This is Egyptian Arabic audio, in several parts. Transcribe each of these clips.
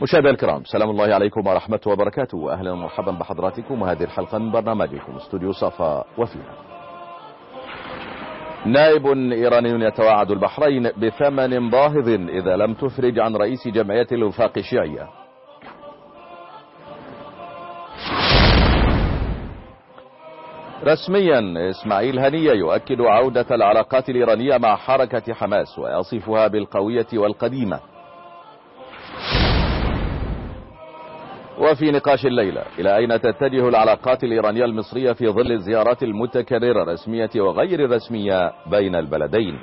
مشاهدينا الكرام سلام الله عليكم ورحمة وبركاته وأهلا ومرحبا بحضراتكم وهذه الحلقة من برنامجكم استوديو صفا وفيها نائب إيراني يتوعد البحرين بثمن باهظ إذا لم تفرج عن رئيس جمعية الوفاق الشيعية رسميا اسماعيل هنية يؤكد عودة العلاقات الإيرانية مع حركة حماس ويصفها بالقوية والقديمة وفي نقاش الليلة إلى أين تتجه العلاقات الإيرانية المصرية في ظل الزيارات المتكررة الرسمية وغير الرسمية بين البلدين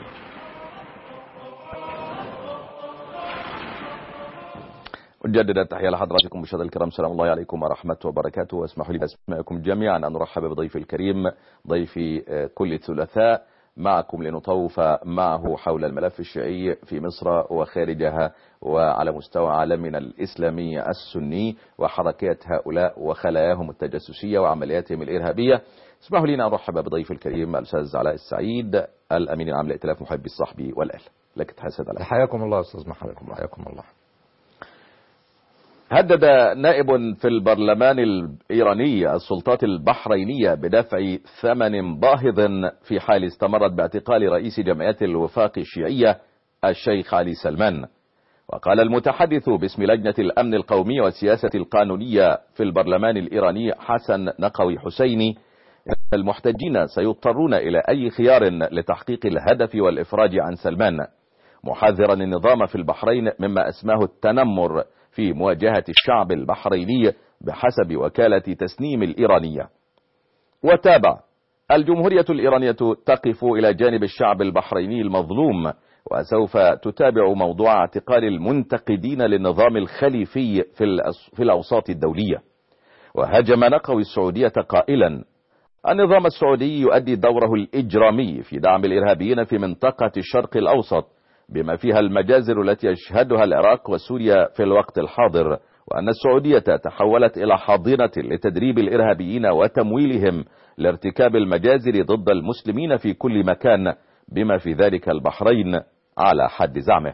أجدد التحية لحضراتكم مشاهدينا الكرام سلام الله عليكم ورحمة وبركاته واسمحوا لي باسمائكم جميعا أن أرحب بضيفي الكريم ضيفي كل ثلاثاء معكم لنطوف معه حول الملف الشيعي في مصر وخارجها وعلى مستوى عالمنا الإسلامي السني وحركات هؤلاء وخلاياهم التجسسية وعملياتهم الإرهابية اسمحوا لي أن أرحب بضيفي الكريم الأستاذ علاء السعيد الأمين العام لائتلاف محبي الصحب والأهل لك تحسد على حياكم الله أستاذ محمد حياكم الله هدد نائب في البرلمان الإيراني السلطات البحرينية بدفع ثمن باهظ في حال استمرت باعتقال رئيس جمعية الوفاق الشيعية الشيخ علي سلمان وقال المتحدث باسم لجنة الأمن القومي والسياسة القانونية في البرلمان الإيراني حسن نقوي حسيني المحتجين سيضطرون إلى أي خيار لتحقيق الهدف والإفراج عن سلمان محذرا النظام في البحرين مما أسماه التنمر في مواجهة الشعب البحريني بحسب وكالة تسنيم الإيرانية وتابع الجمهورية الإيرانية تقف إلى جانب الشعب البحريني المظلوم وسوف تتابع موضوع اعتقال المنتقدين للنظام الخليفي في الأوساط الدولية وهجم نقوي السعودية قائلا النظام السعودي يؤدي دوره الإجرامي في دعم الإرهابيين في منطقة الشرق الأوسط بما فيها المجازر التي يشهدها العراق وسوريا في الوقت الحاضر وأن السعودية تحولت إلى حاضنة لتدريب الإرهابيين وتمويلهم لارتكاب المجازر ضد المسلمين في كل مكان بما في ذلك البحرين على حد زعمه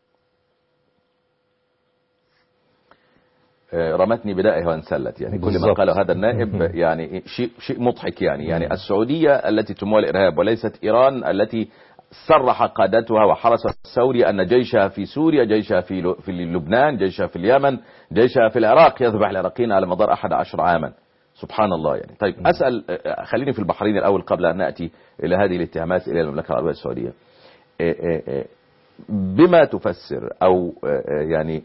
رمتني بدائه وانسلت يعني كل ما قاله هذا النائب يعني شيء شيء مضحك يعني يعني السعودية التي تمول الإرهاب وليست إيران التي صرح قادتها وحرس الثوري أن جيشها في سوريا جيشها في في لبنان جيشها في اليمن جيشها في العراق يذبح العراقيين على مدار 11 عاما سبحان الله يعني طيب أسأل خليني في البحرين الأول قبل أن نأتي إلى هذه الاتهامات إلى المملكة العربية السعودية بما تفسر أو يعني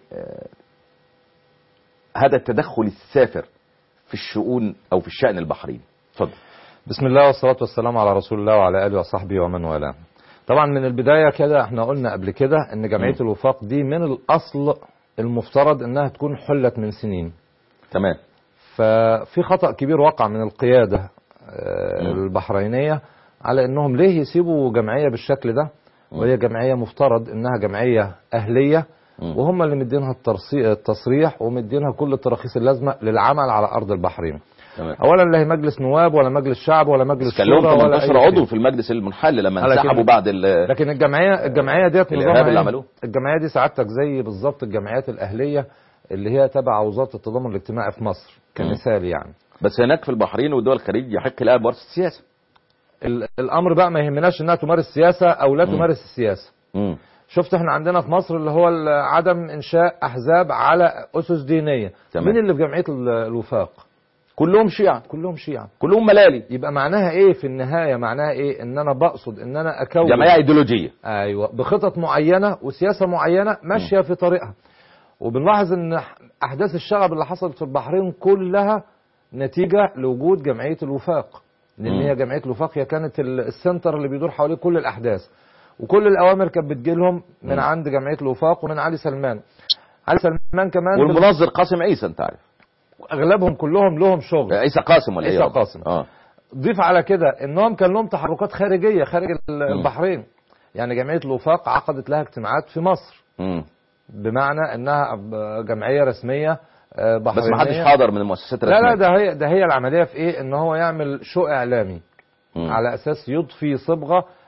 هذا التدخل السافر في الشؤون أو في الشأن البحريني تفضل بسم الله والصلاة والسلام على رسول الله وعلى آله وصحبه ومن والاه طبعا من البداية كده احنا قلنا قبل كده ان جمعية م. الوفاق دي من الاصل المفترض انها تكون حلت من سنين تمام ففي خطأ كبير وقع من القيادة م. البحرينية على انهم ليه يسيبوا جمعية بالشكل ده وهي جمعية مفترض انها جمعية اهلية م. وهم اللي مدينها التصريح ومدينها كل التراخيص اللازمة للعمل على ارض البحرين تمام. اولا لا هي مجلس نواب ولا مجلس شعب ولا مجلس كان لهم شورى ولا 18 عضو في المجلس المنحل لما انسحبوا بعد ال لكن الجمعيه الجمعيه ديت الارهاب اللي عملوه الجمعيه دي سعادتك زي بالظبط الجمعيات الاهليه اللي هي تبع وزاره التضامن الاجتماعي في مصر كمثال يعني بس هناك في البحرين ودول الخليج يحق لها ممارسه السياسه الامر بقى ما يهمناش انها تمارس سياسه او لا م. تمارس السياسه م. شفت احنا عندنا في مصر اللي هو عدم انشاء احزاب على اسس دينيه تمام. مين اللي في جمعيه الوفاق كلهم شيعة كلهم شيعة كلهم ملالي يبقى معناها ايه في النهاية معناها ايه ان انا بقصد ان انا اكون جمعية ايديولوجية ايوه بخطط معينة وسياسة معينة ماشية في طريقها وبنلاحظ ان احداث الشغب اللي حصلت في البحرين كلها نتيجة لوجود جمعية الوفاق لان مم. هي جمعية الوفاق هي كانت ال- السنتر اللي بيدور حواليه كل الاحداث وكل الاوامر كانت بتجيلهم من مم. عند جمعية الوفاق ومن علي سلمان علي سلمان كمان بال- والمنظر قاسم عيسى انت عارف اغلبهم كلهم لهم شغل عيسى قاسم ولا عيسى ايه قاسم. اه ضيف على كده انهم كان لهم تحركات خارجيه خارج ال- البحرين يعني جمعيه الوفاق عقدت لها اجتماعات في مصر مم. بمعنى انها ب- جمعيه رسميه آه، بس بحرينيه ما حدش حاضر من المؤسسات لا الرسمية لا ده هي ده هي العمليه في ايه ان هو يعمل شو اعلامي مم. على اساس يضفي صبغه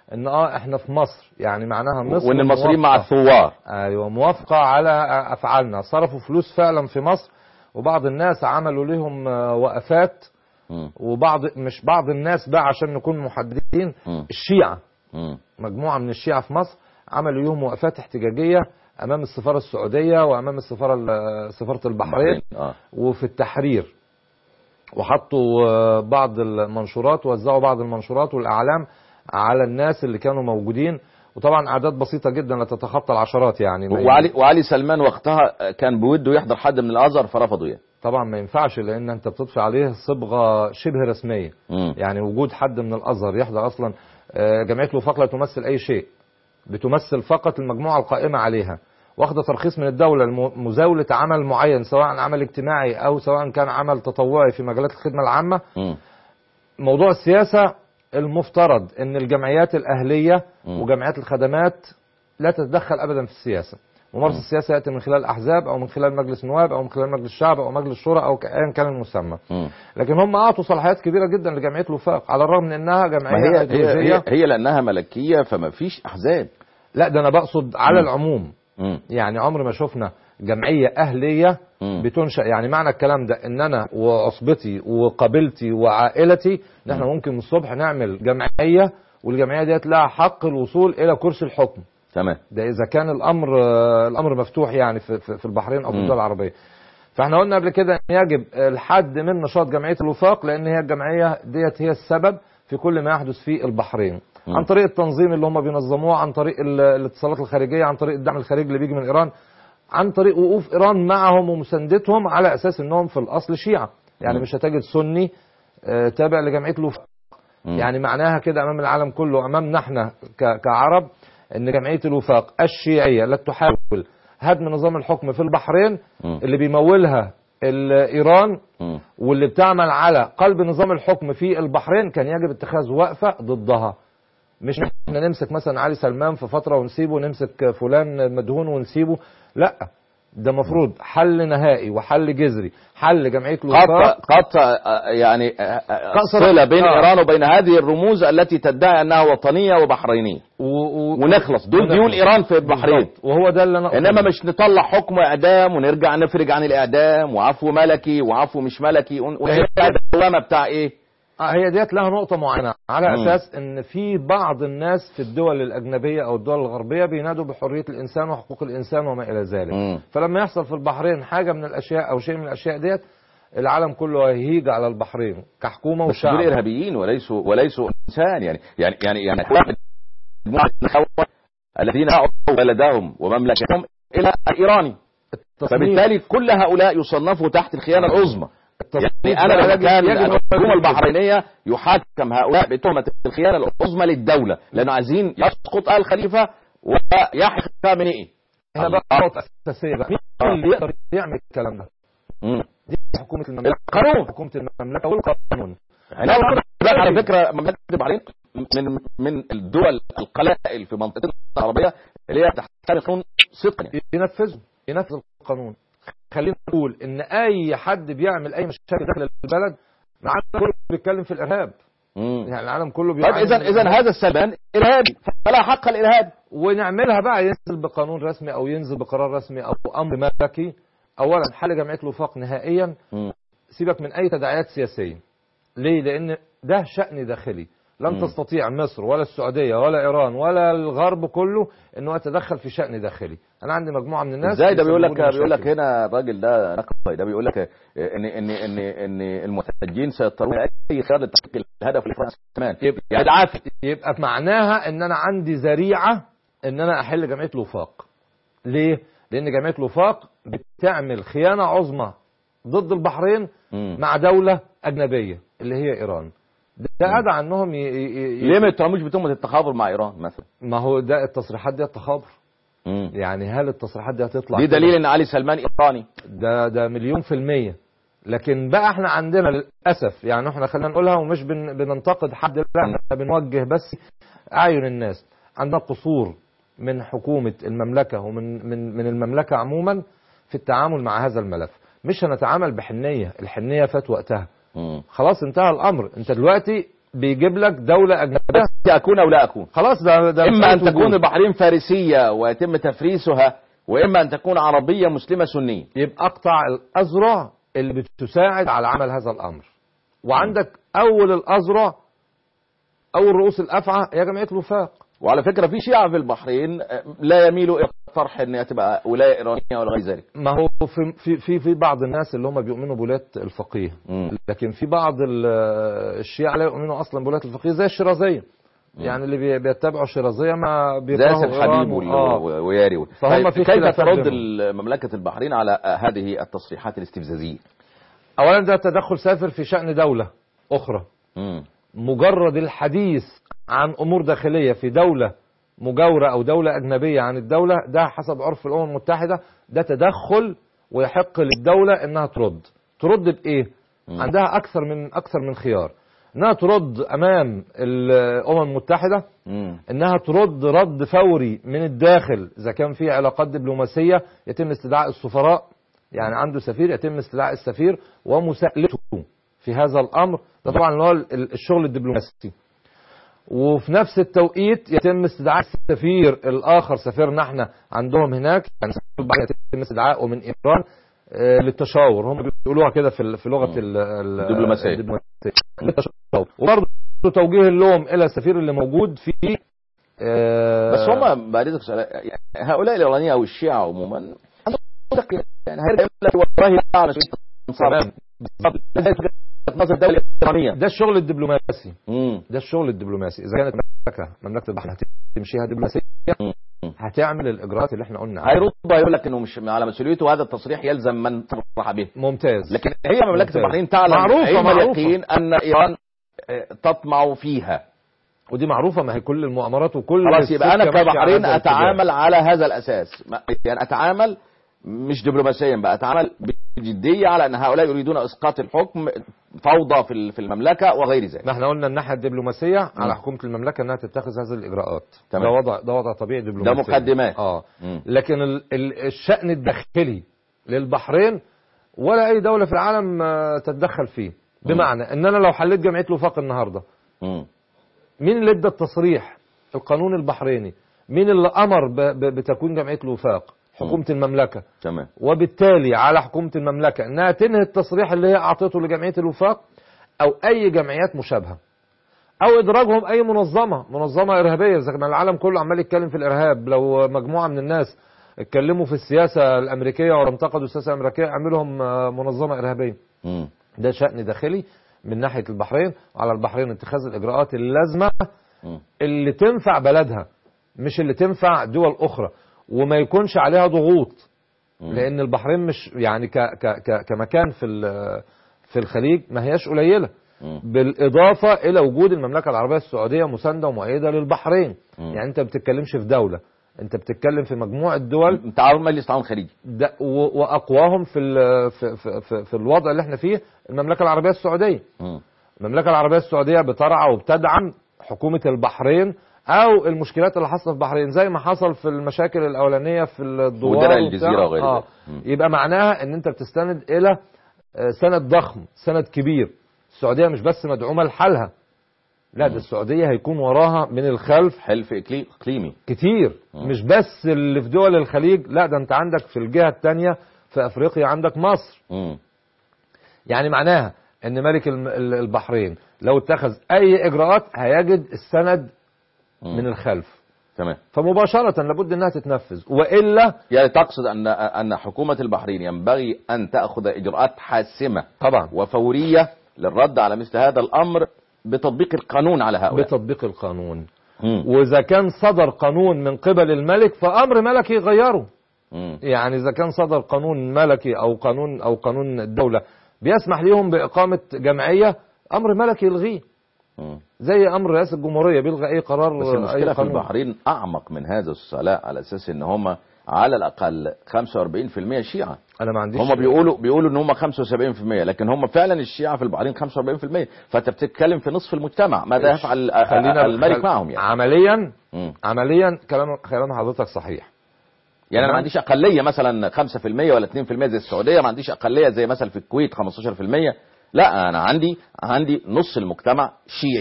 ان اه احنا في مصر يعني معناها مصر وان المصريين مع موافقة. الثوار ايوه موافقه على افعالنا صرفوا فلوس فعلا في مصر وبعض الناس عملوا لهم آه، وقفات مم. وبعض مش بعض الناس بقى عشان نكون محددين مم. الشيعة مم. مجموعة من الشيعة في مصر عملوا لهم وقفات احتجاجية أمام السفارة السعودية وأمام السفارة ال- سفارة البحرين اه وفي التحرير وحطوا آه، بعض المنشورات ووزعوا بعض المنشورات والأعلام على الناس اللي كانوا موجودين وطبعا أعداد بسيطة جدا لا تتخطى العشرات يعني ما وعلي وعلي سلمان وقتها كان بوده يحضر حد من الازهر فرفضوا اياه طبعا ما ينفعش لان انت بتضفي عليه صبغه شبه رسميه مم. يعني وجود حد من الازهر يحضر اصلا آه، جمعيه الوفاق لا تمثل اي شيء بتمثل فقط المجموعه القائمه عليها واخده ترخيص من الدوله لمزاوله عمل معين سواء عمل اجتماعي او سواء كان عمل تطوعي في مجالات الخدمه العامه مم. موضوع السياسه المفترض ان الجمعيات الاهليه مم. وجمعيات الخدمات لا تتدخل ابدا في السياسه ممارسه السياسه ياتي من خلال احزاب او من خلال مجلس نواب او من خلال مجلس الشعب او مجلس شورى او ايا كان المسمى مم. لكن هم اعطوا صلاحيات كبيره جدا لجمعيه الوفاق على الرغم من انها ما جمعيه هي هي, ايديولوجيه هي, هي لانها ملكيه فما فيش احزاب لا ده انا بقصد على مم. العموم مم. يعني عمر ما شفنا جمعيه اهليه مم. بتنشا يعني معنى الكلام ده ان انا وعصبتي وقبيلتي وعائلتي ان احنا ممكن من الصبح نعمل جمعيه والجمعيه ديت لها حق الوصول الى كرسي الحكم تمام ده اذا كان الامر آه، الامر مفتوح يعني في في في البحرين او في مم. الدول العربيه فاحنا قلنا قبل كده ان يجب الحد من نشاط جمعيه الوفاق لان هي الجمعيه ديت هي السبب في كل ما يحدث في البحرين مم. عن طريق التنظيم اللي هم بينظموه عن طريق ال- الاتصالات الخارجيه عن طريق الدعم الخارجي اللي بيجي من ايران عن طريق وقوف ايران معهم ومساندتهم على اساس انهم في الاصل شيعه يعني مم. مش هتجد سني آه، تابع لجمعيه الوفاق مم. يعني معناها كده امام العالم كله امامنا احنا ك- كعرب ان جمعيه الوفاق الشيعيه التي تحاول هدم نظام الحكم في البحرين مم. اللي بيمولها ال- ايران مم. واللي بتعمل على قلب نظام الحكم في البحرين كان يجب اتخاذ وقفه ضدها مش احنا نمسك مثلا علي سلمان في فتره ونسيبه نمسك فلان مدهون ونسيبه لا ده مفروض حل نهائي وحل جذري حل جمعيه قطع الوفاق قطع آه، يعني آه، آه، قصر- صله بين آه. ايران وبين هذه الرموز التي تدعي انها وطنيه وبحرينيه و... و... ونخلص دول ونخلص. ديون ايران في البحرين بالظبط. وهو ده اللي انا انما أقصده. مش نطلع حكم اعدام ونرجع نفرج عن الاعدام وعفو ملكي وعفو مش ملكي ون- ونرجع الدوامه بتاع ايه آه هي ديت لها نقطة معينة على مم. أساس إن في بعض الناس في الدول الأجنبية أو الدول الغربية بينادوا بحرية الإنسان وحقوق الإنسان وما إلى ذلك مم. فلما يحصل في البحرين حاجة من الأشياء أو شيء من الأشياء ديت العالم كله هيهيج على البحرين كحكومة بس وشعب دول ارهابيين وليسوا وليسوا انسان يعني يعني يعني يعني مجموعة الإخوة الذين أعطوا بلدهم ومملكتهم الى الايراني التصنيف- فبالتالي كل هؤلاء يصنفوا تحت الخيانه العظمى التصنيف يعني انا ده لما يجب- كان يجب أن الحكومه يكون- البحرينيه يحاكم هؤلاء بتهمه الخيانه العظمى للدوله لانه عايزين يسقط ال خليفه ويحيى خامنئي هنا بقى نقطة أساسية بقى مين اللي يقدر يعمل الكلام ده؟ مم. دي حكومة المملكة القانون حكومة المملكة والقانون يعني أنا أقول لك على فكره مملكه البحرين من من الدول القلائل في منطقتنا العربيه اللي هي تحترم القانون صدقا يعني. ينفذوا ينفذ القانون خلينا نقول ان اي حد بيعمل اي مشاكل داخل البلد العالم كله بيتكلم في الارهاب مم. يعني العالم كله طيب بيعاني اذا من اذا الإرهاب. هذا السلمان ارهابي فلا حق الارهاب ونعملها بقى ينزل بقانون رسمي او ينزل بقرار رسمي او امر ملكي اولا حل جمعيه الوفاق نهائيا مم. سيبك من اي تداعيات سياسيه ليه لان ده شان داخلي لن مم. تستطيع مصر ولا السعوديه ولا ايران ولا الغرب كله انه يتدخل في شان داخلي انا عندي مجموعه من الناس ازاي ده بيقول لك بيسببوا لي بيقول لك مشاكل. هنا الراجل ده نقضي ده بيقول لك ان ان ان ان المحتجين سيضطرون اي خيار لتحقيق الهدف الفرنسي يعني ده عافي يبقى معناها ان انا عندي ذريعه ان انا احل جمعيه الوفاق ليه لان جمعيه الوفاق بتعمل خيانه عظمى ضد البحرين مم. مع دوله اجنبيه اللي هي ايران ده ادعى انهم ي... ي... ي... ليه ما يتهموش بتهمه التخابر مع ايران مثلا ما هو ده التصريحات دي تخابر مم. يعني هل التصريحات دي هتطلع دي كده؟ دليل ان علي سلمان ايراني ده ده مليون في المية لكن بقى احنا عندنا للأسف يعني احنا خلينا نقولها ومش بن بننتقد حد لا احنا بنوجه بس أعين الناس عندنا قصور من حكومة المملكة ومن من من المملكة عموما في التعامل مع هذا الملف مش هنتعامل بحنية الحنية فات وقتها مم. خلاص انتهى الأمر انت دلوقتي بيجيب لك دولة أجنبية اكون او لا اكون خلاص ده ده اما ان مسألة تكون وجود. البحرين فارسيه ويتم تفريسها واما ان تكون عربيه مسلمه سنيه يبقى اقطع الأذرع اللي بتساعد على عمل هذا الأمر وعندك أول الأذرع أول رؤوس الأفعى هي جمعية الوفاق وعلى فكره في شيعه في البحرين آه، لا يميلوا الى طرح ان تبقى ولايه ايرانيه ولا غير ذلك ما هو في في في في بعض الناس اللي هم بيؤمنوا بولايه الفقيه مم. لكن في بعض ال- الشيعة لا يؤمنوا اصلا بولايه الفقيه زي الشيرازيه يعني اللي بي- بيتبعوا الشيرازيه ما زي بيكرهوا ياسر إيران حبيب وال- آه. و- وياري فهم طيب في كيف خلافات ترد بينهم. مملكه البحرين على آه، هذه التصريحات الاستفزازيه اولا ده تدخل سافر في شان دوله اخرى مم. مجرد الحديث عن امور داخليه في دوله مجاوره او دوله اجنبيه عن الدوله ده حسب عرف الامم المتحده ده تدخل ويحق للدوله انها ترد ترد بايه مم. عندها اكثر من اكثر من خيار انها ترد امام الامم المتحده مم. انها ترد رد فوري من الداخل اذا كان في علاقات دبلوماسيه يتم استدعاء السفراء يعني عنده سفير يتم استدعاء السفير ومساءلته في هذا الامر ده طبعا اللي هو ال- الشغل الدبلوماسي وفي نفس التوقيت يتم استدعاء السفير الاخر سفيرنا احنا عندهم هناك يعني سفير البحرين يتم استدعائه من ايران آه، للتشاور هم بيقولوها كده في ال- في لغه ال- ال- الدبلوماسية. الدبلوماسيه للتشاور وبرضه توجيه اللوم الى السفير اللي موجود في آه، بس هم بعد اذنك سؤال، يعني هؤلاء الايرانيين او الشيعه عموما عندهم تقية. يعني هذا يقول لك والله لا على مسؤوليه تمام بالضبط نظر الدوله الايرانيه ده الشغل الدبلوماسي مم. ده الشغل الدبلوماسي اذا كانت مملكه مملكه البحرين هتمشيها دبلوماسيه مم. هتعمل الاجراءات اللي احنا قلنا عليها هيرد هيقول لك انه مش على مسؤوليته وهذا التصريح يلزم من صرح به ممتاز لكن هي مملكه ممتاز. البحرين تعلم معروفة- علم معروفة. اليقين ان ايران آه، تطمع فيها ودي معروفه ما هي كل المؤامرات وكل خلاص يبقى انا السكة ماشية على كبحرين هذا الاتجاه. اتعامل على هذا الاساس ما- يعني اتعامل مش دبلوماسيا بقى اتعامل بجديه على ان هؤلاء يريدون اسقاط الحكم فوضى في ال- في المملكه وغير ذلك ما احنا قلنا الناحيه الدبلوماسيه مم. على حكومه المملكه انها تتخذ هذه الاجراءات تمام. ده وضع ده وضع طبيعي دبلوماسي مقدمات. اه مم. لكن ال ال الشان الداخلي للبحرين ولا اي دوله في العالم آه، تتدخل فيه بمعنى ان انا لو حليت جمعيه الوفاق النهارده مم. مين اللي ادى التصريح القانون البحريني مين اللي امر ب ب بتكوين جمعيه الوفاق حكومه المملكه تمام وبالتالي على حكومه المملكه انها تنهي التصريح اللي هي اعطته لجمعيه الوفاق او اي جمعيات مشابهه او ادراجهم اي منظمه منظمه ارهابيه زي ما العالم كله عمال يتكلم في الارهاب لو مجموعه من الناس اتكلموا في السياسه الامريكيه وانتقدوا السياسه الامريكيه اعملهم آه، منظمه ارهابيه مم. ده شأن داخلي من ناحية البحرين على البحرين اتخاذ الإجراءات اللازمة مم. اللي تنفع بلدها مش اللي تنفع دول أخرى وما يكونش عليها ضغوط مم. لأن البحرين مش يعني ك ك ك كمكان في ال- في الخليج ما هياش قليلة مم. بالإضافة إلى وجود المملكة العربية السعودية مساندة ومؤيدة للبحرين مم. يعني أنت بتتكلمش في دولة أنت بتتكلم في مجموعة دول تعاون مجلس تعاون خليجي ده و- واقواهم في ال- في في, في, في الوضع اللي احنا فيه المملكه العربيه السعوديه مم. المملكه العربيه السعوديه بترعى وبتدعم حكومه البحرين او المشكلات اللي حصلت في البحرين زي ما حصل في المشاكل الاولانيه في الدوار ودرع وبتاع. الجزيرة وغير آه. ذلك. مم. يبقى معناها ان انت بتستند الى آه، سند ضخم سند كبير السعوديه مش بس مدعومه لحالها لا ده السعوديه هيكون وراها من الخلف حلف إقلي- اقليمي كتير مم. مش بس اللي في دول الخليج لا ده انت عندك في الجهه الثانيه في افريقيا عندك مصر مم. يعني معناها ان ملك الم- ال- البحرين لو اتخذ اي اجراءات هيجد السند مم. من الخلف تمام فمباشره لابد انها تتنفذ والا يعني تقصد ان ان حكومه البحرين ينبغي ان تاخذ اجراءات حاسمه طبعا وفوريه للرد على مثل هذا الامر بتطبيق القانون على هؤلاء بتطبيق القانون مم. واذا كان صدر قانون من قبل الملك فامر ملكي يغيره مم. يعني اذا كان صدر قانون ملكي او قانون او قانون الدوله بيسمح ليهم باقامه جمعيه امر ملكي يلغيه مم. زي امر رئاسه الجمهوريه بيلغي اي قرار بس اي المشكله في قانون البحرين اعمق من هذا الصلاة على اساس ان هم على الاقل 45% شيعه انا ما عنديش هم بيقولوا بيقولوا ان هم 75% لكن هم فعلا الشيعه في البحرين 45% فانت بتتكلم في نصف المجتمع ماذا يفعل خلينا الملك خل- معهم يعني عمليا مم. عمليا كلام كلام حضرتك صحيح يعني انا تمام. ما عنديش اقليه مثلا 5% ولا 2% زي السعوديه ما عنديش اقليه زي مثلا في الكويت 15% لا انا عندي عندي نص المجتمع شيعي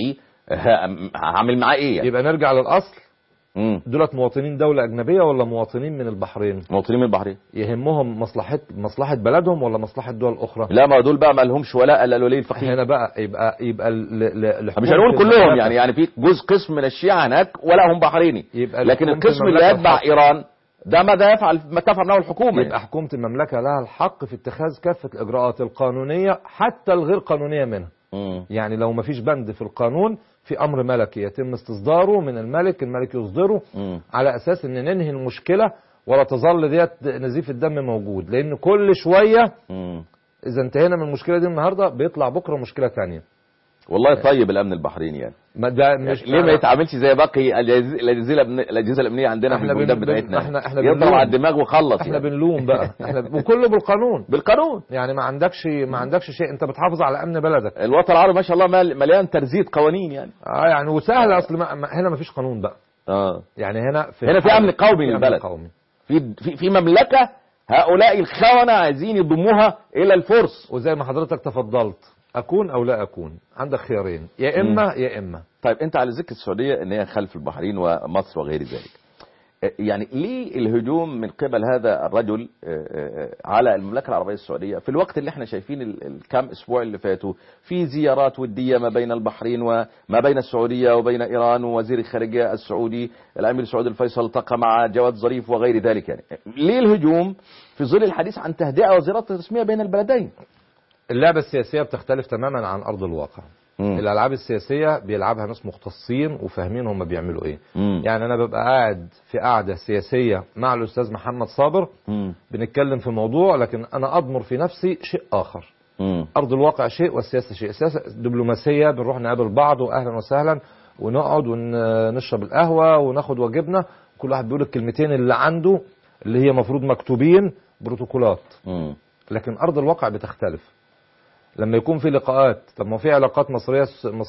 ه- هعمل معاه ايه يعني يبقى نرجع للاصل مم. دولت مواطنين دولة أجنبية ولا مواطنين من البحرين مواطنين من البحرين يهمهم مصلحة مصلحة بلدهم ولا مصلحة دول أخرى لا ما دول بقى ما لهمش ولاء الا الولي الفقيه هنا بقى يبقى يبقى ل- ل- مش لحكومة هنقول كلهم المملكة- يعني يعني في جزء قسم من الشيعة هناك ولاهم بحريني يبقى لكن لحكومة القسم اللي المملكة يتبع الحق. ايران ده ماذا يفعل ما تفعل معه الحكومه يبقى حكومة المملكة لها الحق في اتخاذ كافة الإجراءات القانونية حتى الغير قانونية منها مم. يعني لو ما فيش بند في القانون في أمر ملكي يتم استصداره من الملك الملك يصدره مم. على أساس أن ننهي المشكلة ولا تظل ديت نزيف الدم موجود لأن كل شوية مم. إذا انتهينا من المشكلة دي النهاردة بيطلع بكرة مشكلة تانية والله طيب الامن البحريني يعني ما ده مش ليه ما يتعاملش زي باقي الأجهزة الأجهزة الأمن- الاجهزه الامنيه عندنا في احنا البلدان بن- بتاعتنا احنا- احنا يضرب بنلوم. على الدماغ وخلص احنا يعني. بنلوم بقى احنا وكله بالقانون بالقانون يعني ما عندكش ما عندكش شيء انت بتحافظ على امن بلدك الوطن العربي ما شاء الله مال- مليان ترزيد قوانين يعني اه يعني وسهل اصل ما ما- هنا ما فيش قانون بقى اه يعني هنا في هنا في أمن قومي في للبلد. أمن قومي في في في مملكه هؤلاء الخونه عايزين يضموها الى الفرس وزي ما حضرتك تفضلت اكون او لا اكون عندك خيارين يا اما يا اما طيب انت على ذكر السعوديه ان هي خلف البحرين ومصر وغير ذلك آه، يعني ليه الهجوم من قبل هذا الرجل آه، آه، على المملكه العربيه السعوديه في الوقت اللي احنا شايفين ال- الكام اسبوع اللي فاتوا في زيارات وديه ما بين البحرين وما بين السعوديه وبين ايران ووزير الخارجيه السعودي الامير سعود الفيصل التقى مع جواد ظريف وغير ذلك يعني ليه الهجوم في ظل الحديث عن تهدئه وزيارات رسميه بين البلدين اللعبه السياسيه بتختلف تماما عن ارض الواقع مم. الالعاب السياسيه بيلعبها ناس مختصين وفاهمين هم بيعملوا ايه مم. يعني انا ببقى قاعد في قاعده سياسيه مع الاستاذ محمد صابر مم. بنتكلم في موضوع لكن انا اضمر في نفسي شيء اخر مم. ارض الواقع شيء والسياسه شيء السياسه دبلوماسيه بنروح نقابل بعض واهلا وسهلا ونقعد ونشرب القهوه وناخد واجبنا كل واحد بيقول الكلمتين اللي عنده اللي هي مفروض مكتوبين بروتوكولات مم. لكن ارض الواقع بتختلف لما يكون في لقاءات طب ما في علاقات مصريه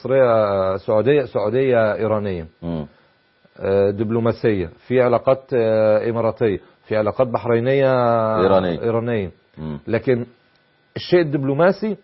مصريه سعوديه سعوديه ايرانيه مم. آه، دبلوماسيه في علاقات آه، اماراتيه في علاقات بحرينيه إيرانية. ايرانيه مم. لكن الشيء الدبلوماسي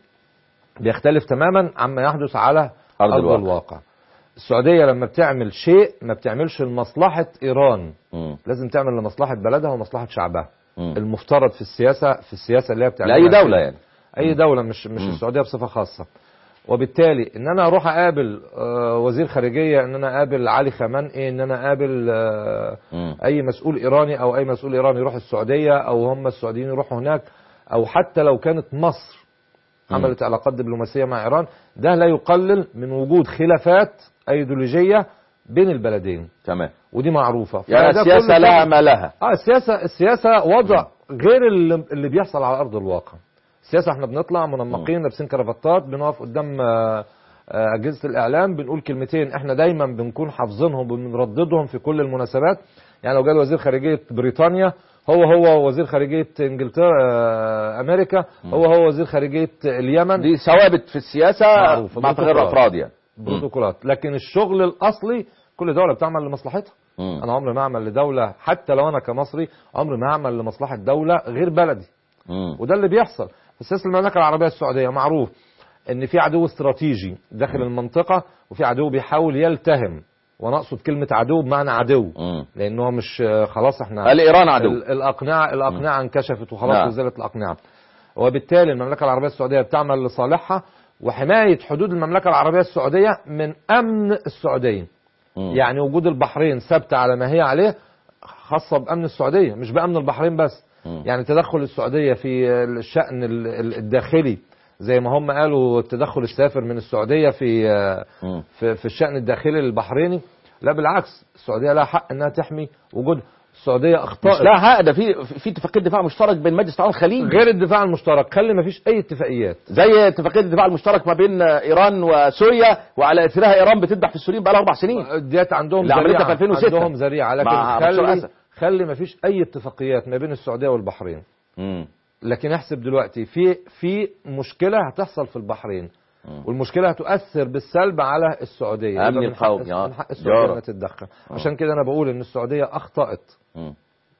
بيختلف تماما عما يحدث على أرض أرض, الواقع. الواقع. السعودية لما بتعمل شيء ما بتعملش لمصلحة إيران مم. لازم تعمل لمصلحة بلدها ومصلحة شعبها مم. المفترض في السياسة في السياسة اللي هي بتعملها لأي دولة يعني أي دولة مش مش مم. السعودية بصفة خاصة وبالتالي ان انا اروح اقابل آه، وزير خارجيه ان انا اقابل علي خامنئي ان انا اقابل آه، مم. اي مسؤول ايراني او اي مسؤول ايراني يروح السعوديه او هم السعوديين يروحوا هناك او حتى لو كانت مصر مم. عملت علاقات دبلوماسيه مع ايران ده لا يقلل من وجود خلافات ايديولوجيه بين البلدين تمام ودي معروفه يعني فده السياسة كله لها ما لها اه السياسه السياسه وضع غير اللي, اللي بيحصل على ارض الواقع السياسه احنا بنطلع منمقين لابسين كرافتات بنقف قدام آه، آه، اجهزه الاعلام بنقول كلمتين احنا دايما بنكون حافظينهم وبنرددهم في كل المناسبات يعني لو جال وزير خارجيه بريطانيا هو هو وزير خارجيه انجلترا آه، امريكا هو هو وزير خارجيه اليمن دي ثوابت في السياسة معروفة. مع تغير بروتوكولات. أفراد يعني بروتوكولات لكن الشغل الاصلي كل دوله بتعمل لمصلحتها مم. انا عمري ما اعمل لدوله حتى لو انا كمصري عمري ما اعمل لمصلحه دوله غير بلدي مم. وده اللي بيحصل في سياسه المملكه العربيه السعوديه معروف ان في عدو استراتيجي داخل المنطقه وفي عدو بيحاول يلتهم وانا اقصد كلمه عدو بمعنى عدو مم. لانه مش آه، خلاص احنا الإيران عدو ال- الاقنعه الاقنعه انكشفت وخلاص نعم. وزالت الاقنعه وبالتالي المملكه العربيه السعوديه بتعمل لصالحها وحمايه حدود المملكه العربيه السعوديه من امن السعوديه مم. يعني وجود البحرين ثابته على ما هي عليه خاصه بامن السعوديه مش بامن البحرين بس مم. يعني تدخل السعوديه في الشان ال- ال- الداخلي زي ما هم قالوا التدخل السافر من السعوديه في مم. في, في الشان الداخلي البحريني لا بالعكس السعوديه لها حق انها تحمي وجودها السعوديه مش اخطات لا حق ده في في اتفاقية دفاع مشترك بين مجلس التعاون الخليجي غير الدفاع المشترك خلي ما فيش اي اتفاقيات زي اتفاقية الدفاع المشترك ما بين إيران وسوريا وعلى إثرها إيران بتذبح في السوريين بقى لها أربع سنين ديت عندهم اللي عملتها ذريعة. في 2006 عندهم ذريعه لكن مع بشار خلي أسد. خلي ما فيش اي اتفاقيات ما بين السعوديه والبحرين مم. لكن احسب دلوقتي في في مشكله هتحصل في البحرين مم. والمشكله هتؤثر بالسلب على السعوديه أمن يبقى من حق- القومي، آه. من حق السعوديه جارة. انها تتدخل عشان كده انا بقول ان السعوديه اخطات مم.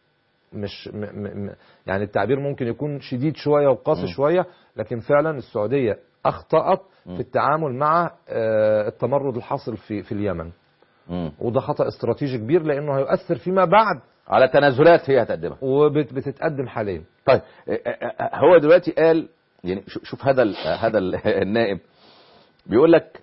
مش م م م يعني التعبير ممكن يكون شديد شويه وقاسي شويه لكن فعلا السعوديه اخطات في التعامل مع آه، التمرد الحاصل في في اليمن مم. وده خطا استراتيجي كبير لانه هيؤثر فيما بعد على تنازلات هي هتقدمها وبتتقدم حاليا طيب آه، آه، آه، هو دلوقتي قال يعني شو- شوف هذا ال- هذا ال- النائب بيقول لك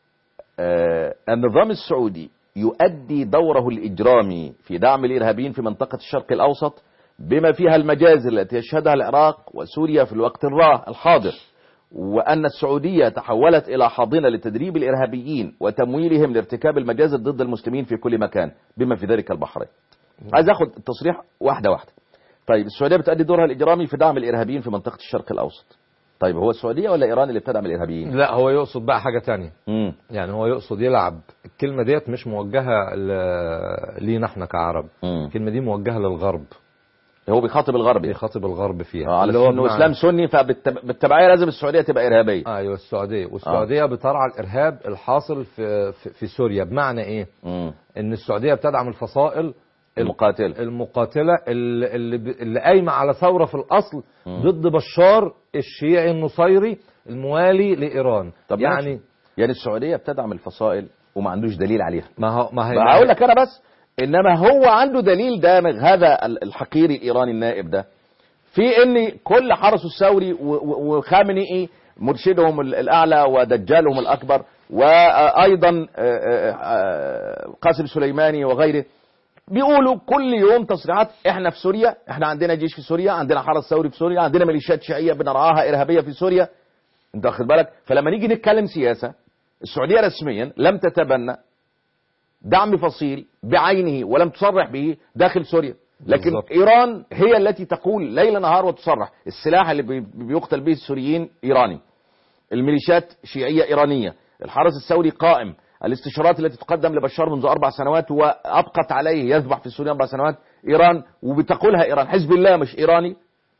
آه، النظام السعودي يؤدي دوره الإجرامي في دعم الإرهابيين في منطقة الشرق الأوسط بما فيها المجازر التي يشهدها العراق وسوريا في الوقت الراه الحاضر وأن السعودية تحولت إلى حاضنة لتدريب الإرهابيين وتمويلهم لارتكاب المجازر ضد المسلمين في كل مكان بما في ذلك البحرين عايز أخذ التصريح واحدة واحدة طيب السعودية بتؤدي دورها الإجرامي في دعم الإرهابيين في منطقة الشرق الأوسط طيب هو السعودية ولا إيران اللي بتدعم الإرهابيين لا هو يقصد بقى حاجه تانية مم. يعني هو يقصد يلعب الكلمه ديت مش موجهه ل- لينا احنا كعرب مم. الكلمه دي موجهه للغرب هو بيخاطب الغرب يعني. بيخاطب الغرب فيها آه، على اللي هو انه بمعنى- اسلام سني فبالتبعيه لازم السعوديه تبقى ارهابيه ايوه السعوديه والسعوديه بترعى الارهاب الحاصل في في, في سوريا بمعنى ايه مم. ان السعوديه بتدعم الفصائل المقاتل المقاتله اللي اللي, ب- اللي قايمه على ثوره في الاصل ضد بشار الشيعي النصيري الموالي لايران طب يعني يعني يعني السعوديه بتدعم الفصائل وما عندوش دليل عليها ما هو ما هي بقى هقول لك انا بس انما هو عنده دليل دامغ هذا ال- الحقير الايراني النائب ده في ان كل حرس الثوري و- و- وخامنئي مرشدهم ال- الاعلى ودجالهم الاكبر وايضا آه، آه، قاسم سليماني وغيره بيقولوا كل يوم تصريحات احنا في سوريا احنا عندنا جيش في سوريا عندنا حرس ثوري في سوريا عندنا ميليشيات شيعيه بنرعاها ارهابيه في سوريا انت واخد بالك فلما نيجي نتكلم سياسه السعوديه رسميا لم تتبنى دعم فصيل بعينه ولم تصرح به داخل سوريا لكن بالظبط. ايران هي التي تقول ليل نهار وتصرح السلاح اللي بي- بيقتل به السوريين ايراني الميليشيات شيعيه ايرانيه الحرس الثوري قائم الاستشارات التي تقدم لبشار منذ اربع سنوات وابقت عليه يذبح في سوريا اربع سنوات ايران وبتقولها ايران حزب الله مش ايراني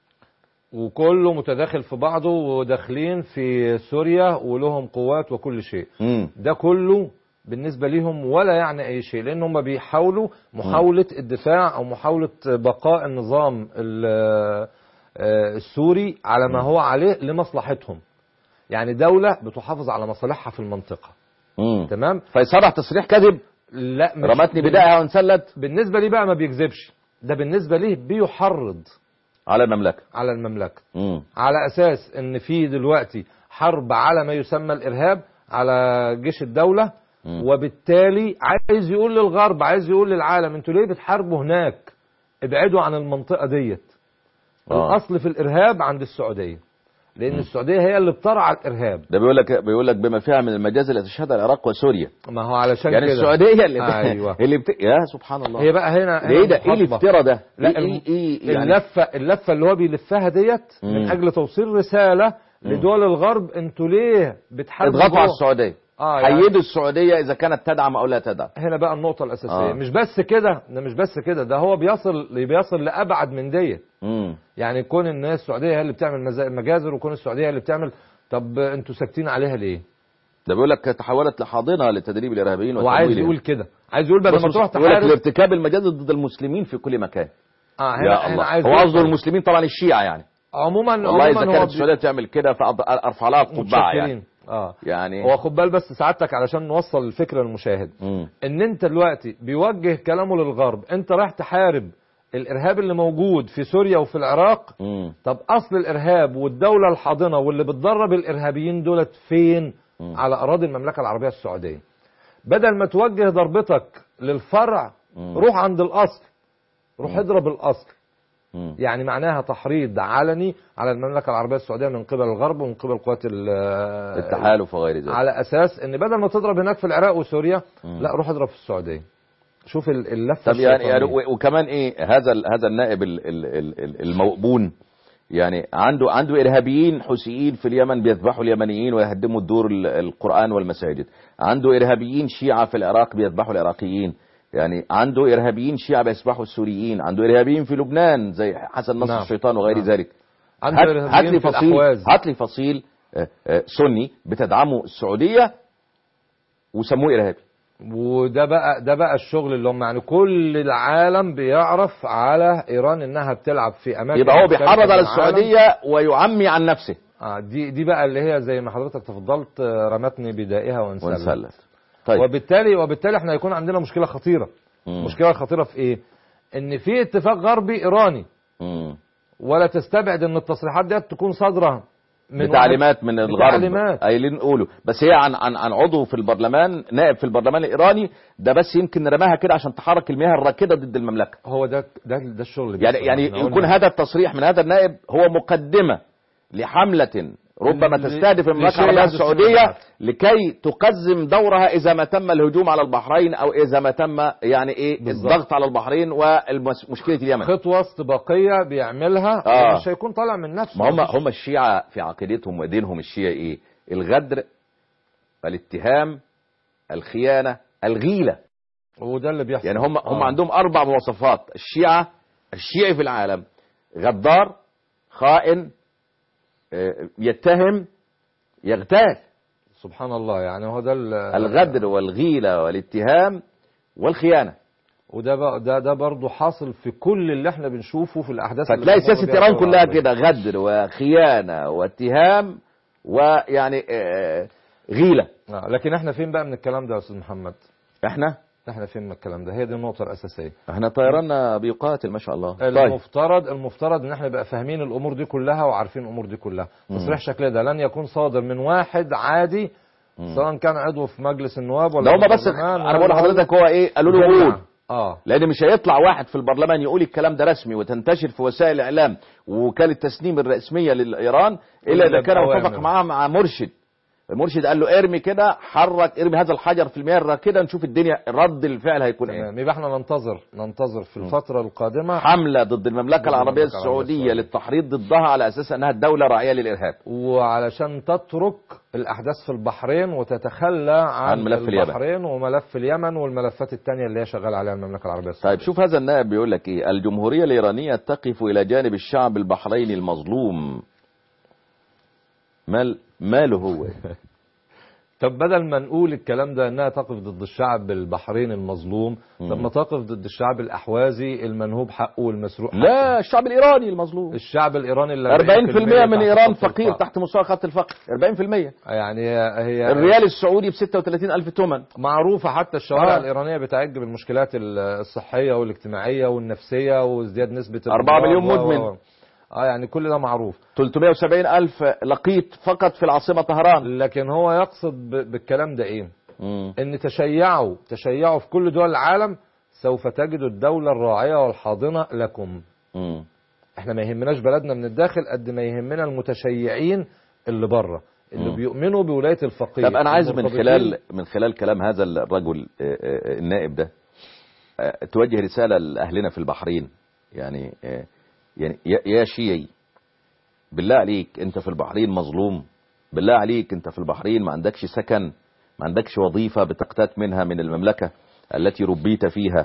وكله متداخل في بعضه وداخلين في سوريا ولهم قوات وكل شيء امم ده كله بالنسبة ليهم ولا يعني أي شيء لأن هم بيحاولوا محاولة الدفاع أو محاولة بقاء النظام ال- آه، السوري على ما هو عليه لمصلحتهم يعني دولة بتحافظ على مصالحها في المنطقة امم تمام فيصرح تصريح كذب لا مش رمتني بال- بدائها وانسلت بالنسبة ليه بقى ما بيكذبش ده بالنسبة ليه بيحرض على المملكه على المملكة امم على اساس ان في دلوقتي حرب على ما يسمى الارهاب على جيش الدوله مم. وبالتالي عايز يقول للغرب عايز يقول للعالم انتوا ليه بتحاربوا هناك ابعدوا عن المنطقه ديت آه. الاصل في الارهاب عند السعوديه لان السعوديه هي اللي بترعى الارهاب ده بيقول لك بيقول لك بما فيها من المجازر التي تشهدها العراق وسوريا ما هو علشان يعني كده السعوديه اللي ايوه اللي بت... يا سبحان الله هي بقى هنا ده ايه ده ايه مخاطبة. الافتراء ده لا ايه ايه, إيه يعني اللفه اللفه اللي هو بيلفها ديت من مم. اجل توصيل رساله لدول الغرب انتوا ليه بتحاربوا اضغطوا على جوه؟ السعوديه اه يعني حيدوا السعوديه اذا كانت تدعم او لا تدعم هنا بقى النقطة الأساسية آه. آه. مش بس كده ده مش بس كده ده هو بيصل بيصل لأبعد من ديت امم يعني كون الناس السعودية هي اللي بتعمل مزا- مجازر وكون السعودية هي اللي بتعمل طب انتوا ساكتين عليها ليه؟ ده بيقول لك تحولت لحاضنه لتدريب الارهابيين هو عايز وتمويلهم. يقول كده عايز يقول بدل بص ما بص، تروح بيقول لك تحارب لارتكاب المجازر ضد المسلمين في كل مكان اه هنا يا هنا الله عايز هو يقول قصده كده. المسلمين طبعا الشيعة يعني عموما والله اذا عموما كانت هو السعوديه تعمل كده فارفع لها القبعه يعني متشكرين اه يعني هو خد بال بس سعادتك علشان نوصل الفكرة للمشاهد مم. ان انت دلوقتي بيوجه كلامه للغرب انت رايح تحارب الارهاب اللي موجود في سوريا وفي العراق مم. طب اصل الارهاب والدوله الحاضنه واللي بتدرب الارهابيين دولت فين مم. على اراضي المملكه العربيه السعوديه بدل ما توجه ضربتك للفرع مم. روح عند الاصل روح اضرب الاصل مم. يعني معناها تحريض علني على المملكه العربيه السعوديه من قبل الغرب ومن قبل قوات ال- التحالف وغير ذلك على اساس ان بدل ما تضرب هناك في العراق وسوريا مم. لا روح اضرب في السعوديه شوف ال- اللفه طب يعني, يعني الشيطانية. و- وكمان ايه هذا ال- هذا النائب ال- ال- ال- ال- الموبون يعني عنده عنده ارهابيين حوثيين في اليمن بيذبحوا اليمنيين ويهدموا الدور ال- القران والمساجد عنده ارهابيين شيعه في العراق بيذبحوا العراقيين يعني عنده ارهابيين شيعه بيذبحوا السوريين عنده ارهابيين في لبنان زي حسن نصر نعم. الشيطان وغير نعم. ذلك عنده هات, هات إرهابيين لي في فصيل الأحواز. هات لي فصيل آه، آه، سني بتدعمه السعوديه وسموه ارهابي وده بقى ده بقى الشغل اللي هم يعني كل العالم بيعرف على ايران انها بتلعب في اماكن يبقى هو مختلفة بيحرض من على العالم. السعوديه ويعمي عن نفسه آه دي دي بقى اللي هي زي ما حضرتك تفضلت آه، رمتني بدائها وانسلت وانسلت طيب وبالتالي وبالتالي احنا هيكون عندنا مشكله خطيره مم. المشكله الخطيره في ايه ان في اتفاق غربي ايراني مم. ولا تستبعد ان التصريحات دي تكون صادره من بتعليمات من الغرب بتعليمات. قايلين قولوا بس هي عن عن عن عضو في البرلمان نائب في البرلمان الايراني ده بس يمكن رماها كده عشان تحرك المياه الراكده ضد المملكه هو ده ده ده الشغل اللي يعني بيحصل. يعني احنا يكون قلنا هذا التصريح من هذا النائب هو مقدمه لحمله ربما ل- تستهدف المملكه لشيء العربيه يحدث في السعوديه المملكة. لكي تقزم دورها اذا ما تم الهجوم على البحرين او اذا ما تم يعني ايه بالظبط. الضغط على البحرين ومشكله اليمن خطوه استباقيه بيعملها آه. مش هيكون طالع من نفسه ما هم مفيش- هم الشيعة في عقيدتهم ودينهم الشيعي ايه؟ الغدر الاتهام الخيانة الغيلة وده اللي بيحصل يعني هم هم آه. عندهم أربع مواصفات الشيعة الشيعي في العالم غدار خائن آه، يتهم يغتال سبحان الله يعني هو ده ال- الغدر والغيلة والاتهام والخيانة وده بقى ده ده برضه حاصل في كل اللي احنا بنشوفه في الاحداث اللي فتلاقي بتمر سياسة بيها إيران الدول كلها العربية. كده غدر وخيانة واتهام ويعني آه، غيلة آه. لكن احنا فين بقى من الكلام ده يا استاذ محمد احنا احنا فين من الكلام ده هي دي النقطه الاساسيه احنا طيراننا بيقاتل ما شاء الله طيب المفترض المفترض ان احنا نبقى فاهمين الامور دي كلها وعارفين الامور دي كلها تصريح شكل ده لن يكون صادر من واحد عادي سواء كان عضو في مجلس النواب ولا ده هم في بس البرلمان انا بقول ولا- لحضرتك هو ايه قالوا له جميعاً. قول اه لان مش هيطلع واحد في البرلمان يقول الكلام ده رسمي وتنتشر في وسائل الاعلام ووكاله تسنيم الرسميه لايران الا اذا إلا كان بأوامر. متفق معاه مع مرشد المرشد قال له ارمي كده حرك ارمي هذا الحجر في المياه الراكده نشوف الدنيا رد الفعل هيكون ايه تمام يبقى احنا ننتظر ننتظر في الفتره القادمه حمله ضد المملكه ضد العربيه المملكة العربية السعوديه السعودية. للتحريض ضدها على اساس انها دوله راعيه للارهاب وعلشان تترك الاحداث في البحرين وتتخلى عن, عن ملف اليمن. البحرين وملف اليمن والملفات الثانيه اللي هي شغال عليها المملكه العربيه السعوديه طيب شوف هذا النائب بيقول لك ايه الجمهوريه الايرانيه تقف الى جانب الشعب البحريني المظلوم مال ماله هو طب بدل ما نقول الكلام ده انها تقف ضد الشعب البحريني المظلوم طب ما تقف ضد الشعب الاحوازي المنهوب حقه والمسروق حقه. لا الشعب الايراني المظلوم الشعب الايراني اللي 40% من تحت ايران خط فقير الفقر. تحت مستوى خط الفقر 40% يعني هي, هي الريال السعودي ب 36 الف تمن معروفة حتى الشوارع آه. الإيرانية بتعج بالمشكلات ال- الصحية والاجتماعية والنفسية وازدياد نسبة 4 الأمراض مليون و- و- مدمن. و- اه يعني كل ده معروف 370 الف لقيط فقط في العاصمه طهران لكن هو يقصد ب- بالكلام ده ايه مم. ان تشيعوا تشيعوا في كل دول العالم سوف تجدوا الدولة الراعية والحاضنة لكم مم. احنا ما يهمناش بلدنا من الداخل قد ما يهمنا المتشيعين اللي بره اللي مم. بيؤمنوا بولاية الفقير طب انا عايز من المرتبطين- خلال من خلال كلام هذا الرجل آه، آه، النائب ده آه، توجه رساله لاهلنا في البحرين يعني آه، يعني يا- يا شيعي بالله عليك انت في البحرين مظلوم بالله عليك انت في البحرين ما عندكش سكن ما عندكش وظيفه بتقتات منها من المملكه التي ربيت فيها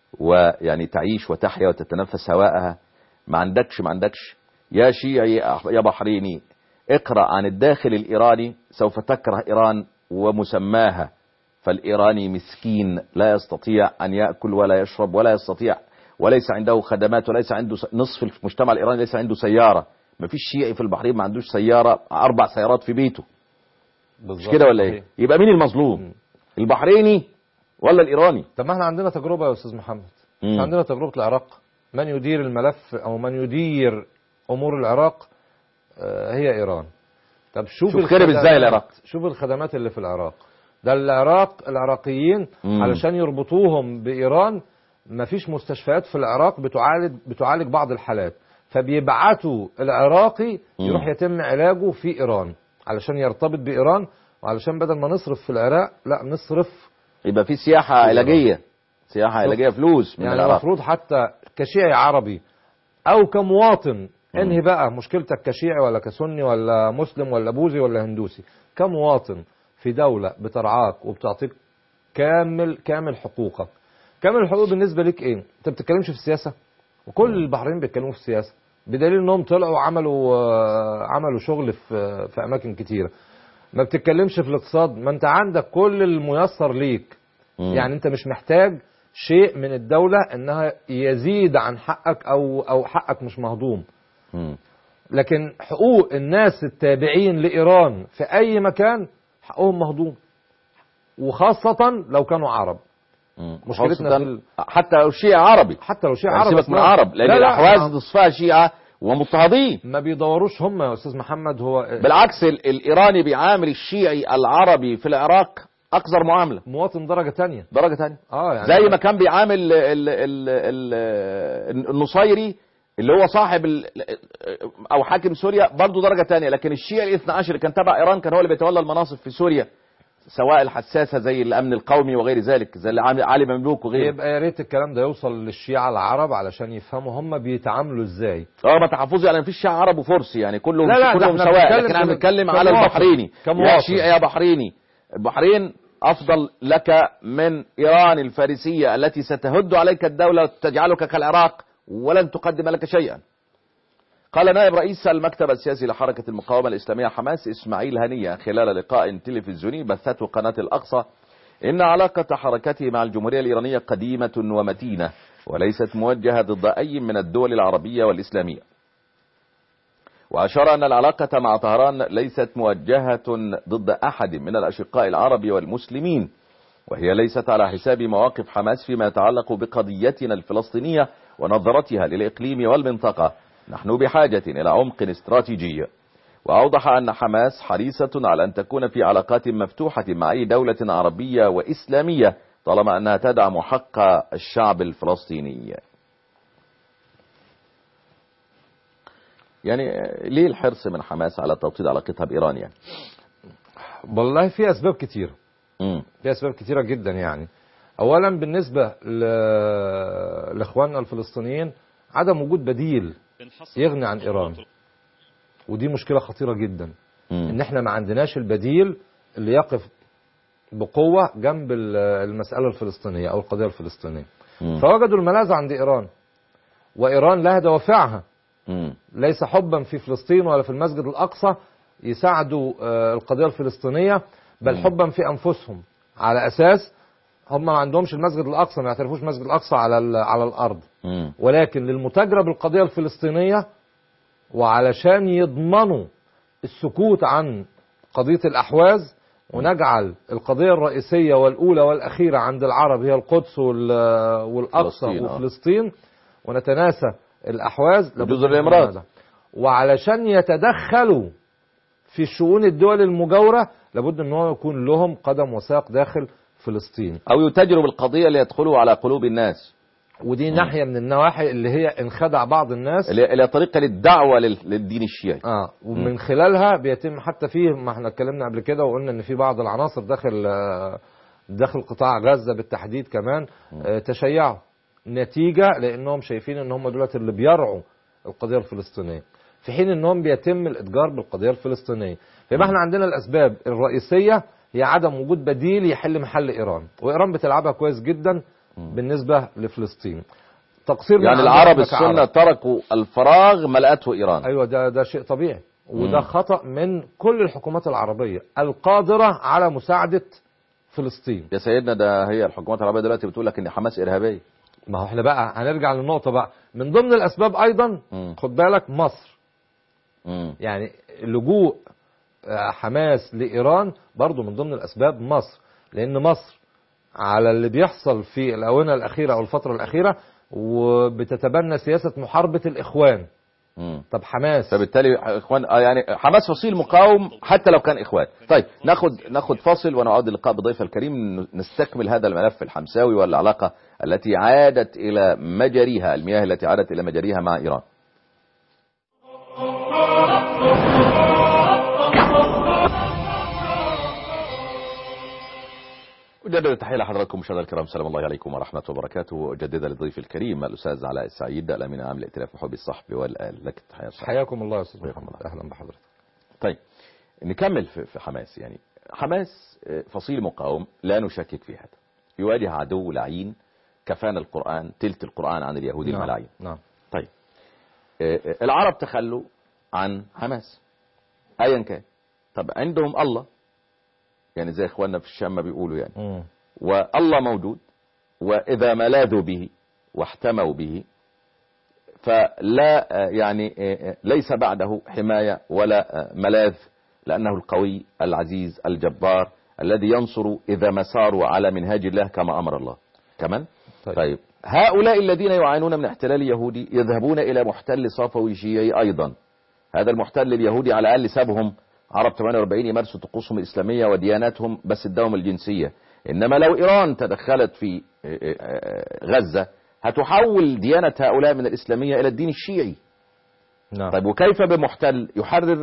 ويعني تعيش وتحيا وتتنفس هواءها ما عندكش ما عندكش يا شيعي يا بحريني اقرأ عن الداخل الإيراني سوف تكره إيران ومسماها فالإيراني مسكين لا يستطيع أن يأكل ولا يشرب ولا يستطيع وليس عنده خدمات وليس عنده س- نصف المجتمع الإيراني ليس عنده سيارة ما فيش شيعي في البحرين ما عندوش سيارة أربع سيارات في بيته مش بالظبط كده ولا إيه صحيح. يبقى مين المظلوم البحريني ولا الإيراني طب ما احنا عندنا تجربة يا أستاذ محمد مم. احنا عندنا تجربة العراق من يدير الملف أو من يدير أمور العراق آه، هي إيران طب شوف شوف خرب الخدمات- إزاي العراق. شوف الخدمات اللي في العراق ده العراق العراقيين مم. علشان يربطوهم بإيران مفيش مستشفيات في العراق بتعالج بتعالج بعض الحالات فبيبعتوا العراقي مم. يروح يتم علاجه في إيران علشان يرتبط بإيران وعلشان بدل ما نصرف في العراق لا نصرف يبقى في سياحة علاجية سياحة علاجية فلوس من يعني العراق المفروض حتى كشيعي عربي او كمواطن انهي بقى مشكلتك كشيعي ولا كسني ولا مسلم ولا بوذي ولا هندوسي كمواطن في دولة بترعاك وبتعطيك كامل كامل حقوقك كامل الحقوق بالنسبة ليك ايه انت بتتكلمش في السياسة وكل البحرين بيتكلموا في السياسة بدليل انهم طلعوا وعملوا آه، عملوا شغل في في اماكن كتيرة ما بتتكلمش في الاقتصاد ما انت عندك كل الميسر ليك مم. يعني انت مش محتاج شيء من الدولة انها يزيد عن حقك او او حقك مش مهضوم مم. لكن حقوق الناس التابعين لإيران في أي مكان حقهم مهضوم وخاصة لو كانوا عرب مم. مشكلتنا خاصة في ال- حتى لو شيعة عربي حتى لو شيعة يعني عرب سيبك من لا. العرب لأن لا لا الأحواز نصفها شيعة ومضطهدين ما بيدوروش هم يا أستاذ محمد هو بالعكس ال- الإيراني بيعامل الشيعي العربي في العراق أقذر معاملة مواطن درجة تانية درجة تانية اه يعني زي ما كان بيعامل ال ال ال النصيري اللي هو صاحب ال او حاكم سوريا برضه درجه تانية لكن الشيعي الاثنى عشر اللي كان تبع ايران كان هو اللي بيتولى المناصب في سوريا سواء الحساسه زي الامن القومي وغير ذلك زي اللي عامل- علي مملوك وغيره يبقى يا ريت الكلام ده يوصل للشيعة العرب علشان يفهموا هم بيتعاملوا ازاي اه ما تحفظي يعني مفيش شيعة عرب وفرسي يعني كلهم لا، لا، كلهم ده احنا سواء بنتكلم لكن احنا كم- بنتكلم على كمواطن. البحريني كمواطن. يا شيعي يا بحريني البحرين افضل لك من ايران الفارسيه التي ستهد عليك الدوله وتجعلك كالعراق ولن تقدم لك شيئا قال نائب رئيس المكتب السياسي لحركة المقاومة الإسلامية حماس إسماعيل هنية خلال لقاء تلفزيوني بثته قناة الأقصى إن علاقة حركته مع الجمهورية الإيرانية قديمة ومتينة وليست موجهة ضد أي من الدول العربية والإسلامية وأشار أن العلاقة مع طهران ليست موجهة ضد أحد من الأشقاء العرب والمسلمين وهي ليست على حساب مواقف حماس فيما يتعلق بقضيتنا الفلسطينية ونظرتها للإقليم والمنطقة نحن بحاجة إلى عمق استراتيجي وأوضح أن حماس حريصة على أن تكون في علاقات مفتوحة مع أي دولة عربية وإسلامية طالما أنها تدعم حق الشعب الفلسطيني يعني ليه الحرص من حماس على توطيد علاقتها بإيران يعني والله في اسباب كتير مم. في اسباب كتيره جدا يعني اولا بالنسبه ل... لاخواننا الفلسطينيين عدم وجود بديل يغني عن ايران ودي مشكله خطيره جدا مم. ان احنا ما عندناش البديل اللي يقف بقوه جنب ال- المساله الفلسطينيه او القضيه الفلسطينيه مم. فوجدوا الملاذ عند ايران وايران لها دوافعها مم. ليس حبا في فلسطين ولا في المسجد الأقصى يساعدوا آه، القضية الفلسطينية بل مم. حبا في أنفسهم على أساس هم ما عندهمش المسجد الأقصى ما يعترفوش المسجد الأقصى على ال- على الأرض مم. ولكن للمتاجرة بالقضية الفلسطينية وعلشان يضمنوا السكوت عن قضية الأحواز ونجعل القضية الرئيسية والأولى والأخيرة عند العرب هي القدس وال- والأقصى فلسطين، آه. وفلسطين ونتناسى الأحواز لابد وجزر من الإمارات. هذا. وعلشان يتدخلوا في شؤون الدول المجاورة لابد ان هو يكون لهم قدم وساق داخل فلسطين أو يتاجروا بالقضية ليدخلوا على قلوب الناس ودي ناحية من النواحي اللي هي انخدع بعض الناس اللي اللي هي طريقة للدعوة لل- للدين الشيعي اه ومن خلالها بيتم حتى فيه ما احنا اتكلمنا قبل كده وقلنا ان في بعض العناصر داخل آه، داخل قطاع غزة بالتحديد كمان آه، تشيعوا نتيجة لانهم شايفين ان هم دولت اللي بيرعوا القضية الفلسطينية في حين انهم بيتم الاتجار بالقضية الفلسطينية فيبقى احنا عندنا الاسباب الرئيسية هي عدم وجود بديل يحل محل ايران وايران بتلعبها كويس جدا بالنسبة لفلسطين تقصير من يعني عندنا العرب إحنا كعرب. السنة تركوا الفراغ ملأته إيران ايوه ده ده شيء طبيعي وده مم. خطا من كل الحكومات العربيه القادره على مساعده فلسطين يا سيدنا ده هي الحكومات العربية دلوقتي بتقول لك إن حماس إرهابية ما هو احنا بقى هنرجع للنقطه بقى من ضمن الاسباب ايضا مم. خد بالك مصر مم. يعني لجوء آه، حماس لايران برضو من ضمن الاسباب مصر لان مصر على اللي بيحصل في الاونه الاخيره او الفتره الاخيره وبتتبنى سياسه محاربه الاخوان مم. طب حماس فبالتالي اخوان آه يعني حماس فصيل مقاوم حتى لو كان اخوان طيب ناخد ناخد فاصل ونعود اللقاء بضيف الكريم نستكمل هذا الملف الحمساوي والعلاقه التي عادت الى مجاريها المياه التي عادت الى مجاريها مع ايران أجدد التحية لحضراتكم مشاهدينا الكرام السلام الله عليكم ورحمة الله وبركاته أجدد لضيف الكريم الأستاذ علاء السعيد الأمين العام لائتلاف حب الصحب والآل لك التحية والسلام. حياكم الله يا استاذ حياكم محمد اهلا بحضرتك طيب نكمل في في حماس يعني حماس آه، فصيل مقاوم لا نشكك في هذا يواجه عدو لعين كفانا القرآن تلت القرآن عن اليهود نعم الملاعين نعم طيب آه، آه، العرب تخلوا عن حماس ايا كان طب عندهم الله يعني زي اخواننا في الشام ما بيقولوا يعني مم. والله موجود واذا ما لاذوا به واحتموا به فلا آه، يعني آه، آه، ليس بعده حماية ولا آه، ملاذ لأنه القوي العزيز الجبار الذي ينصر إذا ما ساروا على منهاج الله كما أمر الله كمان طيب. طيب هؤلاء الذين يعانون من احتلال يهودي يذهبون إلى محتل صفوي شيعي أيضا هذا المحتل اليهودي على الأقل سابهم عرب 48 يمارسوا طقوسهم الإسلامية ودياناتهم بس اداهم الجنسية إنما لو إيران تدخلت في آه، آه، غزة هتحول ديانة هؤلاء من الإسلامية إلى الدين الشيعي نعم طيب وكيف بمحتل يحرر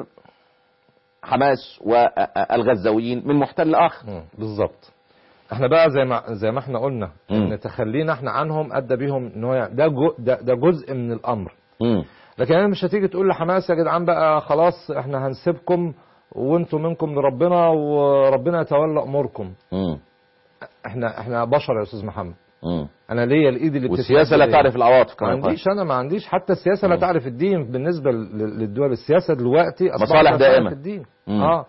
حماس والغزاويين من محتل آخر مم. بالظبط احنا بقى زي ما زي ما احنا قلنا مم. ان تخلينا احنا عنهم ادى بيهم ان هو يعني ده جو ده, ده جزء من الامر مم. لكن انا مش هتيجي تقول لحماس يا جدعان بقى خلاص احنا هنسيبكم وانتم منكم لربنا وربنا يتولى اموركم مم. احنا احنا بشر يا استاذ محمد مم. انا ليا الايد اللي والسياسة بتتمد لا ليا. تعرف العواطف ما كما يقال. عنديش انا ما عنديش حتى السياسه لا مم. تعرف الدين بالنسبه لل- للدول السياسه دلوقتي أصبحت مصالح لا تعرف دائمة. الدين مم. اه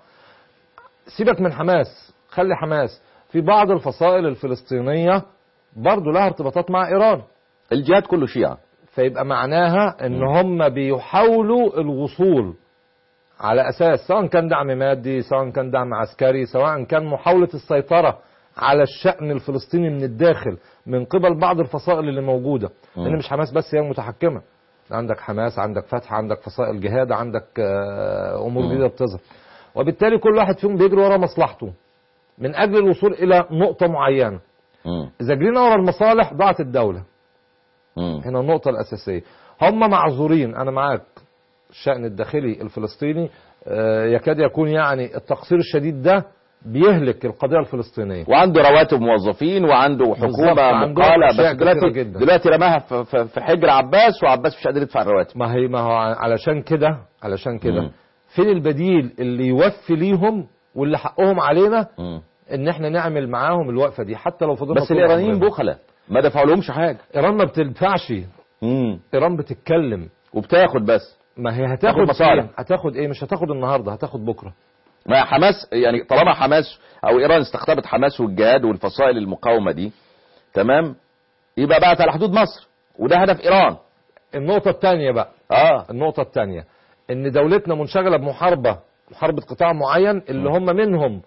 سيبك من حماس خلي حماس في بعض الفصائل الفلسطينيه برضه لها ارتباطات مع ايران الجهاد كله شيعة فيبقى معناها ان هم بيحاولوا الوصول على اساس سواء كان دعم مادي سواء كان دعم عسكري سواء كان محاوله السيطره على الشأن الفلسطيني من الداخل من قبل بعض الفصائل اللي موجوده مم. لان مش حماس بس هي المتحكمه عندك حماس عندك فتح عندك فصائل جهاد عندك آه، امور مم. جديده بتظهر وبالتالي كل واحد فيهم بيجري ورا مصلحته من اجل الوصول الى نقطه معينه مم. اذا جرينا ورا المصالح ضاعت الدوله مم. هنا النقطة الأساسية هم معذورين أنا معاك الشأن الداخلي الفلسطيني آه، يكاد يكون يعني التقصير الشديد ده بيهلك القضية الفلسطينية وعنده رواتب موظفين وعنده بالظبط، حكومة عنده مقالة أشياء بس دلوقتي كتيرة جدا. دلوقتي رماها في- في في حجر عباس وعباس مش قادر يدفع الرواتب ما هي ما هو علشان كده علشان كده مم. فين البديل اللي يوفي ليهم واللي حقهم علينا مم. ان احنا نعمل معاهم الوقفة دي حتى لو فضلنا بس طول الإيرانيين عمرنا. بخلة ما دفعوا لهمش حاجة ايران ما بتدفعش مم. ايران بتتكلم وبتاخد بس ما هي تاخد هتاخد مصالح. ايه هتاخد ايه مش هتاخد النهارده هتاخد بكره ما حماس يعني طالما حماس او ايران استقطبت حماس والجهاد والفصائل المقاومه دي تمام يبقى بقت على حدود مصر وده هدف ايران النقطة الثانية بقى اه النقطة الثانية ان دولتنا منشغلة بمحاربة محاربة قطاع معين اللي م. هم منهم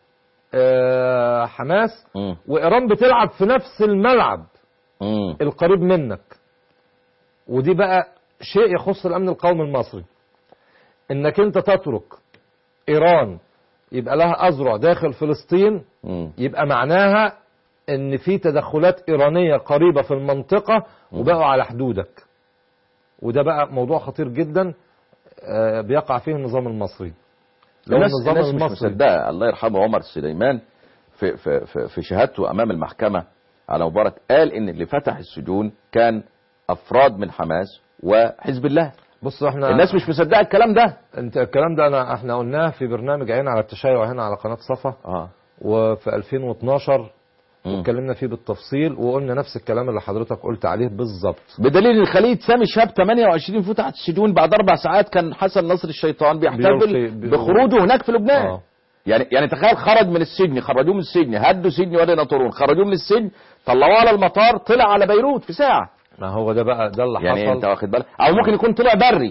آه، حماس مم. وايران بتلعب في نفس الملعب مم. القريب منك ودي بقى شيء يخص الامن القومي المصري انك انت تترك ايران يبقى لها اذرع داخل فلسطين مم. يبقى معناها ان في تدخلات ايرانيه قريبه في المنطقه وبقوا على حدودك وده بقى موضوع خطير جدا آه، بيقع فيه النظام المصري لو الناس, النظام الناس مش المصري مصدقه الله يرحمه عمر سليمان في في في, في شهادته امام المحكمه على مبارك قال ان اللي فتح السجون كان افراد من حماس وحزب الله بص احنا الناس مش مصدقه الكلام ده انت الكلام ده انا احنا قلناه في برنامج عين على التشيع هنا على قناه صفا اه وفي 2012 مم. اتكلمنا فيه بالتفصيل وقلنا نفس الكلام اللي حضرتك قلت عليه بالظبط بدليل ان خلية سامي شاب 28 فتحت السجون بعد اربع ساعات كان حسن نصر الشيطان بيحتفل بيلقي- بي- بخروجه هناك في لبنان اه يعني يعني تخيل خرج من السجن خرجوه من السجن هدوا سجن وادي نطرون خرجوه من السجن طلعوه على المطار طلع على بيروت في ساعه ما هو ده بقى ده اللي يعني انت حصل واخد بالك او ممكن يكون طلع بري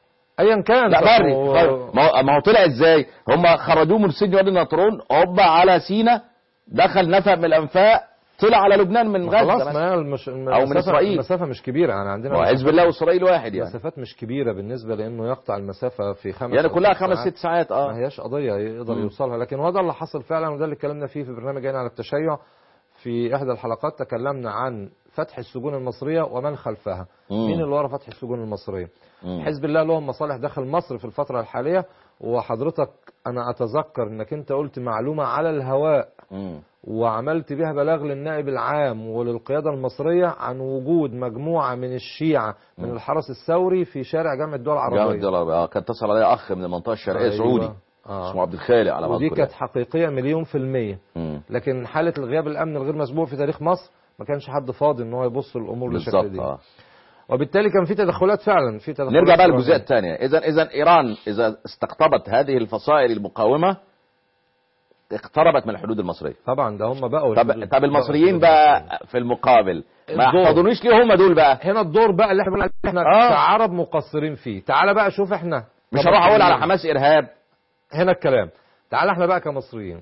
ايا كان لا طب بري هو- خرج- ما هو ما هو طلع ازاي هم خرجوه من السجن وادي نطرون هوبا على سينا دخل نفق من الانفاق طلع على لبنان من غزه خلاص مثلا. ما هي المش... من المسافة- إسرائيل. المسافة مش كبيرة يعني عندنا ما هو حزب الله واسرائيل واحد يعني مسافات مش كبيرة بالنسبة لأنه يقطع المسافة في خمس يعني أو كلها ست خمس ساعات. ست ساعات اه ما هياش قضية يقدر مم. يوصلها لكن هو ده اللي حصل فعلا وده اللي اتكلمنا فيه في برنامج عين على التشيع في إحدى الحلقات تكلمنا عن فتح السجون المصرية ومن خلفها مم. مين اللي ورا فتح السجون المصرية مم. حزب الله لهم مصالح داخل مصر في الفترة الحالية وحضرتك أنا أتذكر أنك أنت قلت معلومة على الهواء مم. وعملت بها بلاغ للنائب العام وللقيادة المصرية عن وجود مجموعة من الشيعة من مم. الحرس الثوري في شارع جامع الدول جامعة العربية الدولار اه كان اتصل عليا اخ من المنطقه الشرقيه أيوة. سعودي آه. اسمه عبد الخالق على ما ودي اذكر كانت حقيقية مليون في المية مم. لكن حالة الغياب الأمن الغير مسبوق في تاريخ مصر ما كانش حد فاضي ان هو يبص الامور بالشكل بالظبط دي اه وبالتالي كان في تدخلات فعلا في تدخلات نرجع بقى إيرانية. للجزئيه الثانيه اذا اذا ايران اذا استقطبت هذه الفصائل المقاومه اقتربت من الحدود المصريه طبعا ده هم بقوا طب طب المصريين بقى في المقابل ما الدور. يحتضنوش ليه هم دول بقى هنا الدور بقى اللي احنا بنقول عليه احنا آه. كعرب مقصرين فيه تعال بقى شوف احنا مش هروح اقول على حماس ارهاب هنا الكلام تعال احنا بقى كمصريين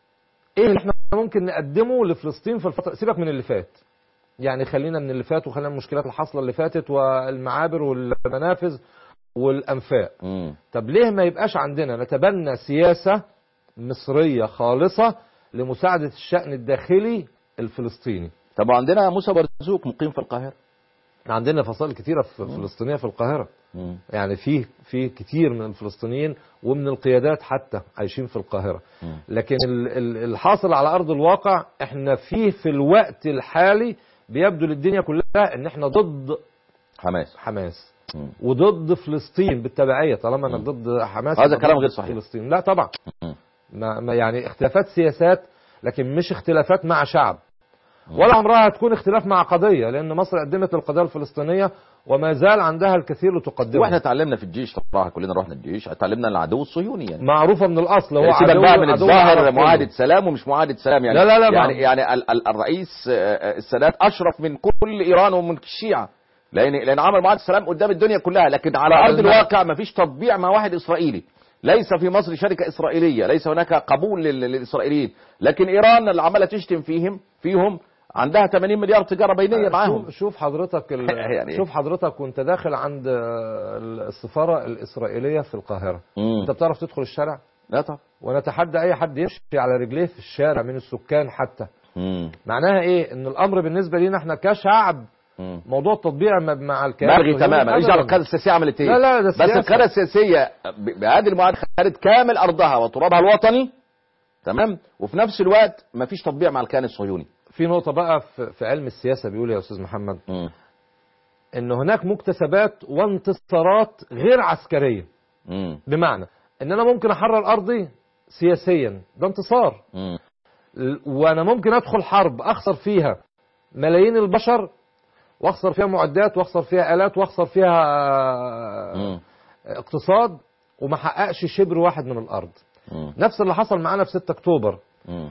ايه اللي احنا ممكن نقدمه لفلسطين في الفتره سيبك من اللي فات يعني خلينا من اللي فات وخلينا من المشكلات الحاصله اللي فاتت والمعابر والمنافذ والانفاق مم. طب ليه ما يبقاش عندنا نتبنى سياسه مصريه خالصه لمساعده الشان الداخلي الفلسطيني طب وعندنا موسى برزوق مقيم في القاهره عندنا فصائل كتيره في فلسطينيه في القاهره مم. يعني في في كتير من الفلسطينيين ومن القيادات حتى عايشين في القاهره مم. لكن ال- ال- الحاصل على ارض الواقع احنا فيه في الوقت الحالي بيبدو للدنيا كلها ان احنا ضد حماس حماس مم. وضد فلسطين بالتبعيه طالما انك ضد حماس هذا يبقى كلام ضد غير صحيح. فلسطين لا طبعا مم. ما ما يعني اختلافات سياسات لكن مش اختلافات مع شعب ولا عمرها هتكون اختلاف مع قضيه لان مصر قدمت القضيه الفلسطينيه وما زال عندها الكثير لتقدمه واحنا اتعلمنا في الجيش صراحه كلنا رحنا الجيش اتعلمنا العدو الصهيوني يعني معروفه من الاصل هو سيبك عدو بقى من عدو الظاهر العرب معاهدة كله. سلام ومش معاهدة سلام يعني لا لا لا يعني ما- يعني ال- ال- الرئيس آه، السادات اشرف من كل ايران ومن الشيعة لان لان عمل معاهدة سلام قدام الدنيا كلها لكن على لا، ارض لا. الواقع ما فيش تطبيع مع واحد اسرائيلي ليس في مصر شركة إسرائيلية ليس هناك قبول لل- للإسرائيليين لكن إيران اللي عمالة تشتم فيهم فيهم عندها 80 مليار تجارة بينية معاهم شوف, شوف حضرتك ال... يعني إيه؟ شوف حضرتك وانت داخل عند آه، السفاره الاسرائيليه في القاهره مم. انت بتعرف تدخل الشارع لا طبعا ونتحدى اي حد يمشي على رجليه في الشارع من السكان حتى مم. معناها ايه ان الامر بالنسبه لنا احنا كشعب مم. موضوع التطبيع م- مع الكيان ملغي الصهيوني تماما ايش أبداً. دعوه القياده السياسيه عملت ايه لا لا ده بس السياسة. القياده السياسيه ب- بهذه المعاهده خدت كامل ارضها وترابها الوطني تمام وفي نفس الوقت ما فيش تطبيع مع الكيان الصهيوني في نقطه بقى في, في علم السياسه بيقول يا استاذ محمد مم. ان هناك مكتسبات وانتصارات غير عسكريه مم. بمعنى ان انا ممكن احرر ارضي سياسيا ده انتصار مم. ل- وانا ممكن ادخل حرب اخسر فيها ملايين البشر واخسر فيها معدات واخسر فيها الات واخسر فيها آه، مم. اقتصاد وما حققش شبر واحد من الارض مم. نفس اللي حصل معانا في 6 اكتوبر مم.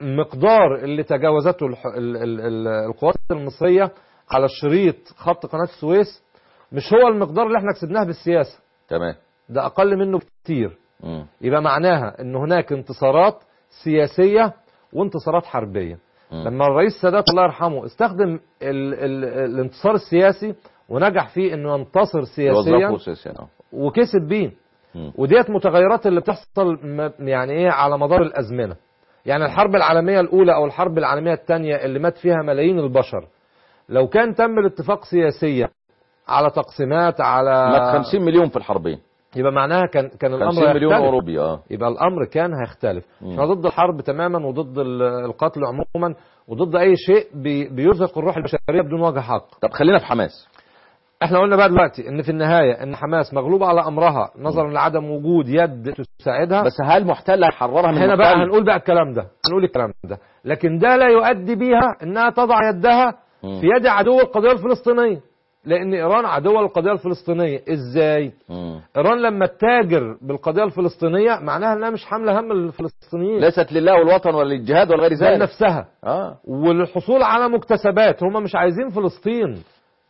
مقدار اللي تجاوزته الح- ال- ال- ال- القوات المصريه على الشريط خط قناه السويس مش هو المقدار اللي احنا كسبناه بالسياسه تمام ده اقل منه كتير مم. يبقى معناها ان هناك انتصارات سياسيه وانتصارات حربيه مم. لما الرئيس السادات الله يرحمه استخدم ال ال الانتصار السياسي ونجح فيه انه ينتصر سياسيا وظفوا سياسيا آه. وكسب بيه مم. وديت متغيرات اللي بتحصل م- يعني ايه على مدار الازمنه يعني الحرب العالميه الاولى او الحرب العالميه الثانيه اللي مات فيها ملايين البشر لو كان تم الاتفاق سياسيا على تقسيمات على مات 50 مليون في الحربين يبقى معناها كان كان الامر 50 مليون هيختلف. اوروبي اه يبقى الامر كان هيختلف مم. احنا ضد الحرب تماما وضد ال- القتل عموما وضد اي شيء بي- بيرزق الروح البشريه بدون وجه حق طب خلينا في حماس احنا قلنا بقى دلوقتي ان في النهايه ان حماس مغلوبه على امرها نظرا لعدم وجود يد تساعدها بس هل محتله هيحررها من هنا بقى محتل؟ هنقول بقى الكلام ده هنقول الكلام ده لكن ده لا يؤدي بيها انها تضع يدها مم. في يد عدو القضيه الفلسطينيه لان ايران عدو القضيه الفلسطينيه ازاي مم. ايران لما تتاجر بالقضيه الفلسطينيه معناها انها مش حامله هم الفلسطينيين ليست لله والوطن ولا للجهاد ولا غير زي ذلك نفسها اه والحصول على مكتسبات هم مش عايزين فلسطين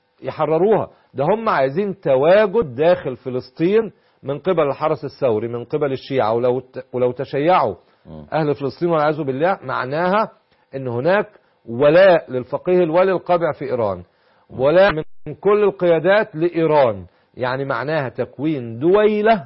يحرروها ده هم عايزين تواجد داخل فلسطين من قبل الحرس الثوري من قبل الشيعة ولو ولو تشيعوا مم. أهل فلسطين والعياذ بالله معناها أن هناك ولاء للفقيه الوالي القابع في إيران ولاء من كل القيادات لإيران يعني معناها تكوين دويلة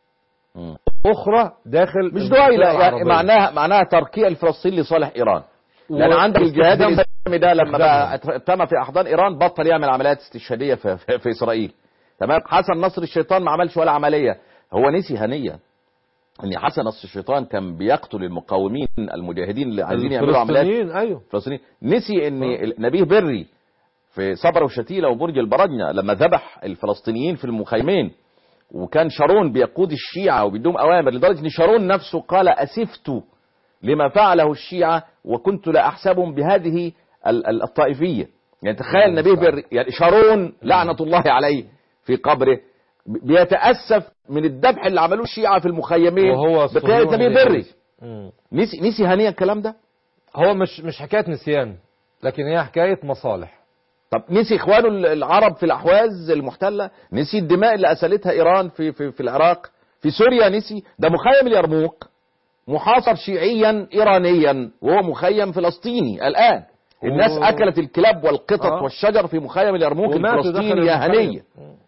مم. أخرى داخل مش المنطقة دويلة يعني العربية. معناها معناها تركيع الفلسطين لصالح ايران لان و- عندك الجهاد واستخدام- الاسلامي ده لما بقى استخدامهم. اتم في احضان ايران بطل يعمل عمليات استشهاديه في, في, في اسرائيل تمام حسن نصر الشيطان ما عملش ولا عمليه هو نسي هنيا ان حسن نصر الشيطان كان بيقتل المقاومين المجاهدين اللي عايزين يعملوا عمليات الفلسطينيين أيوه فلسطينيين نسي ان نبيه بري في صبر وشتيلة وبرج البرجنة لما ذبح الفلسطينيين في المخيمين وكان شارون بيقود الشيعة وبيدوم أوامر لدرجة أن شارون نفسه قال أسفت لما فعله الشيعة وكنت لا أحسبهم بهذه ال- ال- الطائفية يعني تخيل نبيه بري يعني شارون لعنة الله عليه في قبره بيتأسف من الذبح اللي عملوه الشيعة في المخيمين وهو بقيادة الصهيوني نبيه بري مم. نسي نسي هنية الكلام ده هو مش مش حكايه نسيان لكن هي حكايه مصالح طب نسي اخوانه العرب في الاحواز المحتله نسي الدماء اللي اسالتها ايران في في في العراق في سوريا نسي ده مخيم اليرموك محاصر شيعيا ايرانيا وهو مخيم فلسطيني الان الناس و- اكلت الكلاب والقطط آه. والشجر في مخيم اليرموك وماتوا داخل الفلسطيني يا المخيم. هنيه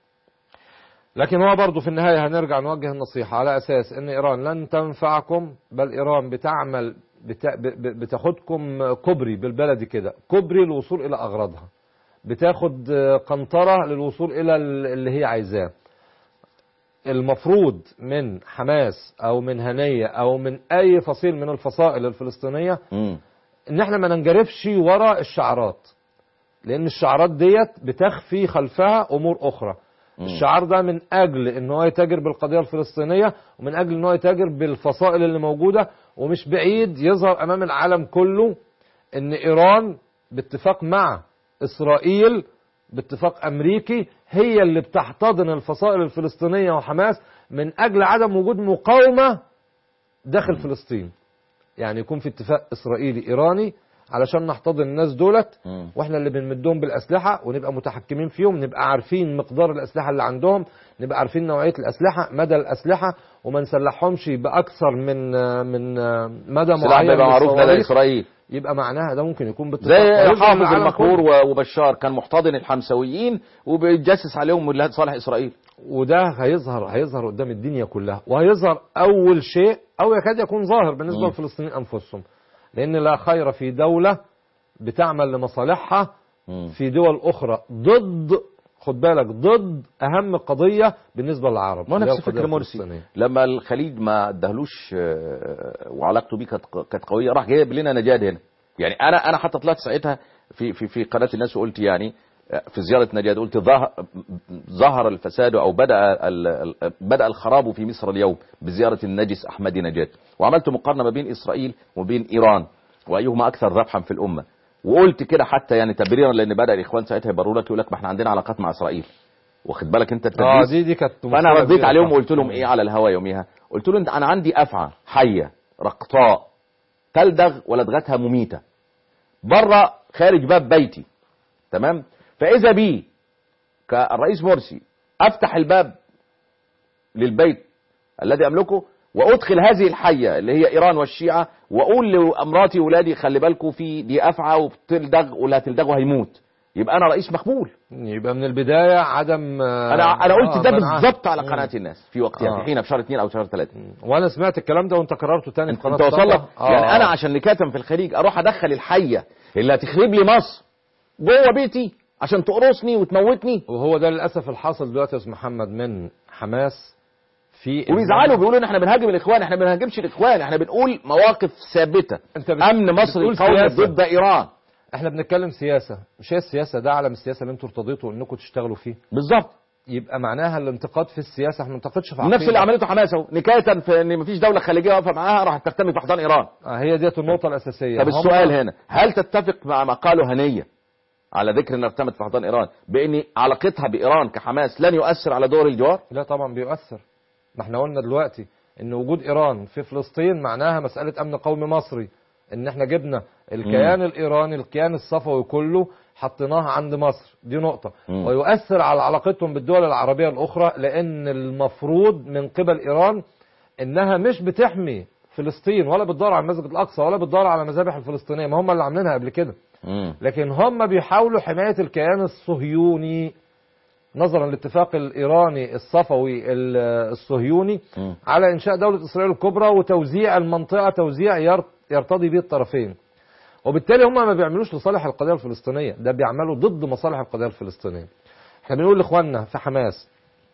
لكن هو برضه في النهاية هنرجع نوجه النصيحة على أساس أن إيران لن تنفعكم بل إيران بتعمل بتا ب- ب- بتاخدكم كوبري بالبلدي كده كوبري للوصول إلى أغراضها بتاخد آه، قنطرة للوصول إلى ال- اللي هي عايزاه المفروض من حماس أو من هنية أو من أي فصيل من الفصائل الفلسطينية مم. ان احنا ما ننجرفش ورا الشعارات لان الشعارات ديت بتخفي خلفها امور اخرى الشعار ده من اجل ان هو يتاجر بالقضيه الفلسطينيه ومن اجل ان هو يتاجر بالفصائل اللي موجوده ومش بعيد يظهر امام العالم كله ان ايران باتفاق مع اسرائيل باتفاق امريكي هي اللي بتحتضن الفصائل الفلسطينيه وحماس من اجل عدم وجود مقاومه داخل فلسطين يعني يكون في اتفاق اسرائيلي ايراني علشان نحتضن الناس دولت مم. واحنا اللي بنمدهم بالاسلحه ونبقى متحكمين فيهم نبقى عارفين مقدار الاسلحه اللي عندهم نبقى عارفين نوعيه الاسلحه مدى الاسلحه وما نسلحهمش باكثر من من مدى سلاح معين بيبقى معروف لدى للصواريخ. اسرائيل يبقى معناها ده ممكن يكون باتفاق زي ويظهر حافظ للعالم المقهور كله. و- وبشار كان محتضن الحمسويين وبيتجسس عليهم لصالح اسرائيل وده هيظهر هيظهر قدام الدنيا كلها وهيظهر اول شيء او يكاد يكون ظاهر بالنسبه مم. للفلسطينيين انفسهم لان لا خير في دوله بتعمل لمصالحها مم. في دول اخرى ضد خد بالك ضد اهم قضيه بالنسبه للعرب ما اللي هي نفس القضية فكر مرسي الفلسطينية. لما الخليج ما ادهلوش آه، وعلاقته بيه كانت كانت قويه راح جايب لنا نجاد هنا يعني انا انا حتى طلعت ساعتها في في في قناه الناس وقلت يعني آه، في زياره نجاد قلت ظهر ظهر الفساد او بدا ال- ال- بدا الخراب في مصر اليوم بزياره النجس احمدي نجاد وعملت مقارنه ما بين اسرائيل وبين ايران وايهما اكثر ذبحا في الامه وقلت كده حتى يعني تبريرا لان بدا الاخوان ساعتها يبرروا لك يقول لك ما احنا عندنا علاقات مع اسرائيل واخد بالك انت اه التدليس دي دي كانت فانا مشكلة رديت كبيرة عليهم طبعاً. وقلت لهم ايه على الهوا يوميها قلت له انت انا عندي افعى حيه رقطاء تلدغ ولدغتها مميته بره خارج باب بيتي تمام فاذا بي كالرئيس مرسي افتح الباب للبيت الذي املكه وادخل هذه الحيه اللي هي ايران والشيعه واقول لامراتي واولادي خلي بالكم في دي افعى وبتلدغ ولا تلدغه هيموت يبقى انا رئيس مقبول يبقى من البدايه عدم آه، انا انا قلت آه، ده منعها. بالظبط على مم. قناه الناس في وقتها آه. في حين في شهر اثنين او شهر ثلاثه وانا سمعت الكلام ده وانت كررته تاني في قناه انت وصل لك الصفا. آه، يعني انا آه. عشان نكاتم في الخليج اروح ادخل الحيه اللي هتخرب لي مصر جوه بيتي عشان تقرصني وتموتني وهو ده للاسف الحاصل دلوقتي يا استاذ محمد من حماس في وبيزعلوا بيقولوا ان احنا بنهاجم الاخوان احنا ما بنهاجمش الاخوان احنا بنقول مواقف ثابته انت بت... امن مصر بتقول القومي سياسة. ضد ايران احنا بنتكلم سياسه مش هي السياسه ده علم السياسه اللي انتوا ارتضيتوا انكم تشتغلوا فيه بالظبط يبقى معناها الانتقاد في السياسه احنا ما بننتقدش في عقيدة. نفس اللي عملته حماس اهو نكايه في ان مفيش دوله خليجيه واقفه معاها راح تكتمل في احضان ايران آه هي ديت النقطه الاساسيه طب هم- السؤال هنا هل تتفق مع ما قاله هنيه على ذكر انها ارتمت في احضان ايران بان علاقتها بايران كحماس لن يؤثر على دول الجوار لا طبعا بيؤثر ما احنا قلنا دلوقتي ان وجود ايران في فلسطين معناها مساله امن قومي مصري ان احنا جبنا الكيان الايراني الكيان الصفوي كله حطيناه عند مصر دي نقطه مم. ويؤثر على علاقتهم بالدول العربيه الاخرى لان المفروض من قبل ايران انها مش بتحمي فلسطين ولا بتدور على المسجد الاقصى ولا بتدور على المذابح الفلسطينيه ما هم اللي عاملينها قبل كده مم. لكن هم بيحاولوا حماية الكيان الصهيوني نظرا للاتفاق الإيراني الصفوي ال- الصهيوني مم. على إنشاء دولة إسرائيل الكبرى وتوزيع المنطقة توزيع ير- يرتضي به الطرفين وبالتالي هم ما بيعملوش لصالح القضية الفلسطينية ده بيعملوا ضد مصالح القضية الفلسطينية احنا بنقول لإخواننا في حماس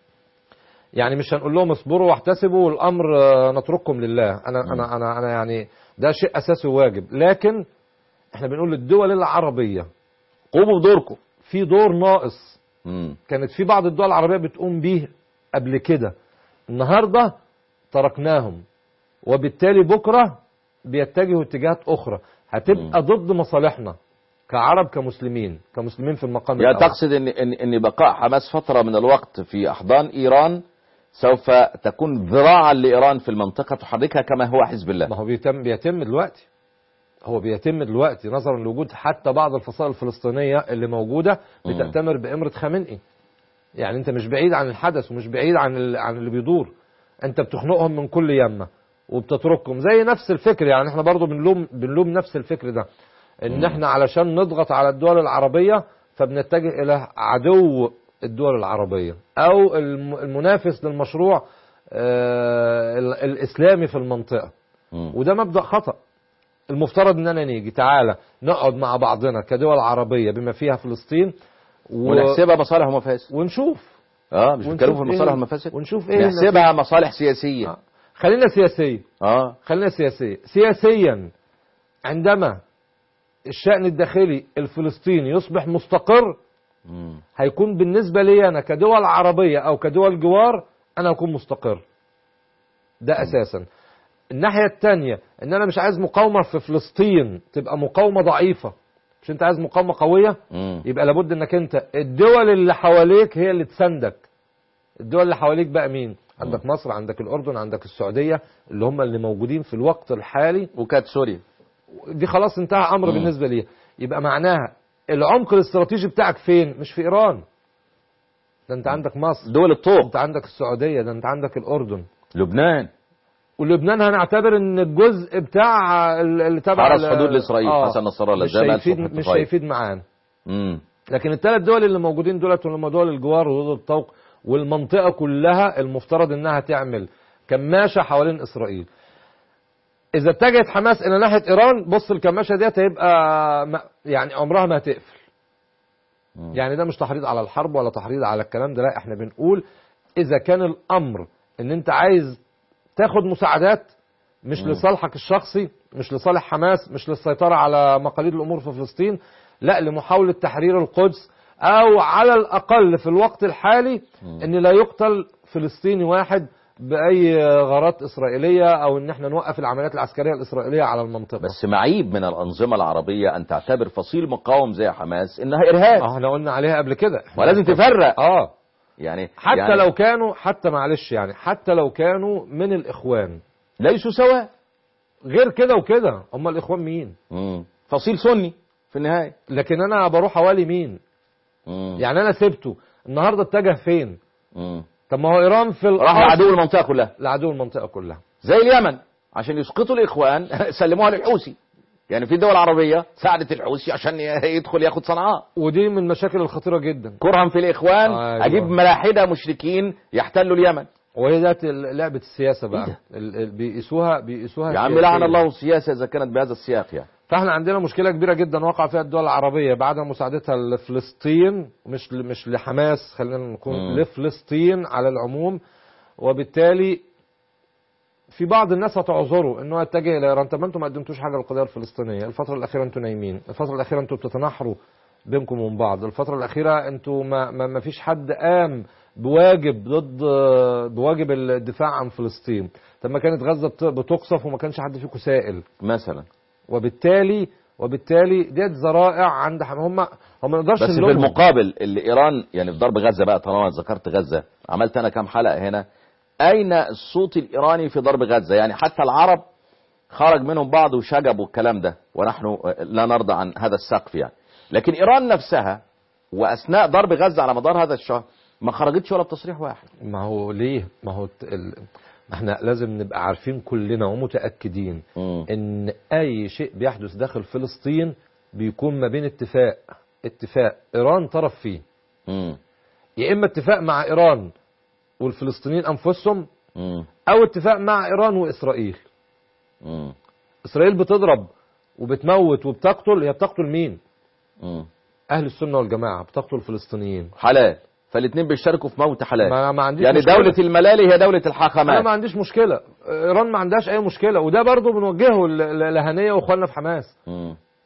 يعني مش هنقول لهم اصبروا واحتسبوا والامر آه، نترككم لله انا انا انا انا يعني ده شيء اساسي وواجب لكن احنا بنقول للدول العربيه قوموا بدوركم في دور ناقص مم. كانت في بعض الدول العربيه بتقوم بيه قبل كده النهارده تركناهم وبالتالي بكره بيتجهوا اتجاهات اخرى هتبقى ضد مصالحنا كعرب كمسلمين كمسلمين في المقام يعني الأول. تقصد ان ان ان بقاء حماس فتره من الوقت في احضان ايران سوف تكون ذراعا لإيران في المنطقة تحركها كما هو حزب الله ما هو بيتم بيتم دلوقتي هو بيتم دلوقتي نظرا لوجود حتى بعض الفصائل الفلسطينيه اللي موجوده بتأتمر بإمرة خامنئي يعني انت مش بعيد عن الحدث ومش بعيد عن ال- عن اللي بيدور انت بتخنقهم من كل يمه وبتتركهم زي نفس الفكر يعني احنا برضو بنلوم بنلوم نفس الفكر ده ان احنا علشان نضغط على الدول العربيه فبنتجه الى عدو الدول العربيه او الم- المنافس للمشروع آه، ال- الاسلامي في المنطقه مم. وده مبدا خطا المفترض اننا نيجي تعالى نقعد مع بعضنا كدول عربيه بما فيها فلسطين و... ونحسبها مصالح ومفاسد ونشوف اه مش بيتكلموا في ونشوف المصالح إيه- والمفاسد ونشوف ايه نحسبها مصالح سياسية آه. خلينا سياسية اه خلينا سياسية سياسيا عندما الشأن الداخلي الفلسطيني يصبح مستقر مم. هيكون بالنسبة لي أنا كدول عربية أو كدول جوار أنا أكون مستقر ده أساسا الناحية التانية إن أنا مش عايز مقاومة في فلسطين تبقى مقاومة ضعيفة مش أنت عايز مقاومة قوية مم. يبقى لابد إنك أنت الدول اللي حواليك هي اللي تساندك الدول اللي حواليك بقى مين عندك مصر عندك الأردن عندك السعودية اللي هم اللي موجودين في الوقت الحالي وكانت سوريا دي خلاص انتهى امر مم. بالنسبه ليها يبقى معناها العمق الاستراتيجي بتاعك فين مش في ايران ده انت عندك مصر دول الطوق انت عندك السعوديه ده انت عندك الاردن لبنان ولبنان هنعتبر ان الجزء بتاع ال- اللي تبع حرس ال- حدود لإسرائيل آه، حسن نصر الله مش زي ما قال هيفيد صبحي مش الطفيل. هيفيد معانا مم. لكن الثلاث دول اللي موجودين دولت هم دول الجوار ودول الطوق والمنطقه كلها المفترض انها تعمل كماشه حوالين اسرائيل اذا اتجهت حماس الى ناحيه ايران بص الكماشه ديت هيبقى ما- يعني عمرها ما هتقفل مم. يعني ده مش تحريض على الحرب ولا تحريض على الكلام ده لا احنا بنقول اذا كان الامر ان انت عايز تاخد مساعدات مش مم. لصالحك الشخصي مش لصالح حماس مش للسيطرة على مقاليد الأمور في فلسطين لا لمحاولة تحرير القدس أو على الأقل في الوقت الحالي مم. أن لا يقتل فلسطيني واحد بأي غارات إسرائيلية أو أن احنا نوقف العمليات العسكرية الإسرائيلية على المنطقة بس معيب من الأنظمة العربية أن تعتبر فصيل مقاوم زي حماس إنها إرهاب اه احنا قلنا عليها قبل كده ولازم تفرق اه يعني حتى يعني لو كانوا حتى معلش يعني حتى لو كانوا من الإخوان ليسوا سواء غير كده وكده هم الإخوان مين مم. فصيل سني في النهاية لكن أنا بروح أوالي مين مم. يعني أنا سبته النهاردة اتجه فين مم. طب ما هو ايران في راح الأصل لعدو المنطقة كلها لعدو المنطقه كلها زي اليمن عشان يسقطوا الإخوان سلموها للحوثي يعني في دول عربية ساعدت الحوثي عشان يدخل ياخد صنعاء ودي من المشاكل الخطيره جدا كرها في الإخوان أيوة. أجيب ملاحدة مشركين يحتلوا اليمن وهي ذات ال- لعبه السياسه إيه بقى ده؟ ال- ال- بيقيسوها بيقيسوها يا عم سياسياً. لعن الله السياسة إذا كانت بهذا السياق يعني فاحنا عندنا مشكله كبيره جدا وقع فيها الدول العربيه بعد مساعدتها لفلسطين مش ل- مش لحماس خلينا نكون مم. لفلسطين على العموم وبالتالي في بعض الناس هتعذروا انه يتجه الى ايران طب ما انتم ما قدمتوش حاجه للقضيه الفلسطينيه الفتره الاخيره انتم نايمين الفتره الاخيره انتم بتتناحروا بينكم وبين بعض الفتره الاخيره انتم ما, ما, ما فيش حد قام بواجب ضد بواجب الدفاع عن فلسطين طب ما كانت غزه بت- بتقصف وما كانش حد فيكم سائل مثلا وبالتالي وبالتالي ديت ذرائع عند حم- هم هم ما نقدرش بس في نلومهم. المقابل اللي ايران يعني في ضرب غزه بقى طالما ذكرت غزه عملت انا كام حلقه هنا اين الصوت الايراني في ضرب غزه يعني حتى العرب خرج منهم بعض وشجبوا الكلام ده ونحن لا نرضى عن هذا السقف يعني لكن ايران نفسها واثناء ضرب غزه على مدار هذا الشهر ما خرجتش ولا بتصريح واحد ما هو ليه ما هو الت- ال... ما احنا لازم نبقى عارفين كلنا ومتاكدين مم. ان اي شيء بيحدث داخل فلسطين بيكون ما بين اتفاق اتفاق ايران طرف فيه مم. يا اما اتفاق مع ايران والفلسطينيين انفسهم مم. او اتفاق مع ايران واسرائيل مم. اسرائيل بتضرب وبتموت وبتقتل هي بتقتل مين مم. اهل السنه والجماعه بتقتل الفلسطينيين حلال فالاثنين بيشتركوا في موت حلال ما ما عنديش يعني مشكلة. دولة الملالي هي دولة انا الحاخامات ما عنديش مشكله ايران ما عندهاش اي مشكله وده برضو بنوجهه ل- ل- لهنيه واخواننا في حماس مم.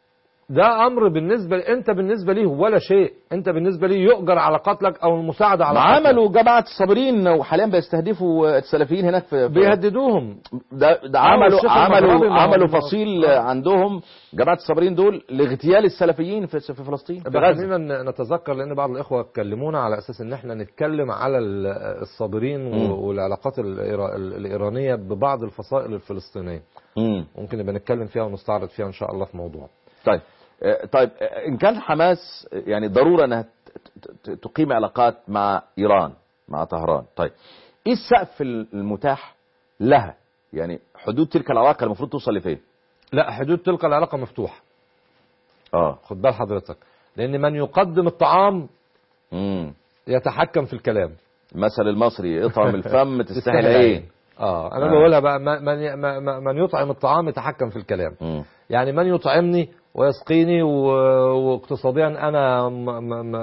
ده امر بالنسبه انت بالنسبه ليه ولا شيء انت بالنسبه ليه يؤجر على قتلك او المساعده على ما قتلك. عملوا جماعة الصابرين وحاليا بيستهدفوا السلفيين هناك في في- بيهددوهم ده, ده آه، عملوا الشيخ المغربي عملوا ما هو- عملوا ما هو- فصيل آه. عندهم جماعة الصابرين دول لاغتيال السلفيين في في فلسطين في غزة خلينا ن- نتذكر لان بعض الاخوه كلمونا على اساس ان احنا نتكلم على ال- الصابرين و- مم. والعلاقات الإيرا- الايرانيه ببعض الفصائل الفلسطينيه مم. ممكن نبقى نتكلم فيها ونستعرض فيها ان شاء الله في موضوع طيب آه، طيب آه، ان كان حماس يعني ضروره انها ت- ت- ت- تقيم علاقات مع ايران مع طهران طيب ايه السقف المتاح لها يعني حدود تلك العلاقه المفروض توصل لفين لا حدود تلك العلاقه مفتوحه اه خد بال حضرتك لان من يقدم الطعام امم يتحكم في الكلام المثل المصري اطعم الفم تستاهل عين اه انا آه. بقولها بقى ما- من ي- ما- ما- من يطعم الطعام يتحكم في الكلام مم. يعني من يطعمني ويسقيني و- واقتصاديا انا م م م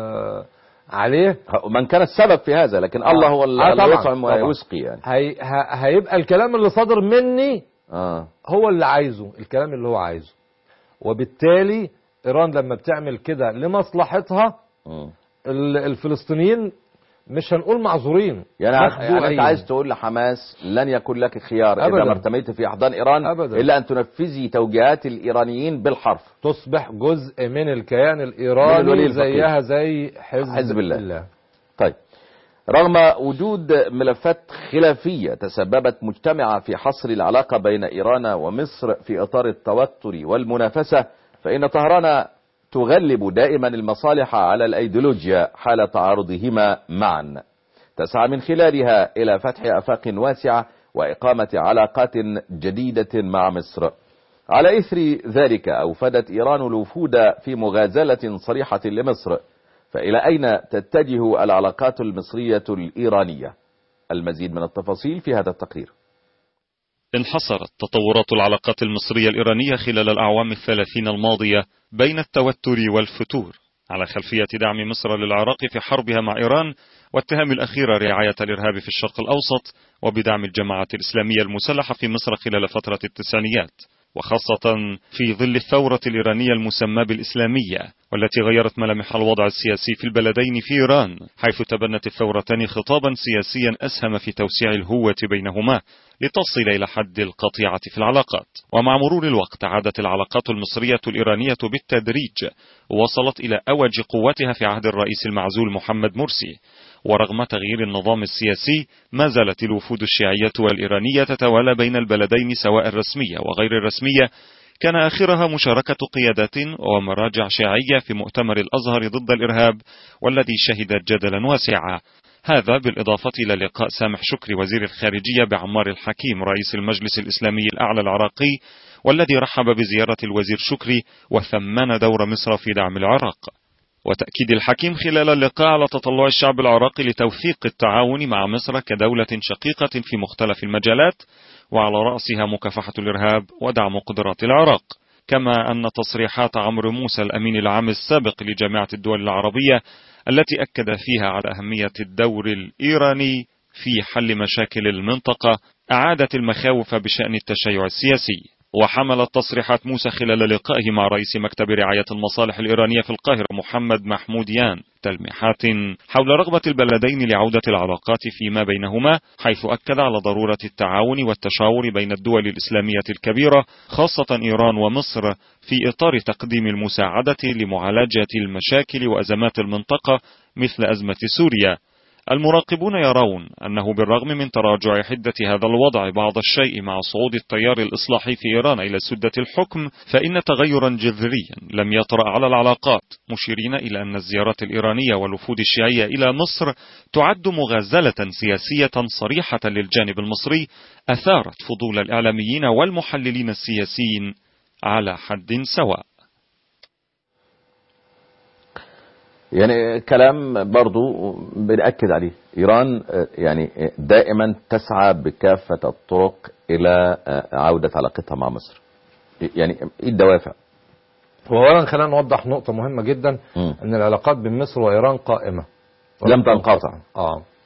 عليه من كان السبب في هذا لكن الله هو آه، اللي طبعاً، يطعم طبعاً. ويسقي يعني هي ه- هيبقى الكلام اللي صادر مني اه هو اللي عايزه الكلام اللي هو عايزه وبالتالي ايران لما بتعمل كده لمصلحتها مم. ال- الفلسطينيين مش هنقول معذورين يعني, ع- يعني انت مخدوعين. عايز تقول لحماس لن يكون لك خيار اذا أبداً. ما ارتميت في احضان ايران أبداً. الا ان تنفذي توجيهات الايرانيين بالحرف تصبح جزء من الكيان من الولي الايراني الفقير. زيها زي حزب, حزب الله. طيب رغم وجود ملفات خلافية تسببت مجتمعة في حصر العلاقة بين إيران ومصر في إطار التوتر والمنافسة فإن طهران تغلب دائما المصالح على الأيديولوجيا حال تعارضهما معا تسعى من خلالها إلى فتح آفاق واسعة وإقامة علاقات جديدة مع مصر على إثر ذلك أوفدت إيران الوفود في مغازلة صريحة لمصر فإلى أين تتجه العلاقات المصرية الإيرانية المزيد من التفاصيل في هذا التقرير انحصرت تطورات العلاقات المصرية الإيرانية خلال الأعوام الثلاثين الماضية بين التوتر والفتور على خلفية دعم مصر للعراق في حربها مع إيران واتهام الأخير رعاية الإرهاب في الشرق الأوسط وبدعم الجماعة الإسلامية المسلحة في مصر خلال فترة التسعينيات وخاصة في ظل الثورة الإيرانية المسمى بالإسلامية والتي غيرت ملامح الوضع السياسي في البلدين في إيران حيث تبنت الثورتان خطابا سياسيا أسهم في توسيع الهوة بينهما لتصل إلى حد القطيعة في العلاقات ومع مرور الوقت عادت العلاقات المصرية الإيرانية بالتدريج ووصلت إلى أوج قوتها في عهد الرئيس المعزول محمد مرسي ورغم تغيير النظام السياسي ما زالت الوفود الشيعية والإيرانية تتوالى بين البلدين سواء الرسمية وغير الرسمية كان آخرها مشاركة قيادات ومراجع شيعية في مؤتمر الأزهر ضد الإرهاب والذي شهد جدلا واسعا هذا بالإضافة إلى لقاء سامح شكري وزير الخارجية بعمار الحكيم رئيس المجلس الإسلامي الأعلى العراقي والذي رحب بزيارة الوزير شكري وثمن دور مصر في دعم العراق وتأكيد الحكيم خلال اللقاء على تطلع الشعب العراقي لتوثيق التعاون مع مصر كدولة شقيقة في مختلف المجالات وعلى رأسها مكافحة الإرهاب ودعم قدرات العراق كما أن تصريحات عمرو موسى الأمين العام السابق لجامعة الدول العربية التي أكد فيها على أهمية الدور الإيراني في حل مشاكل المنطقة أعادت المخاوف بشأن التشيع السياسي وحملت تصريحات موسى خلال لقائه مع رئيس مكتب رعاية المصالح الإيرانية في القاهرة محمد محمود يان تلميحات حول رغبة البلدين لعودة العلاقات فيما بينهما حيث أكد على ضرورة التعاون والتشاور بين الدول الإسلامية الكبيرة خاصة إيران ومصر في إطار تقديم المساعدة لمعالجة المشاكل وأزمات المنطقة مثل أزمة سوريا المراقبون يرون أنه بالرغم من تراجع حدة هذا الوضع بعض الشيء مع صعود التيار الإصلاحي في إيران إلى سدة الحكم فإن تغيرا جذريا لم يطرأ على العلاقات مشيرين إلى أن الزيارات الإيرانية والوفود الشيعية إلى مصر تعد مغازلة سياسية صريحة للجانب المصري أثارت فضول الإعلاميين والمحللين السياسيين على حد سواء يعني كلام برضو بنأكد عليه إيران يعني دائما تسعى بكافة الطرق إلى عودة علاقتها مع مصر يعني إيه الدوافع واولا خلينا نوضح نقطه مهمه جدا مم. ان العلاقات بين مصر وايران قائمه لم تنقطع. اه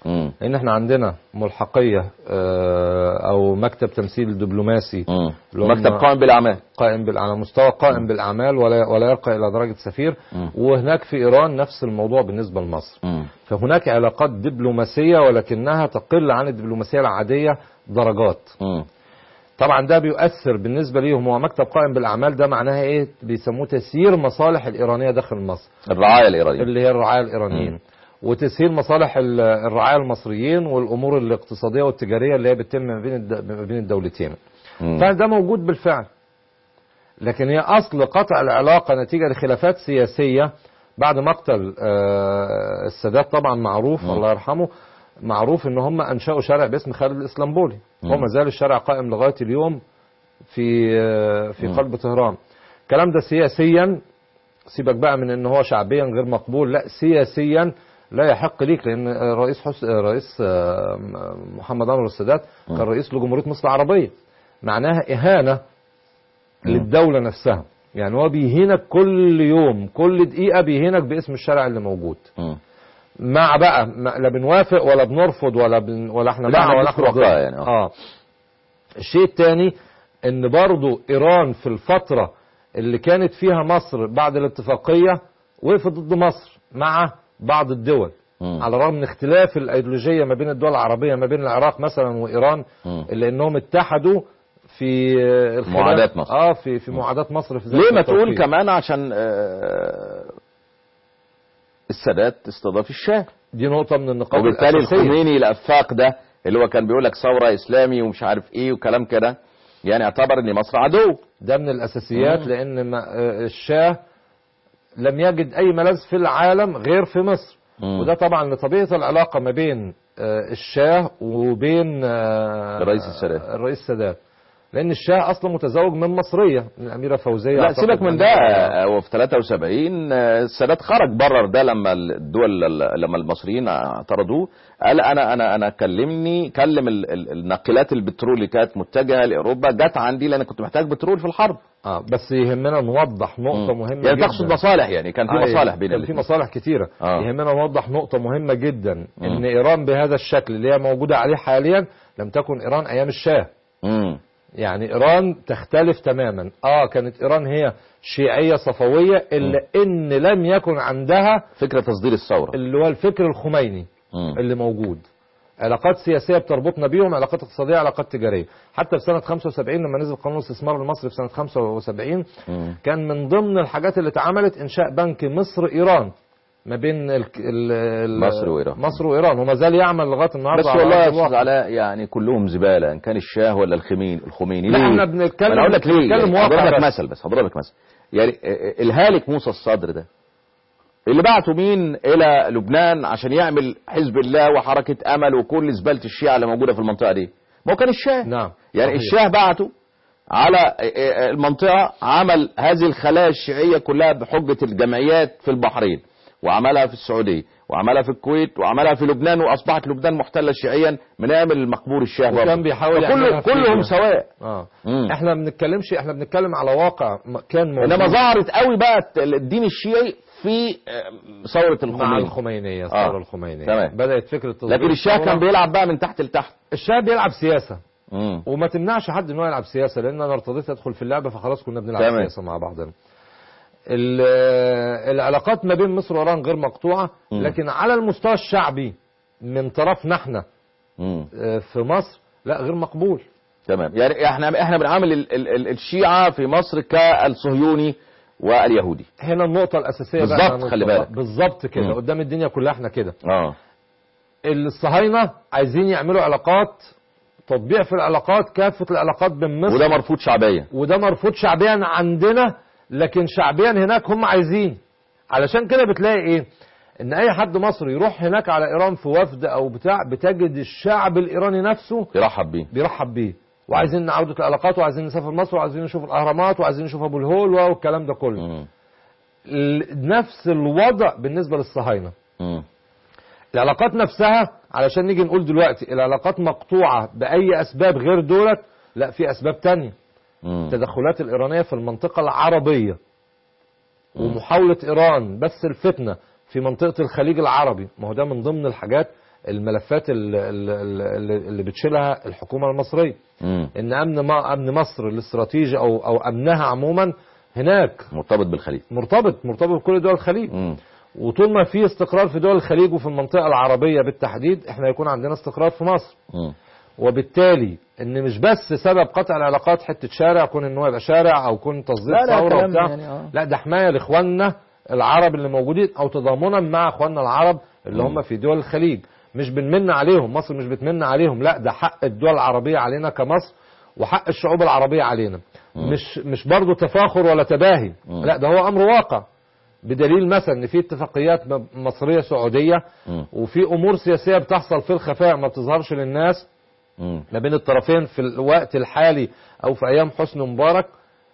مم. لان احنا عندنا ملحقيه آه، او مكتب تمثيل دبلوماسي مم. اللي هم مكتب قائم بالاعمال قائم بال- على مستوى قائم بالاعمال ولا ولا يرقى الى درجه سفير مم. وهناك في ايران نفس الموضوع بالنسبه لمصر مم. فهناك علاقات دبلوماسيه ولكنها تقل عن الدبلوماسيه العاديه درجات مم. طبعا ده بيؤثر بالنسبه ليهم هو مكتب قائم بالاعمال ده معناها ايه بيسموه تسيير مصالح الايرانيه داخل مصر الرعايه الايرانيه اللي هي الرعايه الايرانيين وتسهيل مصالح ال- الرعايه المصريين والامور الاقتصاديه والتجاريه اللي هي بتتم ما بين الد- ما بين الدولتين مم. فده موجود بالفعل لكن هي اصل قطع العلاقه نتيجه لخلافات سياسيه بعد مقتل آه، السادات طبعا معروف مم. الله يرحمه معروف ان هم انشأوا شارع باسم خالد الاسلامبولي مم. هو ما زال الشارع قائم لغايه اليوم في آه، في مم. قلب طهران الكلام ده سياسيا سيبك بقى من ان هو شعبيا غير مقبول لا سياسيا لا يحق ليك لان رئيس حس... رئيس آه، محمد انور السادات كان مم. رئيس لجمهوريه مصر العربيه معناها اهانه مم. للدوله نفسها يعني هو بيهينك كل يوم كل دقيقه بيهينك باسم الشارع اللي موجود مم. مع بقى ما- لا بنوافق ولا بنرفض ولا بن ولا احنا لا، مع احنا ولا بنذكر احنا ضد. واقعية يعني، آه. اه الشيء الثاني ان برضو ايران في الفتره اللي كانت فيها مصر بعد الاتفاقيه وقفت ضد مصر مع بعض الدول مم. على الرغم من اختلاف الايديولوجيه ما بين الدول العربيه ما بين العراق مثلا وايران مم. الا انهم اتحدوا في الخلاف- معاداة مصر. اه في في معاداه مصر في ذات ليه ما تقول التوقيت. كمان عشان آه، السادات استضاف الشاه دي نقطه من النقاط وبالتالي الأساسية. الخميني الافاق ده اللي هو كان بيقول لك ثوره اسلامي ومش عارف ايه وكلام كده يعني اعتبر ان مصر عدو ده من الاساسيات مم. لان ما- آه، الشاه لم يجد اي ملاذ في العالم غير في مصر مم. وده طبعا لطبيعه العلاقه ما بين آه، الشاه وبين آه، الرئيس السادات. الرئيس السادات لان الشاه اصلا متزوج من مصريه من الاميره فوزيه لا أعتقد سيبك من من- ده آه، وفي 73 آه، السادات خرج برر ده لما الدول لما المصريين اعترضوه قال انا انا انا كلمني كلم ال- ال- الناقلات البترول اللي كانت متجهه لاوروبا جت عندي لان كنت محتاج بترول في الحرب اه بس يهمنا نوضح نقطه مم. مهمه يعني جدا. تقصد مصالح يعني كان في أيوة، مصالح بين كان في الاثنين مصالح كتيرة آه. يهمنا نوضح نقطة مهمة جدا مم. ان ايران بهذا الشكل اللي هي موجودة عليه حاليا لم تكن ايران ايام الشاه مم. يعني ايران تختلف تماما اه كانت ايران هي شيعية صفوية الا ان لم يكن عندها فكره تصدير الثوره اللي هو الفكر الخميني مم. اللي موجود علاقات سياسية بتربطنا بيهم علاقات اقتصادية علاقات تجارية حتى في سنة 75 لما نزل قانون الاستثمار المصري في سنة 75 مم. كان من ضمن الحاجات اللي اتعملت انشاء بنك مصر ايران ما بين ال ال ال مصر وإيران. مصر وايران وما زال يعمل لغايه النهارده بس على والله أرض يا استاذ الواقع. علاء يعني كلهم زباله ان كان الشاه ولا الخمين الخميني لا، ليه؟ احنا بنتكلم- ما انا اقول لك ليه بنتكلم يعني واقع هضرب لك بس. مثل بس هضرب لك مثل يعني آه، الهالك موسى الصدر ده اللي بعته مين الى لبنان عشان يعمل حزب الله وحركه امل وكل زباله الشيعه اللي موجوده في المنطقه دي ما هو كان الشاه نعم يعني صحيح. الشاه بعته على آه، آه، المنطقة عمل هذه الخلايا الشيعية كلها بحجة الجمعيات في البحرين وعملها في السعودية وعملها في الكويت وعملها في لبنان وأصبحت لبنان محتلة شيعيا من أيام المقبور الشاه وكان برضه. بيحاول فكل يعملها في كلهم ليبيا. سواء اه مم. احنا ما بنتكلمش احنا بنتكلم على واقع م- كان موجود إنما ظهرت قوي بقى الدين الشيعي في آه، ثورة مع الخميني الخمينيه آه. الثوره الخمينيه تمام. بدات فكره تصدير لكن الشاه الثورة. كان بيلعب بقى من تحت لتحت الشاه بيلعب سياسه مم. وما تمنعش حد ان هو يلعب سياسه لان انا ارتضيت ادخل في اللعبه فخلاص كنا بنلعب تمام. سياسه مع بعضنا ال- العلاقات ما بين مصر وايران غير مقطوعه مم. لكن على المستوى الشعبي من طرفنا احنا مم. آه، في مصر لا غير مقبول تمام يعني احنا احنا بنعامل ال- ال- ال- الشيعة في مصر كالصهيوني واليهودي هنا النقطه الاساسيه بقى بالظبط، أنا خلي نقطة- بالك. بالظبط كده مم. قدام الدنيا كلها احنا كده اه الصهاينه عايزين يعملوا علاقات تطبيع في العلاقات كافه العلاقات بين مصر وده مرفوض شعبيا وده مرفوض شعبيا عندنا لكن شعبيا هناك هم عايزين علشان كده بتلاقي ايه ان اي حد مصري يروح هناك على ايران في وفد او بتاع بتجد الشعب الايراني نفسه يرحب بيه بيرحب بيه وعايزين عودة العلاقات وعايزين نسافر مصر وعايزين نشوف الاهرامات وعايزين نشوف ابو الهول والكلام ده كله مم. ال- نفس الوضع بالنسبه للصهاينه مم. العلاقات نفسها علشان نيجي نقول دلوقتي العلاقات مقطوعه باي اسباب غير دولت لا في اسباب تانية مم. التدخلات الإيرانية في المنطقة العربية ومحاولة إيران بس الفتنة في منطقة الخليج العربي ما هو ده من ضمن الحاجات الملفات ال- ال- ال- اللي بتشيلها الحكومه المصريه مم. ان امن ما امن مصر الاستراتيجي او او امنها عموما هناك مرتبط بالخليج مرتبط مرتبط بكل دول الخليج مم. وطول ما في استقرار في دول الخليج وفي المنطقه العربيه بالتحديد احنا يكون عندنا استقرار في مصر مم. وبالتالي ان مش بس سبب قطع العلاقات حته شارع كون ان هو يبقى شارع او كون تصدير لا، لا، ثوره كلام وبتاع يعني، آه. لا ده حمايه لاخواننا العرب اللي موجودين او تضامنا مع اخواننا العرب اللي هم في دول الخليج مش بنمن عليهم مصر مش بتمن عليهم لا ده حق الدول العربيه علينا كمصر وحق الشعوب العربيه علينا مش مش برضه تفاخر ولا تباهي لا ده هو امر واقع بدليل مثلا ان في اتفاقيات م- مصريه سعوديه مم. وفي امور سياسيه بتحصل في الخفاء ما بتظهرش للناس مم. ما بين الطرفين في الوقت الحالي او في ايام حسني مبارك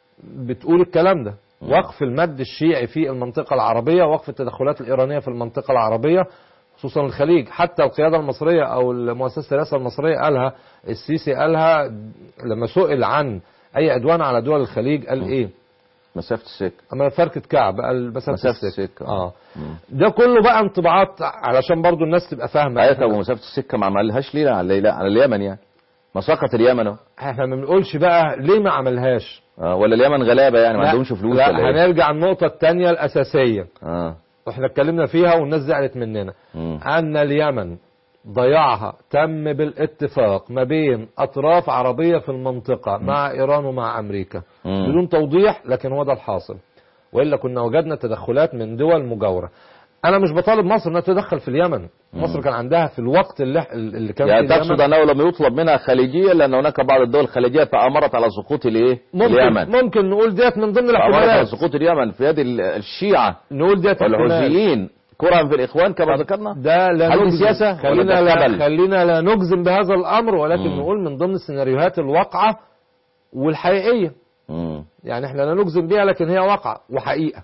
بتقول الكلام ده وقف المد الشيعي في المنطقه العربيه وقف التدخلات الايرانيه في المنطقه العربيه خصوصا الخليج حتى القياده المصريه او مؤسسه الرئاسه المصريه قالها السيسي قالها لما سئل عن اي عدوان على دول الخليج قال ايه مسافة السكة اما فركه كعب قال مسافه مسافة السكه السكة. اه ده كله بقى انطباعات علشان برضو الناس تبقى فاهمه آية أبو مسافة السكة ما عملهاش ليه على لا على اليمن يعني ما سقط اليمن اهو احنا ما بنقولش بقى ليه ما عملهاش آه، ولا اليمن غلابة يعني ما لا، عندهمش فلوس لا ولا ايه هنرجع النقطة الثانية الأساسية اه واحنا اتكلمنا فيها والناس زعلت مننا مم. أن اليمن ضياعها تم بالاتفاق ما بين أطراف عربية في المنطقة مع إيران ومع أمريكا مم. بدون توضيح لكن هو ده الحاصل وإلا كنا وجدنا تدخلات من دول مجاورة أنا مش بطالب مصر إنها تدخل في اليمن مصر كان عندها في الوقت اللي, اللي كان يعني فيه تقصد اليمن انه لم يطلب منها خليجيا لان هناك بعض الدول الخليجيه تامرت على سقوط الايه؟ اليمن ممكن, ممكن نقول ديت من ضمن تامرت على الاحتمالات سقوط اليمن في يد ال- الشيعه نقول ديت احتمال. والحوثيين كرها في الاخوان كما ذكرنا ده لا هل دي نجزم. سياسة ولا خلينا ده لا خبل؟ خلينا لا نجزم بهذا الامر ولكن مم. نقول من ضمن السيناريوهات الواقعه والحقيقيه مم. يعني احنا لا نجزم بيها لكن هي واقعه وحقيقه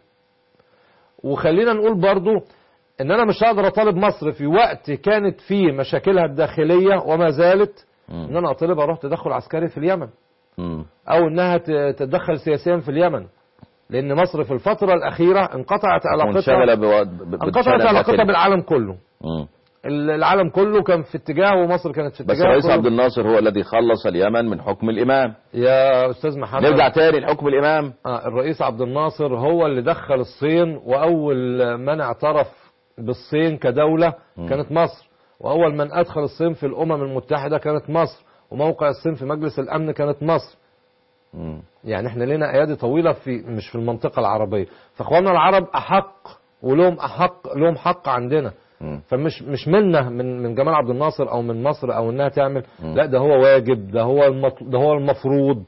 وخلينا نقول برضو ان انا مش هقدر اطالب مصر في وقت كانت فيه مشاكلها الداخليه وما زالت مم. ان انا اطالب اروح تدخل عسكري في اليمن مم. او انها ت- تتدخل سياسيا في اليمن لان مصر في الفتره الاخيره انقطعت علاقتها منشغله بو- ب- انقطعت بشأن علاقتها داخلي. بالعالم كله مم. العالم كله كان في اتجاه ومصر كانت في بس اتجاه الرئيس كله. عبد الناصر هو الذي خلص اليمن من حكم الامام يا استاذ محمد نرجع تاني لحكم الامام آه الرئيس عبد الناصر هو اللي دخل الصين واول من اعترف بالصين كدوله كانت مصر واول من ادخل الصين في الامم المتحده كانت مصر وموقع الصين في مجلس الامن كانت مصر مم. يعني احنا لنا ايادي طويله في مش في المنطقه العربيه فاخواننا العرب احق ولهم احق لهم حق عندنا مم. فمش مش منا من من جمال عبد الناصر او من مصر او انها تعمل لا ده هو واجب ده هو المط... ده هو المفروض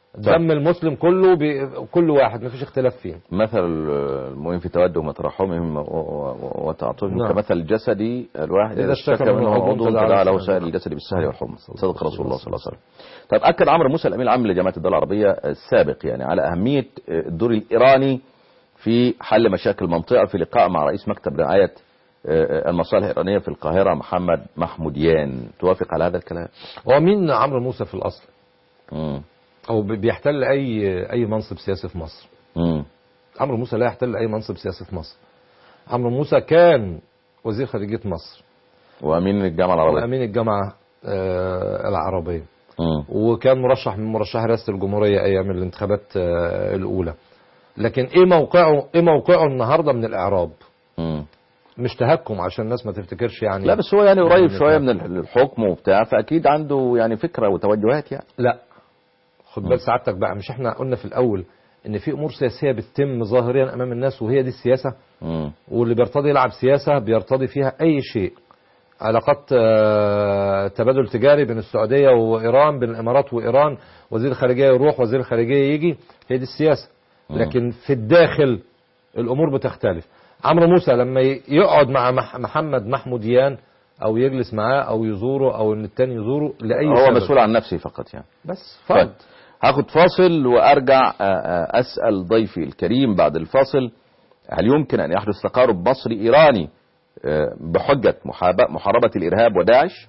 دم المسلم كله بي... كل واحد مفيش اختلاف فيه مثل المؤمن في تودهم وترحمهم و- و- وتعاطفهم نعم. كمثل الجسد الواحد إذا اذا اشتكى اشتكى منه منه عضو عضو تداعى تداعى له له سائر سائر الجسد بالسهر والحمى صدق رسول الله صلى الله عليه وسلم طيب اكد عمرو موسى الامين العام لجامعه الدول العربيه السابق يعني على اهميه الدور الايراني في حل مشاكل المنطقه في لقاء مع رئيس مكتب رعايه المصالح الايرانيه في القاهره محمد محموديان توافق على هذا الكلام؟ هو مين عمرو موسى في الاصل مم. او بي- بيحتل اي اي منصب سياسي في مصر مم. عمرو موسى لا يحتل اي منصب سياسي في مصر عمرو موسى كان وزير خارجيه مصر وامين الجامعه العربيه وامين الجامعه آه، العربيه مم. وكان مرشح من مرشح رئاسه الجمهوريه ايام الانتخابات آه، الاولى لكن ايه موقعه ايه موقعه النهارده من الاعراب مم. مش تهكم عشان الناس ما تفتكرش يعني لا بس هو يعني قريب يعني شويه كان- من الحكم وبتاع فاكيد عنده يعني فكره وتوجهات يعني لا خد بال سعادتك بقى مش احنا قلنا في الاول ان في امور سياسيه بتتم ظاهريا امام الناس وهي دي السياسه مم. واللي بيرتضي يلعب سياسه بيرتضي فيها اي شيء علاقات آه، تبادل تجاري بين السعوديه وايران بين الامارات وايران وزير الخارجيه يروح وزير الخارجيه يجي هي دي السياسه لكن في الداخل الامور بتختلف عمرو موسى لما ي- يقعد مع مح- محمد محموديان او يجلس معاه او يزوره او ان التاني يزوره لاي هو سبب. مسؤول عن نفسه فقط يعني بس طيب فرد هاخد فاصل وارجع آه، آه، اسال ضيفي الكريم بعد الفاصل هل يمكن ان يحدث تقارب مصري ايراني آه، بحجه محاب- محاربه الارهاب وداعش؟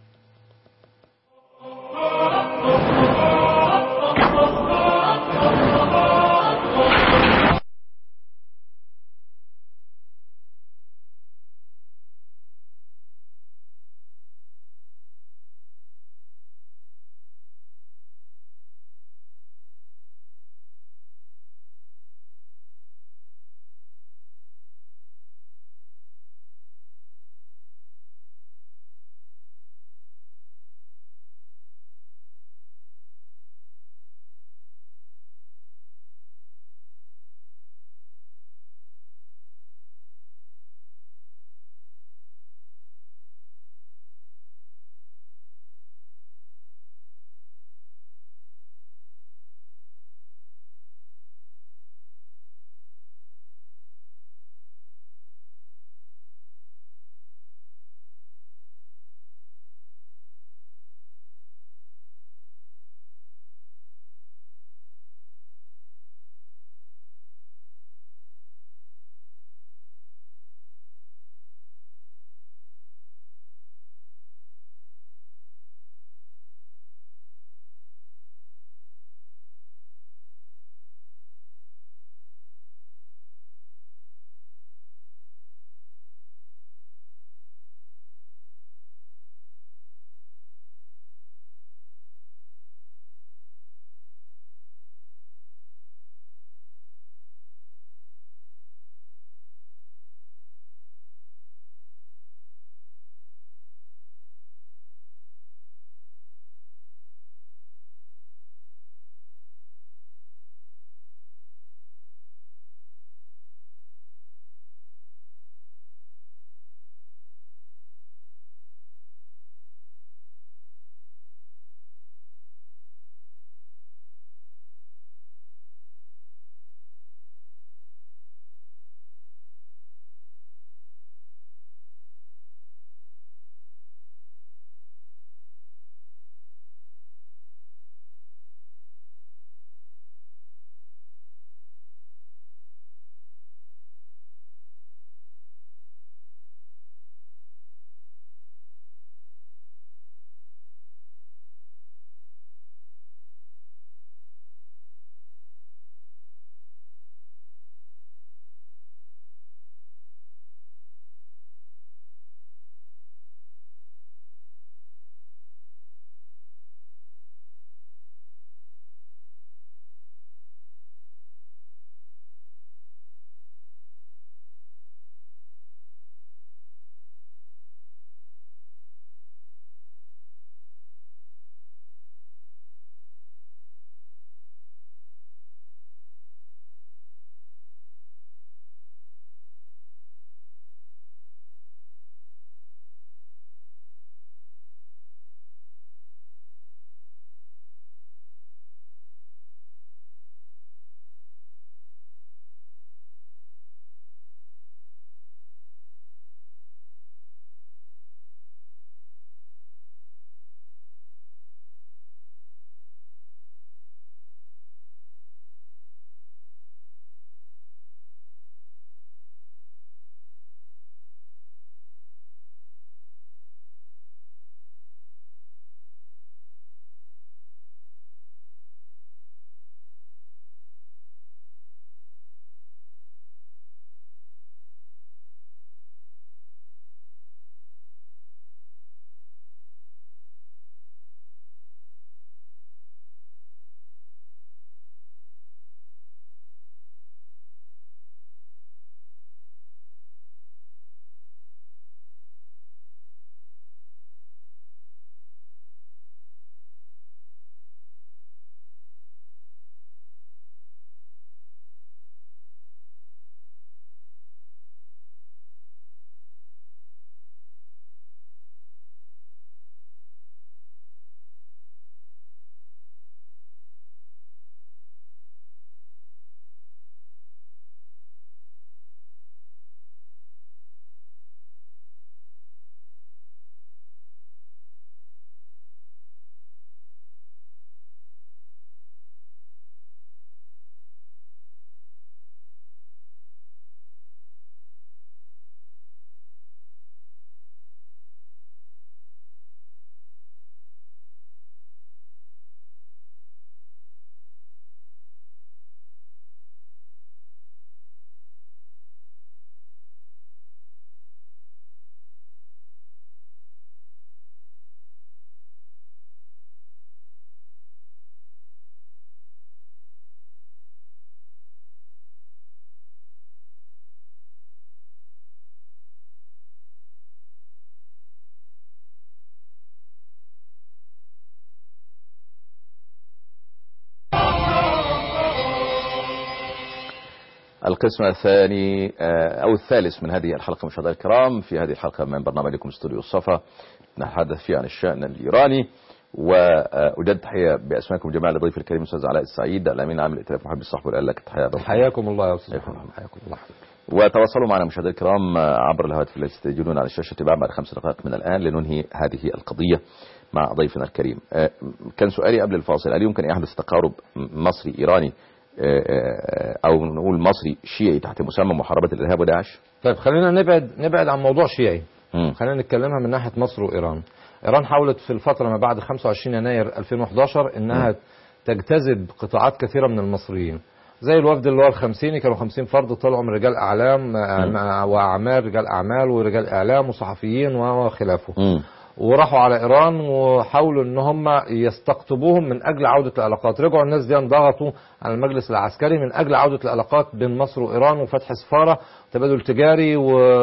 القسم الثاني آه، أو الثالث من هذه الحلقة مشاهدينا الكرام في هذه الحلقة من برنامجكم استوديو الصفا نتحدث فيه عن الشأن الإيراني وأجد تحية بأسمائكم جميعا لضيف الكريم الأستاذ علاء السعيد الأمين العام الائتلاف محب الصحب والآل لك تحية دكتور. حياكم الله يا استاذ حياكم محمد حياكم الله وتواصلوا معنا مشاهدينا الكرام عبر الهواتف التي تسجلون على الشاشة بعد خمس دقائق من الآن لننهي هذه القضية مع ضيفنا الكريم آه، كان سؤالي قبل الفاصل هل يمكن أن يحدث تقارب مصري إيراني آه، آه، أو نقول مصري شيعي تحت مسمى محاربة الإرهاب وداعش؟ طيب خلينا نبعد نبعد عن موضوع شيعي مم. خلينا نتكلمها من ناحيه مصر وايران ايران حاولت في الفتره ما بعد 25 يناير 2011 انها تجتذب قطاعات كثيره من المصريين زي الوفد اللي هو الخمسيني كانوا 50 فرد طلعوا من رجال اعلام آه، واعمال رجال اعمال ورجال اعلام وصحفيين وخلافه مم. وراحوا على ايران وحاولوا ان هم يستقطبوهم من اجل عوده العلاقات رجعوا الناس دي ضغطوا على المجلس العسكري من اجل عوده العلاقات بين مصر وايران وفتح سفاره تبادل تجاري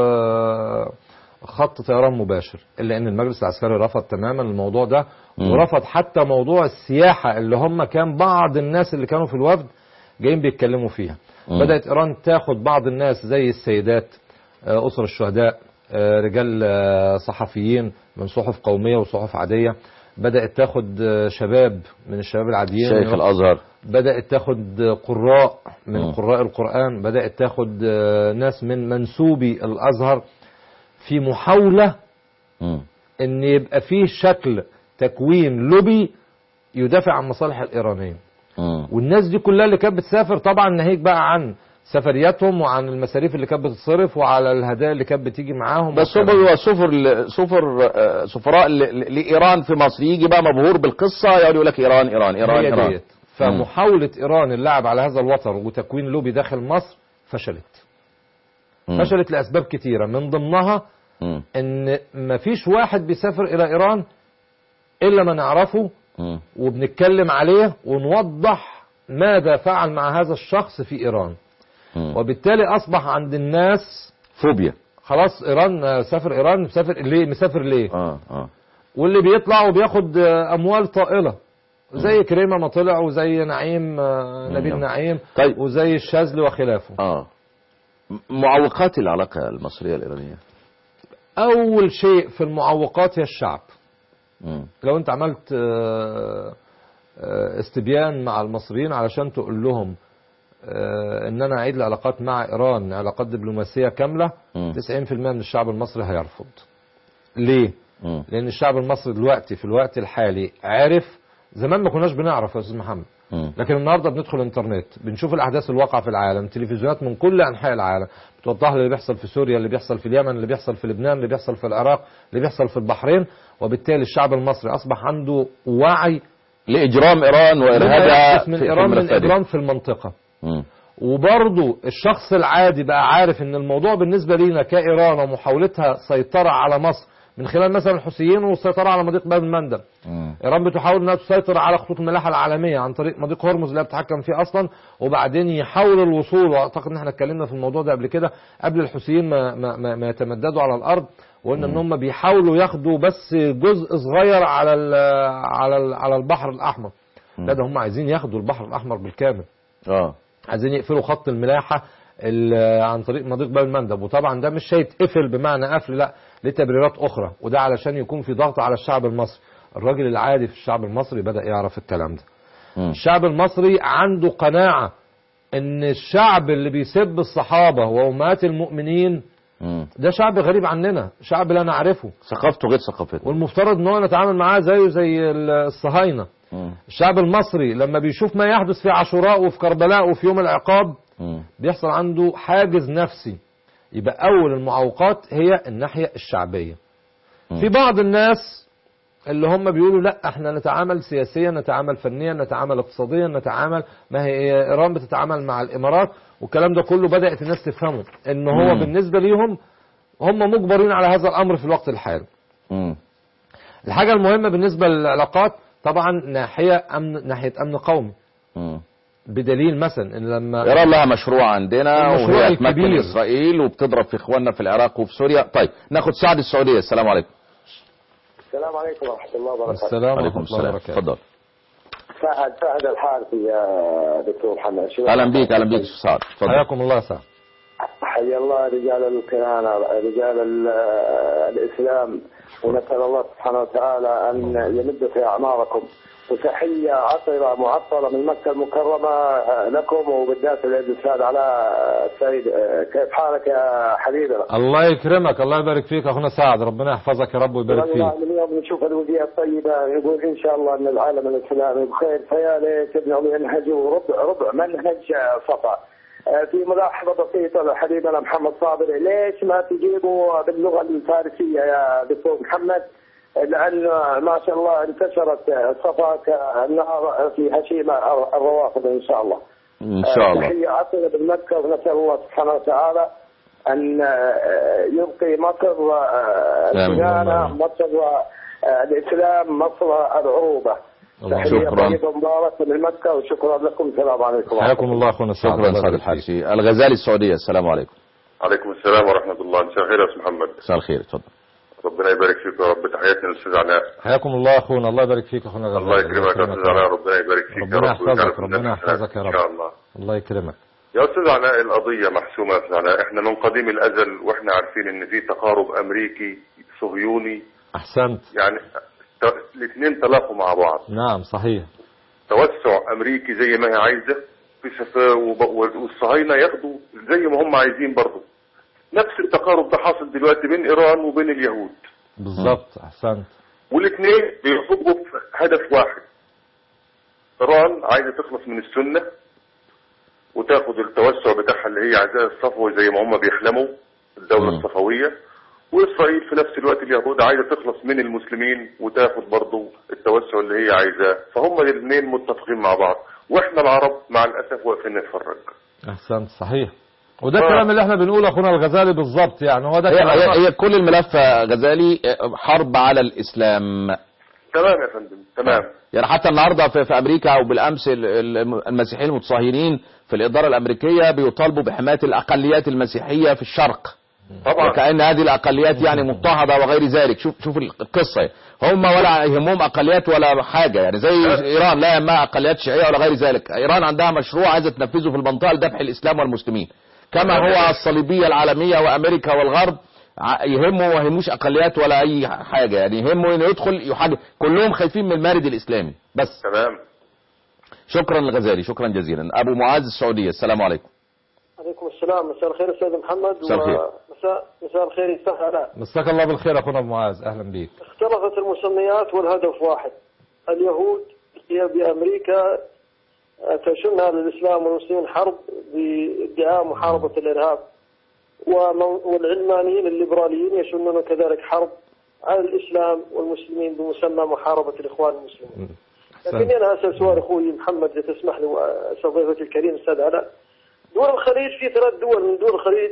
وخط طيران مباشر الا ان المجلس العسكري رفض تماما الموضوع ده مم. ورفض حتى موضوع السياحه اللي هم كان بعض الناس اللي كانوا في الوفد جايين بيتكلموا فيها مم. بدات ايران تاخد بعض الناس زي السيدات آه، اسر الشهداء آه، رجال آه، صحفيين من صحف قوميه وصحف عاديه بدات تاخد آه، شباب من الشباب العاديين شيخ الأزهر بدات تاخد آه، قراء من مم. قراء القران بدات تاخد آه، ناس من منسوبي الازهر في محاوله مم. ان يبقى فيه شكل تكوين لوبي يدافع عن مصالح الايرانيه مم. والناس دي كلها اللي كانت بتسافر طبعا ناهيك بقى عن سفرياتهم وعن المصاريف اللي كانت بتتصرف وعلى الهدايا اللي كانت بتيجي معاهم بس والكلام هو سفر سفر آه، سفراء ل- ل- لايران في مصر يجي بقى مبهور بالقصه يقعد يقول لك ايران ايران ايران هي ايران ديت فمحاولة إيران اللعب على هذا الوتر وتكوين لوبي داخل مصر فشلت مم. فشلت لأسباب كتيرة من ضمنها مم. إن مفيش واحد بيسافر إلى إيران إلا ما نعرفه مم. وبنتكلم عليه ونوضح ماذا فعل مع هذا الشخص في إيران مم. وبالتالي أصبح عند الناس فوبيا خلاص إيران آه، سافر إيران مسافر ليه مسافر ليه اه اه واللي بيطلع وبياخد آه، أموال طائلة زي كريمة ما طلع وزي نعيم آه، نبيل مم. نعيم طيب. وزي الشاذلي وخلافه اه م- معوقات العلاقه المصريه الايرانيه أول شيء في المعوقات هي الشعب مم. لو أنت عملت آه، آه، استبيان مع المصريين علشان تقول لهم آه، ان انا اعيد العلاقات مع ايران علاقات دبلوماسيه كامله مم. 90% من الشعب المصري هيرفض ليه مم. لان الشعب المصري دلوقتي في الوقت الحالي عارف زمان ما كناش بنعرف يا استاذ محمد مم. لكن النهارده بندخل انترنت بنشوف الاحداث الواقعه في العالم تلفزيونات من كل انحاء العالم بتوضح لي اللي بيحصل في سوريا اللي بيحصل في اليمن اللي بيحصل في لبنان اللي بيحصل في العراق اللي بيحصل في البحرين وبالتالي الشعب المصري اصبح عنده وعي لاجرام ايران بما وارهابها يحدث من في- في ايران من الملفات دي. اجرام في المنطقه مم. وبرضه الشخص العادي بقى عارف ان الموضوع بالنسبه لينا كايران ومحاولتها سيطره على مصر من خلال مثلا الحوثيين والسيطره على مضيق باب المندب مم. ايران بتحاول انها تسيطر على خطوط الملاحه العالميه عن طريق مضيق هرمز اللي هي بتتحكم فيه اصلا وبعدين يحاولوا الوصول واعتقد ان احنا اتكلمنا في الموضوع ده قبل كده قبل الحوثيين ما, ما, ما, ما يتمددوا على الارض وقلنا ان هم بيحاولوا ياخدوا بس جزء صغير على ال على ال على البحر الاحمر لا ده هم عايزين ياخدوا البحر الاحمر بالكامل اه عايزين يقفلوا خط الملاحه ال- عن طريق مضيق باب المندب وطبعا ده مش هيتقفل بمعنى قفل لا ليه تبريرات اخرى وده علشان يكون في ضغط على الشعب المصري الراجل العادي في الشعب المصري بدا يعرف الكلام ده مم. الشعب المصري عنده قناعه ان الشعب اللي بيسب الصحابه وامهات المؤمنين مم. ده شعب غريب عننا شعب لا نعرفه ثقافته غير ثقافتنا والمفترض ان هو نتعامل معاه زيه زي الصهاينه مم. الشعب المصري لما بيشوف ما يحدث في عاشوراء وفي كربلاء وفي يوم العقاب مم. بيحصل عنده حاجز نفسي يبقى اول المعوقات هي الناحيه الشعبيه مم. في بعض الناس اللي هم بيقولوا لا احنا نتعامل سياسيا نتعامل فنيا نتعامل اقتصاديا نتعامل ما هي ايران بتتعامل مع الامارات والكلام ده كله بدات الناس تفهمه ان هو مم. بالنسبه ليهم هم مجبرين على هذا الامر في الوقت الحالي مم. الحاجه المهمه بالنسبه للعلاقات طبعا ناحيه امن ناحيه امن قومي مم. بدليل مثلا ان لما ايران لها مشروع عندنا المشروع وهي تمكن الكبير. اسرائيل وبتضرب في اخواننا في العراق وفي سوريا طيب ناخد سعد السعوديه السلام عليكم السلام عليكم ورحمة الله وبركاته السلام عليكم ورحمه الله السلام وبركاته اتفضل فهد فهد الحارثي يا دكتور محمد شو اهلا بيك اهلا بيك شيخ سعد تفضل حياكم الله سعد حي الله رجال الكهنة رجال ال- الإسلام ونسأل الله سبحانه وتعالى أن يمد في أعماركم وتحية عطرة معطرة من مكة المكرمة لكم وبالذات العيد السعد على السيد كيف حالك يا حبيبنا؟ الله يكرمك الله يبارك فيك اخونا سعد ربنا يحفظك يا رب ويبارك والله فيك من يوم نشوف الودية الطيبة نقول إن شاء الله أن العالم الإسلامي بخير فيا ليت إنهم ينهجوا ربع ربع منهج صفا آه، في ملاحظة بسيطة لحبيبنا محمد صابر ليش ما تجيبوا باللغة الفارسية يا دكتور محمد لأن ما شاء الله انتشرت صفا كالنار في هشيم الروافض إن شاء الله ان شاء الله تحية عطرة بالمكة ونسأل الله سبحانه وتعالى أن آه، يبقي مصر آه، آمين. الكنانة مصر آه، الإسلام مصر العروبة الله تحية شكراً. طيبة مباركة من مكة وشكرا لكم السلام عليكم حياكم الله اخونا سعد شكرا الله سعد يبارك فيك. الحارثي الغزالي السعوديه السلام عليكم عليكم السلام ورحمة الله مساء الخير يا أستاذ محمد مساء الخير اتفضل ربنا يبارك فيك يا رب تحياتنا للأستاذ علاء حياكم الله اخونا الله يبارك فيك اخونا الله غزالي. يكرمك يا أستاذ علاء ربنا يبارك فيك ربنا يا رب ويجعلك يحفظك، من ربنا الناس يحفظك يا إن رب. شاء الله الله يكرمك يا أستاذ علاء القضية محسومة يا أستاذ علاء إحنا من قديم الأزل وإحنا عارفين إن في تقارب أمريكي صهيوني احسنت يعني ت- الاثنين تلاقوا مع بعض نعم صحيح توسع أمريكي زي ما هي عايزة في سف- وب- والصهاينة ياخدوا زي ما هم عايزين برضه نفس التقارب ده حاصل دلوقتي بين إيران وبين اليهود بالظبط احسنت والاثنين بيصبوا في هدف واحد ايران عايزه تخلص من السنه وتاخد التوسع بتاعها اللي هي عايزاه الصفوي زي ما هم بيحلموا الدوله مم. الصفويه واسرائيل في نفس الوقت اليهود عايزه تخلص من المسلمين وتاخد برضه التوسع اللي هي عايزاه فهم الاثنين متفقين مع بعض واحنا العرب مع الاسف واقفين نتفرج احسنت صحيح وده آه. الكلام اللي احنا بنقوله اخونا الغزالي بالظبط يعني هو ده هي, كلام هي, هي كل الملف يا غزالي حرب على الاسلام تمام يا فندم تمام يعني حتى النهارده في, في امريكا او بالامس ال- ال- المسيحيين المتصهينين في الاداره الامريكيه بيطالبوا بحمايه الاقليات المسيحيه في الشرق طبعا وكأن هذه الأقليات يعني مضطهدة وغير ذلك شوف شوف القصة هم ولا يهمهم أقليات ولا حاجة يعني زي إيران لا يهمها أقليات شيعية ولا غير ذلك إيران عندها مشروع عايزة تنفذه في المنطقة لذبح الإسلام والمسلمين كما هو الصليبية العالمية وأمريكا والغرب ع- يهمه ما يهموش أقليات ولا أي حاجة يعني يهمه إنه يدخل يحاجة كلهم خايفين من المارد الإسلامي بس تمام شكرا للغزالي شكرا جزيلا أبو معاذ السعودية السلام عليكم عليكم السلام مساء الخير استاذ محمد مساء الخير. ومساء مساء الخير استاذ علاء مساك الله بالخير اخونا ابو معاذ اهلا بيك اختلفت المسميات والهدف واحد اليهود هي بامريكا تشنها للاسلام والمسلمين حرب بادعاء محاربه الارهاب ومن- والعلمانيين الليبراليين يشنون كذلك حرب على الاسلام والمسلمين بمسمى محاربه الاخوان المسلمين. لكني انا اسال سؤال اخوي محمد اذا تسمح لي واسال ضيفتي الكريم استاذ علاء. دول الخليج في ثلاث دول من دول الخليج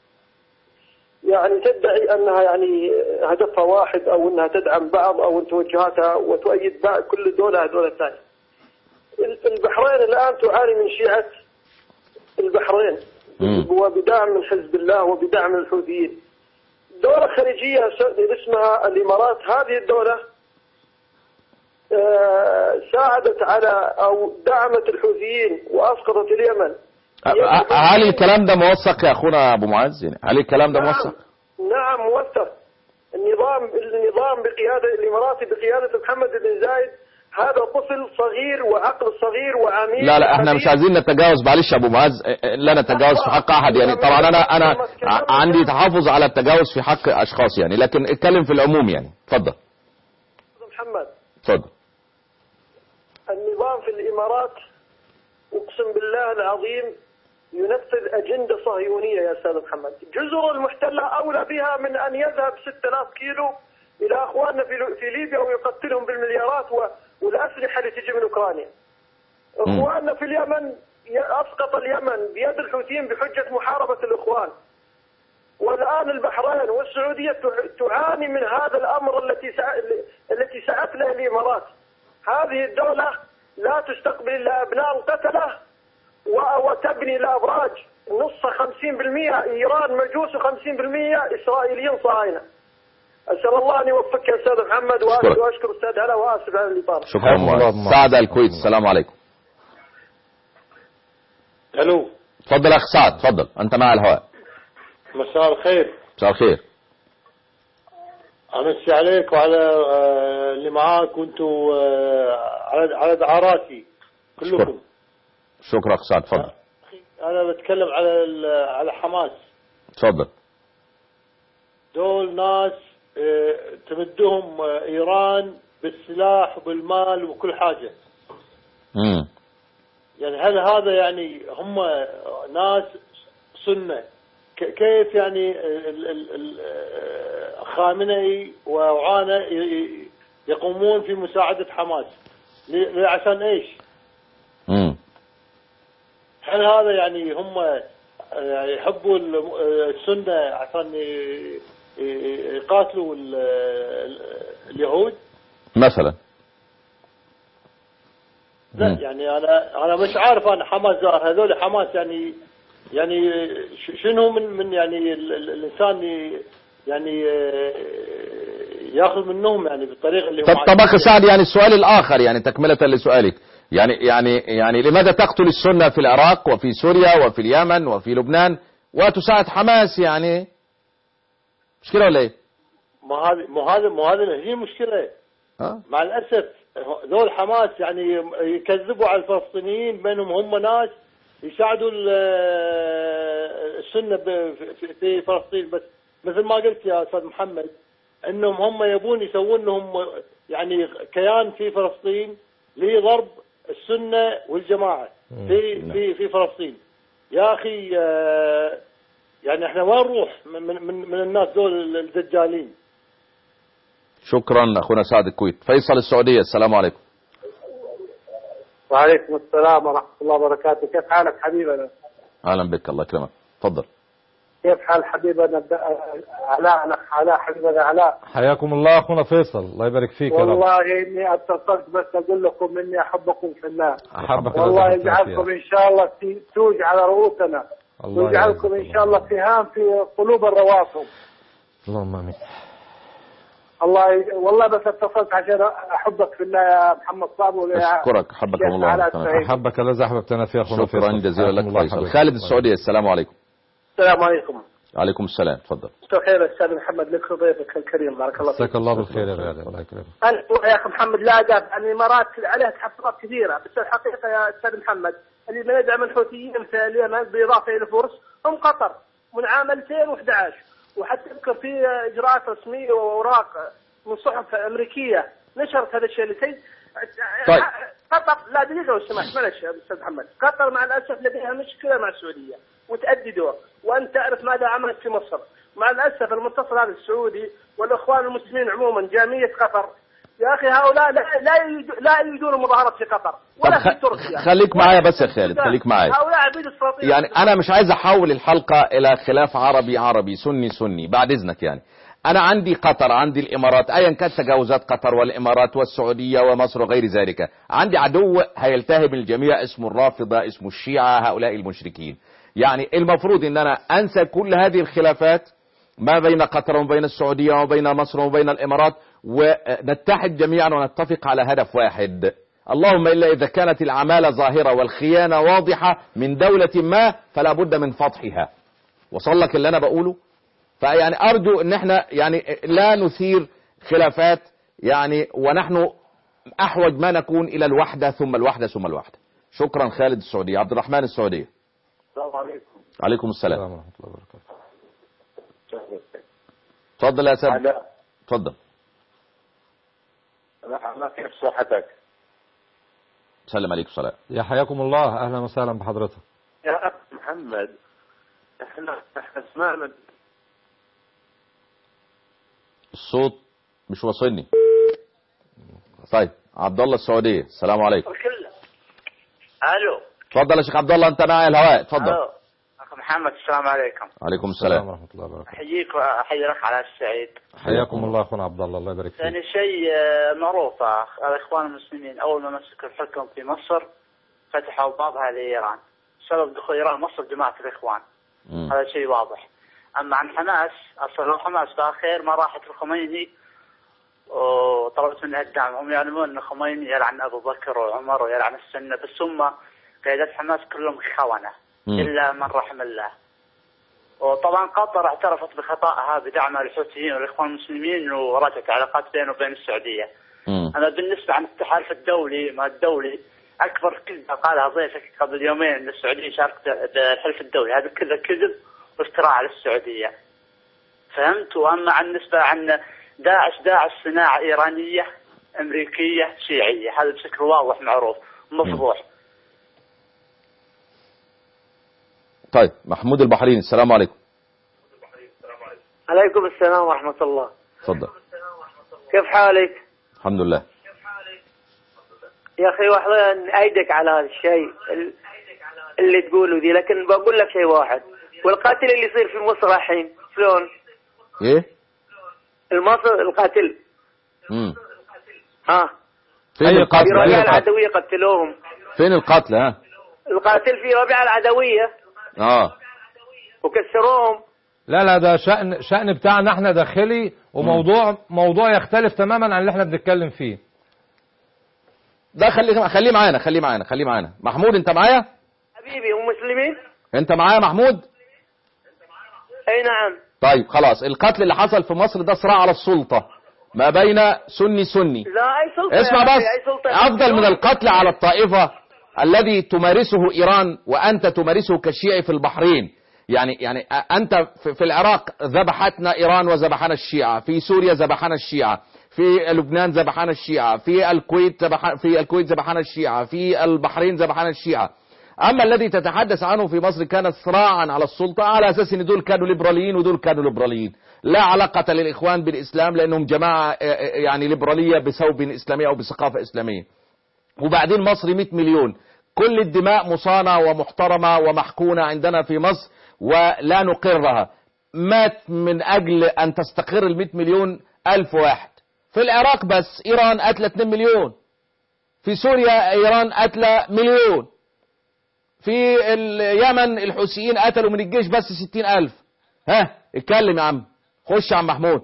يعني تدعي انها يعني هدفها واحد او انها تدعم بعض او توجهاتها وتؤيد بعض كل دوله على الدوله الثانيه. البحرين الان تعاني من شيعه البحرين مم. وبدعم من حزب الله وبدعم من الحوثيين. دولة خليجية س- اسمها الإمارات هذه الدولة آه، ساعدت على أو دعمت الحوثيين وأسقطت اليمن أ- هل الكلام ده موثق يا أخونا أبو معاذ يعني هل الكلام ده موثق نعم نعم موثق النظام النظام بقيادة الإماراتي بقيادة محمد بن زايد هذا طفل صغير وعقل صغير وعميق لا لا احنا مش وخبيث. عايزين نتجاوز معلش يا ابو معاذ لا نتجاوز في حق احد يعني طبعا انا انا ع- عندي تحفظ على التجاوز في حق اشخاص يعني لكن اتكلم في العموم يعني اتفضل محمد اتفضل النظام في الإمارات أقسم بالله العظيم ينفذ أجندة صهيونية يا أستاذ محمد جزر المحتلة أولى بها من أن يذهب 6000 كيلو إلى أخواننا في, في ليبيا ويقتلهم بالمليارات و- والأسلحة اللي تجي من أوكرانيا أخواننا في اليمن ي- أسقط اليمن بيد الحوثيين بحجة محاربة الإخوان والآن البحرين والسعودية تع- تعاني من هذا الأمر التي سع... التي سعت له الإمارات هذه الدولة لا تستقبل إلا أبناء القتلة و- وتبني الأبراج نص 50% إيران مجوس و50% إسرائيليين صهاينة اسال الله ان يوفقك يا استاذ محمد أشكرك. واشكر واشكر استاذ هلا واسف على الاطاله شكرا حياكم الله مولانا. بما- سعد الكويت السلام عليكم الو تفضل اخ سعد تفضل انت مع الهواء مساء الخير مساء الخير امسي عليك وعلى آه، اللي معاك وانتم آه، على على دعاراتي كلكم شكرا اخ سعد تفضل انا بتكلم على ال- على حماس تفضل دول ناس آه، تمدهم آه، ايران بالسلاح وبالمال وكل حاجه امم يعني هل هذا يعني هم ناس سنه ك- كيف يعني ال- ال- ال- آه، خامنئي ووعانه ي- ي- يقومون في مساعده حماس ل- عشان ايش؟ امم هل هذا يعني هم آه، يحبوا ال- آه، السنه عشان ي- ي- يقاتلوا ال- ال- اليهود؟ مثلا لا مم. يعني انا انا مش عارف انا حماس زار هذول حماس يعني يعني ش- شنو من من يعني ال- ال- الانسان ي- يعني آه، ياخذ منهم يعني بالطريقه اللي هم طب طب اخ عايزين. سعد يعني السؤال الاخر يعني تكملة لسؤالك يعني يعني يعني لماذا تقتل السنة في العراق وفي سوريا وفي اليمن وفي لبنان وتساعد حماس يعني مش كده ولا ايه؟ ما هذه ما هذا ما هذا هي المشكله ها؟ مع الاسف ذول حماس يعني يكذبوا على الفلسطينيين بينهم هم ناس يساعدوا ال- السنه ب- في- في فلسطين بس مثل ما قلت يا استاذ محمد انهم هم يبون يسوون لهم يعني كيان في فلسطين لضرب السنه والجماعه في في في فلسطين يا اخي آه، يعني احنا وين نروح من من من من الناس دول الدجالين شكرا اخونا سعد الكويت فيصل السعودية السلام عليكم وعليكم السلام ورحمة الله وبركاته كيف حالك حبيبنا اهلا بك الله يكرمك تفضل كيف حال حبيبنا الد- علاء الأخ علاء حبيبنا علاء حياكم الله اخونا فيصل الله يبارك فيك يا رب والله إني اتصلت بس أقول لكم إني أحبكم في الله احبك والله الله يجزاك يجعلكم خير. إن شاء الله في توج على رؤوسنا الله ويجعلكم يعزك إن شاء الله سهام في قلوب الرواسم اللهم امين الله ي... والله بس اتصلت عشان أحبك في الله يا محمد صابر ويا اشكرك حبكم شيخ الله علاء تمام. السعيد. احبك الذي احببتنا فيه اخونا فيصل شكرا جزيلا حياكم لك الله فيصل حبيبي. خالد الله السعودية السلام عليكم السلام عليكم عليكم السلام تفضل مساء الخير أستاذ محمد لك ضيفك الكريم بارك الله فيك مساك الله بالخير يا غالي الله يكرمك أنا يا أخي محمد لا أدب الإمارات عليها تحفظات كثيرة بس الحقيقة يا أستاذ محمد اللي من يدعم الحوثيين في اليمن بالإضافة إلى الفرس هم قطر من عام 2011 وحتى أذكر في إجراءات رسمية وأوراق من صحف أمريكية نشرت هذا الشيء لكي طيب. قطر لا دقيقة لو سمحت معلش يا أستاذ محمد قطر مع الأسف لديها مشكلة مع السعودية وتأدي دور وأنت تعرف ماذا عملت في مصر مع الأسف المتصل هذا السعودي والإخوان المسلمين عموما جامية قطر يا أخي هؤلاء لا لا يريدون لا يريدون المظاهرات في قطر ولا طب في خ- تركيا خليك معايا بس يا خالد، خليك معايا. هؤلاء عبيد السلاطين يعني انا مش عايز احول الحلقة الى خلاف عربي عربي سني سني بعد اذنك يعني انا عندي قطر عندي الامارات ايا كانت تجاوزات قطر والامارات والسعودية ومصر وغير ذلك عندي عدو هيلتهب الجميع اسمه الرافضة اسمه الشيعة هؤلاء المشركين يعني المفروض ان انا انسى كل هذه الخلافات ما بين قطر وبين السعودية وبين مصر وبين الامارات ونتحد جميعا ونتفق على هدف واحد اللهم الا اذا كانت العمالة ظاهرة والخيانة واضحة من دولة ما فلا بد من فضحها وصل لك اللي انا بقوله فيعني ارجو ان احنا يعني لا نثير خلافات يعني ونحن احوج ما نكون الى الوحدة ثم الوحدة ثم الوحدة شكرا خالد السعودية عبد الرحمن السعودية السلام عليكم عليكم السلام السلام ورحمه الله وبركاته تفضل يا سيد علاء تفضل أنا كيف صحتك؟ سلم عليكم السلام يا حياكم الله اهلا وسهلا بحضرتك يا أخ محمد احنا احنا سمعنا الصوت مش واصلني طيب عبد الله السعودية السلام عليكم كله الو تفضل يا شيخ عبد الله انت معي الهواء تفضل الو اخ محمد السلام عليكم عليكم السلام السلام ورحمه الله وبركاته احييك واحيي الاخ علاء السعيد حياكم الله اخونا عبد الله الله يبارك فيك ثاني شيء آه، معروف آه، الاخوان المسلمين اول ما مسكوا الحكم في مصر فتحوا بابها لايران سبب دخول ايران مصر جماعه الاخوان مم. هذا شيء واضح اما عن حماس اصلا لو حماس باخر ما راحت الخميني وطلبت منها الدعم هم يعلمون ان الخميني يلعن ابو بكر وعمر ويلعن السنه بس هم قيادات حماس كلهم خونه مم. الا من رحم الله وطبعا قطر اعترفت بخطأها بدعمها للحوثيين والاخوان المسلمين ورجعت علاقات بينه وبين السعوديه. مم. اما بالنسبه عن التحالف الدولي ما الدولي اكبر كذبه قالها ضيفك قبل يومين ان السعوديه شاركت بالحلف الدولي هذا كله كذب وافتراء على السعوديه. فهمت واما عن النسبه عن داعش داعش صناعه ايرانيه امريكيه شيعيه هذا بشكل واضح معروف مفضوح. طيب محمود البحريني السلام عليكم عليكم السلام ورحمة الله اتفضل كيف حالك الحمد لله يا أخي واحد نأيدك على هذا الشيء ال- اللي تقوله ذي لكن بقول لك شيء واحد والقاتل اللي يصير في مصر الحين شلون ايه المصر القاتل مم. ها فين أي القتل في فين ربيع القتل العدوية قتلوهم فين القتل ها القاتل في ربيع العدوية اه وكسروهم لا لا ده شأن شأن بتاعنا احنا داخلي وموضوع موضوع يختلف تماما عن اللي احنا بنتكلم فيه ده خليه خليه معانا خليه معانا خليه معانا محمود انت معايا حبيبي هم مسلمين انت معايا محمود اي نعم طيب خلاص القتل اللي حصل في مصر ده صراع على السلطة ما بين سني سني لا اي سلطة اسمع يا أخي، بس اي سلطة افضل من القتل على الطائفة الذي تمارسه ايران وانت تمارسه كشيعي في البحرين يعني يعني انت في في العراق ذبحتنا ايران وذبحنا الشيعة في سوريا ذبحنا الشيعة في لبنان ذبحنا الشيعة في الكويت ذبح في الكويت ذبحنا الشيعة في البحرين ذبحنا الشيعة اما الذي تتحدث عنه في مصر كان صراعا على السلطة على اساس ان دول كانوا ليبراليين ودول كانوا ليبراليين لا علاقة للاخوان بالاسلام لانهم جماعة آه، آه، يعني ليبرالية بثوب اسلامي او بثقافة اسلامية وبعدين مصر 100 مليون كل الدماء مصانة ومحترمة ومحكونة عندنا في مصر ولا نقرها مات من أجل أن تستقر ال 100 مليون ألف واحد في العراق بس إيران قتلة 2 مليون في سوريا إيران قتلة مليون في اليمن الحوثيين قتلوا من الجيش بس 60 ألف ها اتكلم يا عم خش يا عم محمود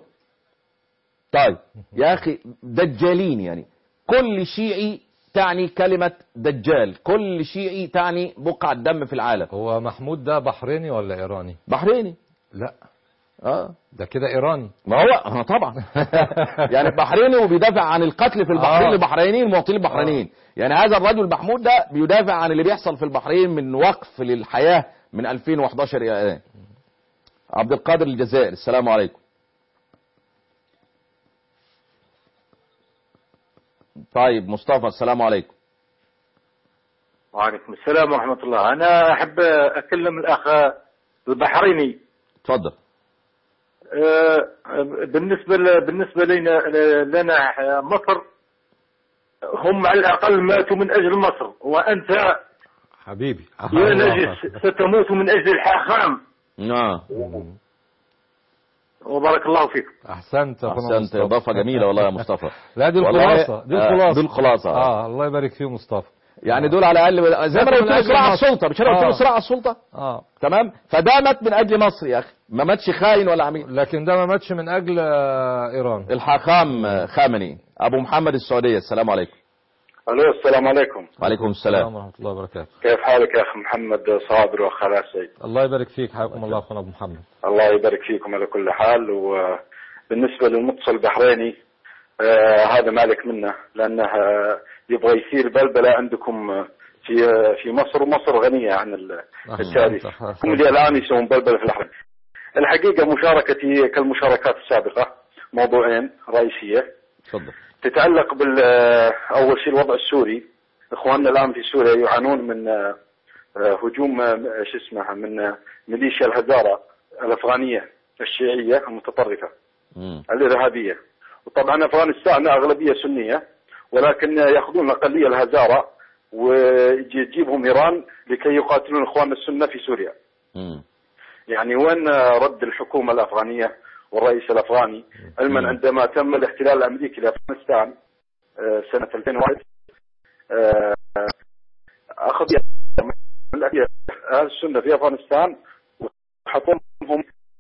طيب يا أخي دجالين يعني كل شيعي تعني كلمة دجال كل شيعي تعني بقعة دم في العالم هو محمود ده بحريني ولا ايراني بحريني لا اه ده كده ايراني ما هو آه طبعا يعني بحريني وبيدافع عن القتل في البحرين آه. البحرينيين المواطنين البحرينيين يعني هذا الرجل محمود ده بيدافع عن اللي بيحصل في البحرين من وقف للحياة من 2011 إلى الآن عبد القادر الجزائر السلام عليكم طيب مصطفى السلام عليكم وعليكم السلام ورحمة الله أنا أحب أكلم الأخ البحريني تفضل آه، بالنسبة ل- بالنسبة لنا لنا مصر هم على الأقل ماتوا من أجل مصر وأنت حبيبي يا نجس ستموت من أجل الحاخام نعم وبارك الله فيك احسنت يا أخونا احسنت مصطفى. اضافه جميله والله يا مصطفى لا دي والله، الخلاصه دي آه، الخلاصه دي الخلاصه اه الله يبارك فيه مصطفى يعني دول على الاقل زي ما انا من قلت له أجل صراع على مصر. السلطه مش انا قلت له آه. صراع على السلطه اه تمام فده مات من اجل مصر يا اخي ما ماتش خاين ولا عميل لكن ده ما ماتش من اجل آه، ايران الحاخام آه، خامنئي ابو محمد السعوديه السلام عليكم ألو السلام عليكم وعليكم السلام ورحمه الله وبركاته كيف حالك يا أخ محمد صابر وخلاص سيد الله يبارك فيك حياكم الله اخونا ابو محمد الله يبارك فيكم على كل حال وبالنسبة للمتصل البحريني آه هذا مالك منه لأنه آه يبغى يصير بلبلة عندكم آه، في آه، في مصر ومصر غنية عن ال- التاريخ هم اللي الآن يسوون بلبلة في البحرين الحقيقة مشاركتي كالمشاركات السابقة موضوعين رئيسية تفضل تتعلق بال آه، أول شيء الوضع السوري إخواننا الآن في سوريا يعانون من آه، آه، هجوم آه، شو اسمها من آه، ميليشيا الهزارة الأفغانية الشيعية المتطرفة مم. الإرهابية وطبعا أفغانستان أغلبية سنية ولكن يأخذون الأقلية الهزارة ويجيبهم إيران لكي يقاتلون إخواننا السنة في سوريا مم. يعني وين رد الحكومة الأفغانية والرئيس الأفغاني علما عندما تم الاحتلال الأمريكي لأفغانستان آه، سنة 2001 آه، أخذ من الأهل السنة في أفغانستان وحطوهم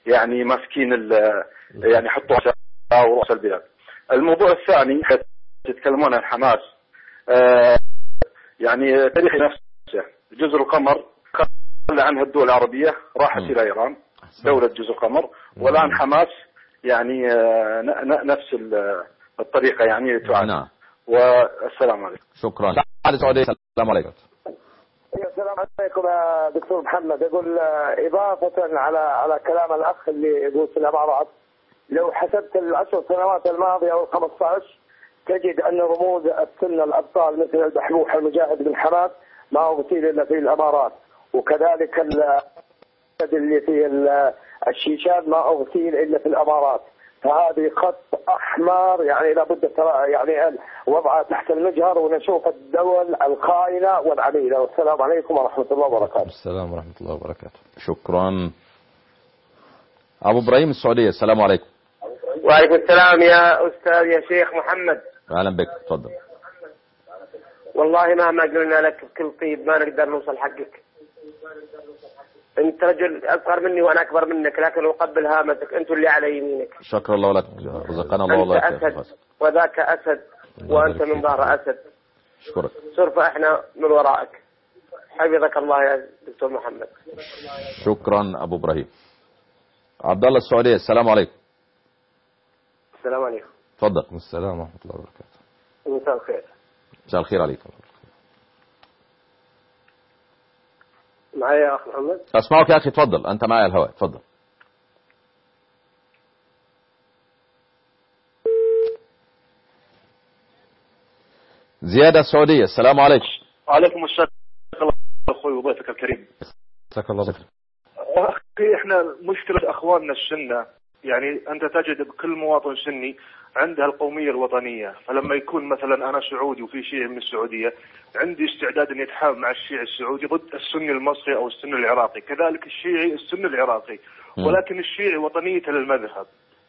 يعني ماسكين ال- يعني حطوا رؤساء ورؤساء البلاد الموضوع الثاني تتكلمون عن حماس آه، يعني تاريخ نفسه جزر القمر خلى عنها الدول العربية راحت إلى إيران دولة جزر القمر والآن حماس يعني آه، ن- ن- نفس ال- الطريقة يعني تعاني نعم والسلام عليكم شكرا علي سعودي السلام عليكم السلام عليكم يا دكتور محمد يقول آه، إضافة على على كلام الأخ اللي يقول في الإمارات لو حسبت العشر سنوات الماضية أو 15 تجد أن رموز السنة الأبطال مثل البحبوح المجاهد بن حماد ما أغسل إلا في الإمارات وكذلك ال- اللي في ال- الشيشان ما أغسل إلا في الإمارات فهذه خط أحمر يعني لابد ترى- يعني وضعها تحت المجهر ونشوف الدول الخائنة والعميلة والسلام عليكم ورحمة الله وبركاته السلام ورحمة الله وبركاته شكرا أبو إبراهيم السعودية السلام عليكم وعليكم السلام يا أستاذ يا شيخ محمد أهلا بك تفضل والله مهما قلنا لك بكل طيب ما نقدر نوصل حقك أنت رجل أصغر مني وأنا أكبر منك لكن أقبل هامتك أنت اللي على يمينك شكرا الله لك رزقنا الله أنت والله يا أسد أخي. وذاك أسد وأنت من ظهر أسد أشكرك سر فإحنا من ورائك حفظك الله يا دكتور محمد شكرا أبو إبراهيم عبد الله السعودية السلام عليكم السلام عليكم تفضل السلام ورحمة الله وبركاته مساء الخير مساء الخير عليك معايا يا أخ محمد أسمعك يا أخي تفضل أنت معي على الهواء تفضل زيادة السعودية السلام عليكم وعليكم السلام الله اخوي وضيفك الكريم جزاك الله خير اخي احنا مشكله اخواننا السنه يعني انت تجد بكل مواطن سني عنده القوميه الوطنيه فلما يكون مثلا انا سعودي وفي شيعي من السعوديه عندي استعداد اني اتحالف مع الشيعي السعودي ضد السني المصري او السني العراقي كذلك الشيعي السني العراقي ولكن الشيعي وطنيه للمذهب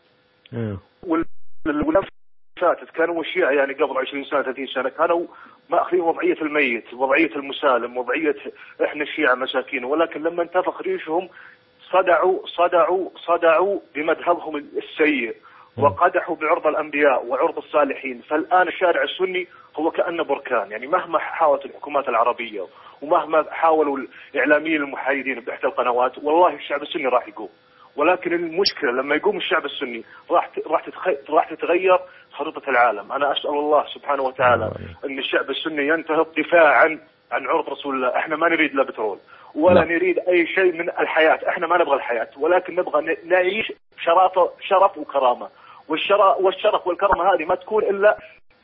وال- واللي فاتت كانوا الشيعة يعني قبل 20 سنة 30 سنة كانوا ماخذين وضعية الميت وضعية المسالم وضعية احنا الشيعة مساكين ولكن لما انتفخ ريشهم صدعوا صدعوا صدعوا بمذهبهم السيء وقدحوا بعرض الانبياء وعرض الصالحين فالان الشارع السني هو كانه بركان يعني مهما حاولت الحكومات العربيه ومهما حاولوا الاعلاميين المحايدين باحدى القنوات والله الشعب السني راح يقوم ولكن المشكله لما يقوم الشعب السني راح ت- راح تتخ- راح تتغير خريطه العالم، انا اسال الله سبحانه وتعالى ان الشعب السني ينتهض دفاعا عن عرض رسول الله، احنا ما نريد لا بترول ولا نعم. نريد اي شيء من الحياه، احنا ما نبغى الحياه ولكن نبغى ن- نعيش شرف شرف وكرامه، والشرف والشرف والكرامه هذه ما تكون الا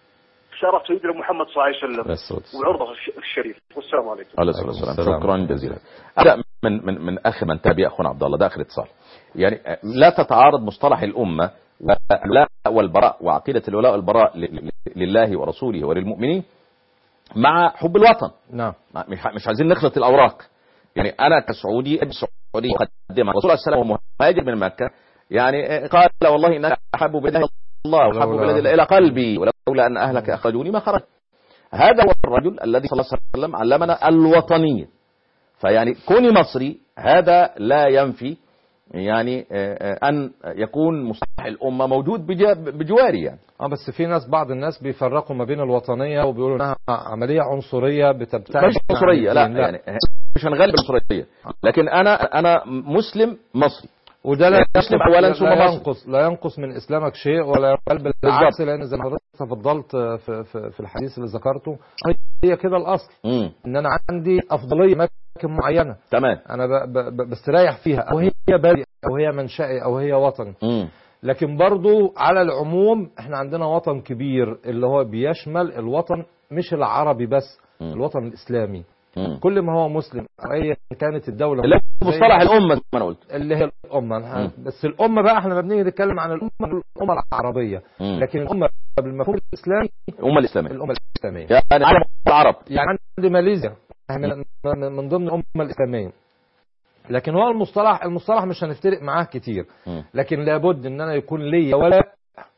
شرف سيدنا محمد صلى الله عليه وسلم وعرضه الش- الشريف، والسلام عليكم. عليه الصلاة والسلام شكرا جزيلا أبدأ من من من أخ من تابع أخونا عبد الله ده آخر اتصال يعني لا تتعارض مصطلح الأمة والولاء والبراء وعقيدة الولاء والبراء ل- ل- لله ورسوله وللمؤمنين مع حب الوطن نعم مش مش عايزين نخلط الأوراق يعني أنا كسعودي ابن سعودي مقدمة الرسول عليه السلام وهو مهاجر من مكة يعني قال والله إنك أحب بلاد الله وأحب ولولا- بلاد الله إلى قلبي ولولا أن أهلك أخرجوني ما خرجت هذا هو الرجل الذي صلى الله عليه وسلم علمنا الوطنية فيعني كوني مصري هذا لا ينفي يعني آه، آه، أن يكون مصطلح الأمة موجود بجا- بجواري يعني اه بس في ناس بعض الناس بيفرقوا ما بين الوطنية وبيقولوا انها عملية عنصرية بتبتعد مش عنصرية لا, عن الدين. يعني مش هنغلب العنصرية لكن أنا أنا مسلم مصري وده لا مسلم أولا ثم لا مصري ينقص لا ينقص من اسلامك شيء ولا يقل بالعكس لان زي ما حضرتك تفضلت في, في, في الحديث اللي ذكرته هي كده الاصل مم. ان انا عندي افضليه اماكن معينه تمام انا ب ب ب بستريح فيها او هي بادئ او هي منشئي او هي وطن مم. لكن برضو على العموم احنا عندنا وطن كبير اللي هو بيشمل الوطن مش العربي بس مم. الوطن الاسلامي مم. كل ما هو مسلم او ايا كانت الدوله اللي هو زي- مصطلح الأمة زي ما أنا قلت اللي هي الامه مم. بس الامه بقى احنا لما بنيجي نتكلم عن الامه الامه العربيه مم. لكن الامه بالمفهوم الاسلامي الأمة الإسلامية الامه الاسلاميه يعني عالم العرب يعني عندي ماليزيا من من- من ضمن الامه الاسلاميه لكن هو المصطلح المصطلح مش هنفترق معاه كتير مم. لكن لابد ان انا يكون لي ولاء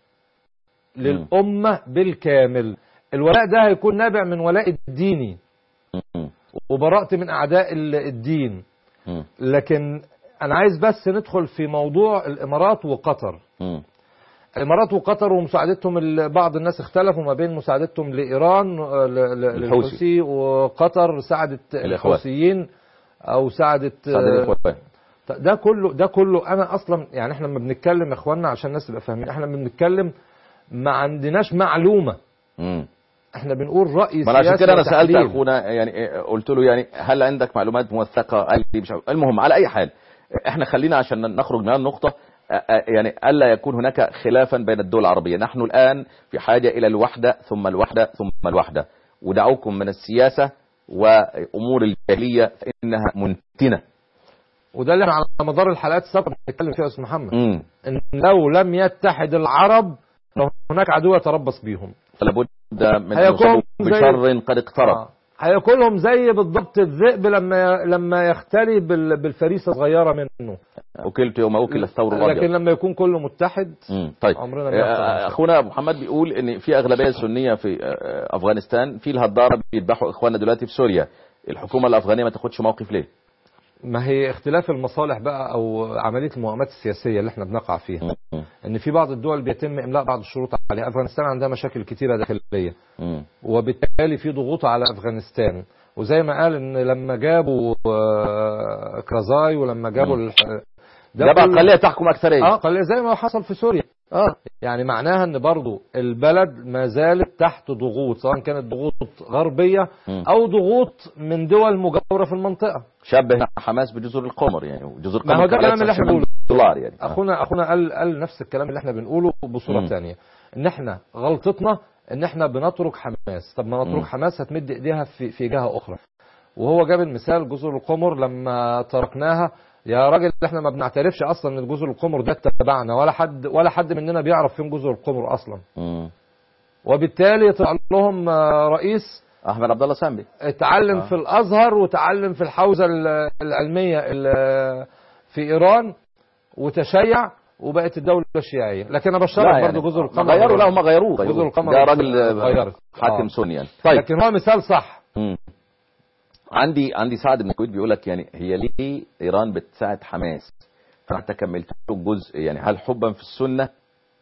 للامه بالكامل الولاء ده هيكون نابع من ولاء الديني مم. وبراءة من اعداء ال- الدين مم. لكن انا عايز بس ندخل في موضوع الامارات وقطر مم. الامارات وقطر ومساعدتهم ال- بعض الناس اختلفوا ما بين مساعدتهم لايران آه، ل- ل- الحوثي. للحوثي وقطر ساعدت الإخوان. الحوثيين او ساعدت سعد آه، الإخوان. ده كله ده كله انا اصلا يعني احنا لما بنتكلم يا اخوانا عشان الناس تبقى فاهمين احنا لما بنتكلم ما عندناش معلومه مم. احنا بنقول راي ما انا عشان سياسي كده انا سالت وتحليل. اخونا يعني إيه، قلت له يعني هل عندك معلومات موثقه قال لي مش عارف. المهم على اي حال احنا خلينا عشان نخرج من النقطه آه، آه، يعني الا يكون هناك خلافا بين الدول العربيه نحن الان في حاجه الى الوحده ثم الوحده ثم الوحده ودعوكم من السياسه وامور الجاهليه فانها منتنه وده اللي احنا على مدار الحلقات السابقه بنتكلم فيها يا استاذ محمد امم ان لو لم يتحد العرب فهناك عدو يتربص بيهم فلا بد من ان هيكون يصابوا زي- بشر قد اقترب آه. هياكلهم زي بالضبط الذئب لما لما يختلي بال- بالفريسه صغيره منه اكلت يوم اكل الثور لكن الابيض لما يكون كله متحد مم. طيب عمرنا ما يحصل آه، مشكلة. اخونا محمد بيقول ان في اغلبيه سنيه في آه، افغانستان في الهداره بيذبحوا اخواننا دلوقتي في سوريا الحكومه الافغانيه ما تاخدش موقف ليه ما هي اختلاف المصالح بقى او عمليه المؤامات السياسيه اللي احنا بنقع فيها ان في بعض الدول بيتم املاء بعض الشروط عليها افغانستان عندها مشاكل كتيره داخليه مم. وبالتالي في ضغوط على افغانستان وزي ما قال ان لما جابوا آه، كرزاي ولما جابوا مم. الح- ده بقى كله- قلية تحكم اكثريه اه قليل زي ما حصل في سوريا اه يعني معناها ان برضو البلد ما زالت تحت ضغوط سواء كانت ضغوط غربيه مم. او ضغوط من دول مجاوره في المنطقه شبه حماس بجزر القمر يعني وجزر ما القمر هو ده الكلام اللي احنا بنقوله دولار يعني اخونا اخونا قال قال نفس الكلام اللي احنا بنقوله بصوره مم. ثانيه ان احنا غلطتنا ان احنا بنترك حماس طب ما نترك مم. حماس هتمد ايديها في في جهه اخرى وهو جاب المثال جزر القمر لما تركناها يا راجل احنا ما بنعترفش اصلا ان جزر القمر ده تبعنا ولا حد ولا حد مننا بيعرف فين جزر القمر اصلا مم. وبالتالي طلع لهم آه، رئيس احمد عبد الله سامي اتعلم آه. في الازهر وتعلم في الحوزه ال- العلميه ال- في ايران وتشيع وبقت الدوله الشيعيه لكن انا بشرح لا برضه جزر ما القمر غيروا لا هم غيروه جزر غيروه. القمر ده راجل غيرت. حاكم آه. سني يعني طيب لكن هو مثال صح مم. عندي عندي سعد بن الكويت بيقول لك يعني هي ليه ايران بتساعد حماس فانت كملت له الجزء يعني هل حبا في السنه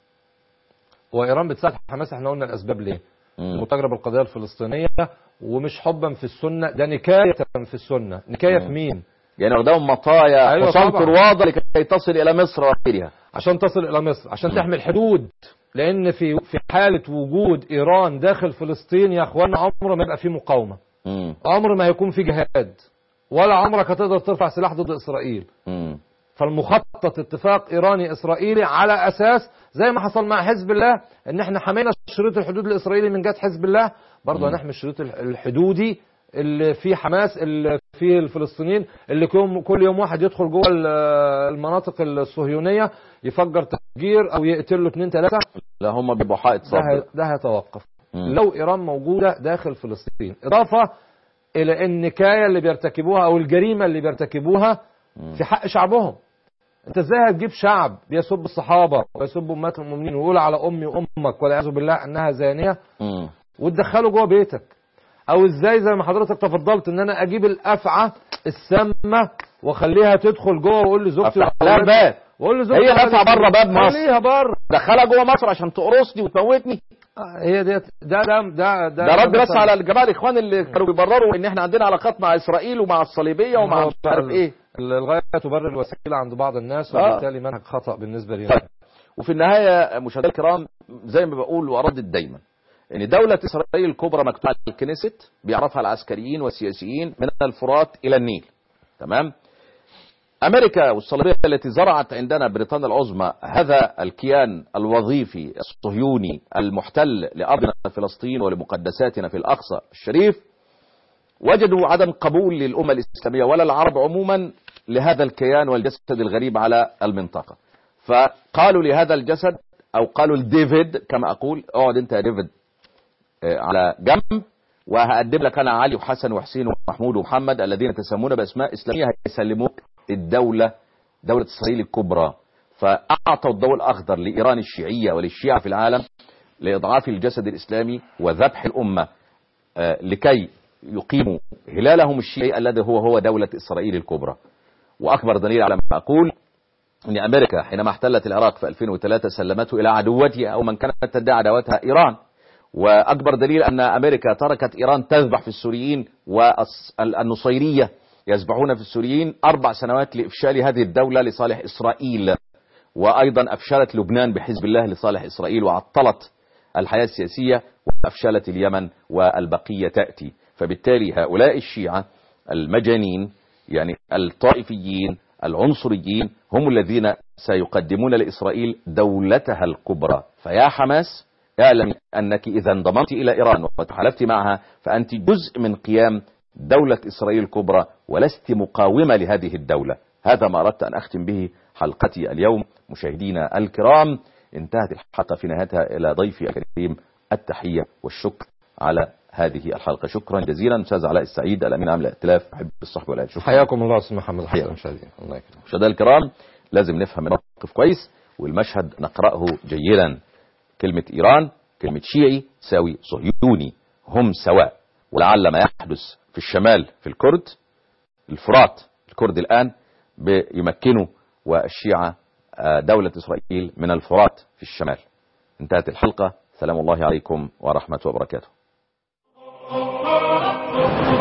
وايران بتساعد حماس احنا قلنا الاسباب ليه مم. متجرب القضيه الفلسطينيه ومش حبا في السنه ده نكايه في السنه نكايه في مم. مين يعني واخداهم مطايا أيوة حصان طبعا. طروادة لكي تصل الى مصر وغيرها عشان تصل الى مصر عشان تحمي الحدود لان في في حاله وجود ايران داخل فلسطين يا اخوانا عمر ما يبقى في مقاومه مم. عمر ما هيكون في جهاد ولا عمرك هتقدر ترفع سلاح ضد اسرائيل مم. فالمخطط اتفاق ايراني اسرائيلي على اساس زي ما حصل مع حزب الله ان احنا حمينا شريط الحدود الاسرائيلي من جهه حزب الله برضه مم. هنحمي الشريط الح- الحدودي اللي فيه حماس اللي فيه الفلسطينيين اللي كل كل يوم واحد يدخل جوه ال- المناطق الصهيونيه يفجر تفجير او يقتل له اثنين ثلاثه لا هم بيبقوا حائط ده صد هي- ده هيتوقف مم. لو ايران موجوده داخل فلسطين اضافه الى النكايه اللي بيرتكبوها او الجريمه اللي بيرتكبوها مم. في حق شعبهم انت ازاي هتجيب شعب بيسب الصحابه ويسب امهات المؤمنين ويقول على امي وامك والعياذ بالله انها زانيه مم. وتدخله جوه بيتك او ازاي زي ما حضرتك تفضلت ان انا اجيب الافعى السامه واخليها تدخل جوه واقول لزوجتي افتح لها وأولادي- الباب واقول لزوجتي هي الافعى وأولادي- بره باب مصر. خليها بره دخلها جوه مصر عشان تقرصني وتموتني آه، هي ديت ده ده ده ده رد بس مثلا- على الجماعه الاخوان اللي كانوا بيبرروا ان احنا عندنا علاقات مع اسرائيل ومع الصليبيه ومع هو مش عارف بقى ايه ال- الغايه تبرر الوسيله عند بعض الناس آه. وبالتالي منهج خطا بالنسبه لي طيب وفي النهايه مشاهدينا الكرام زي ما بقول واردد دايما ان دوله اسرائيل الكبرى مكتوبه على الكنيست بيعرفها العسكريين والسياسيين من الفرات الى النيل تمام امريكا والصليبيه التي زرعت عندنا بريطانيا العظمى هذا الكيان الوظيفي الصهيوني المحتل لارضنا فلسطين ولمقدساتنا في الاقصى الشريف وجدوا عدم قبول للامه الاسلاميه ولا العرب عموما لهذا الكيان والجسد الغريب على المنطقه فقالوا لهذا الجسد او قالوا لديفيد كما اقول اقعد انت يا ديفيد آه، على جنب وهقدم لك انا علي وحسن وحسين ومحمود ومحمد الذين تسمون باسماء اسلاميه هيسلموك الدوله دوله اسرائيل الكبرى فاعطوا الضوء الاخضر لايران الشيعيه وللشيعه في العالم لاضعاف الجسد الاسلامي وذبح الامه آه، لكي يقيموا هلالهم الشيعي الذي هو هو دوله اسرائيل الكبرى وأكبر دليل على ما أقول أن أمريكا حينما احتلت العراق في 2003 سلمته إلى عدوتها أو من كانت تدعي عداوتها إيران وأكبر دليل أن أمريكا تركت إيران تذبح في السوريين والنصيرية يذبحون في السوريين أربع سنوات لإفشال هذه الدولة لصالح إسرائيل وأيضا أفشلت لبنان بحزب الله لصالح إسرائيل وعطلت الحياة السياسية وأفشلت اليمن والبقية تأتي فبالتالي هؤلاء الشيعة المجانين يعني الطائفيين العنصريين هم الذين سيقدمون لإسرائيل دولتها الكبرى فيا حماس اعلم أنك إذا انضممت إلى إيران وتحالفت معها فأنت جزء من قيام دولة إسرائيل الكبرى ولست مقاومة لهذه الدولة هذا ما أردت أن أختم به حلقتي اليوم مشاهدينا الكرام انتهت الحلقة في نهايتها إلى ضيفي الكريم التحية والشكر على هذه الحلقة شكرا جزيلا أستاذ علاء السعيد الأمين عام الائتلاف محب الصحبة والآل شكرا حياكم الله أستاذ محمد حسن مشاهدين الله يكرمك مشاهدينا الكرام لازم نفهم الموقف كويس والمشهد نقرأه جيدا كلمة إيران كلمة شيعي تساوي صهيوني هم سواء ولعل ما يحدث في الشمال في الكرد الفرات الكرد الآن بيمكنوا والشيعة دولة إسرائيل من الفرات في الشمال انتهت الحلقة سلام الله عليكم ورحمة وبركاته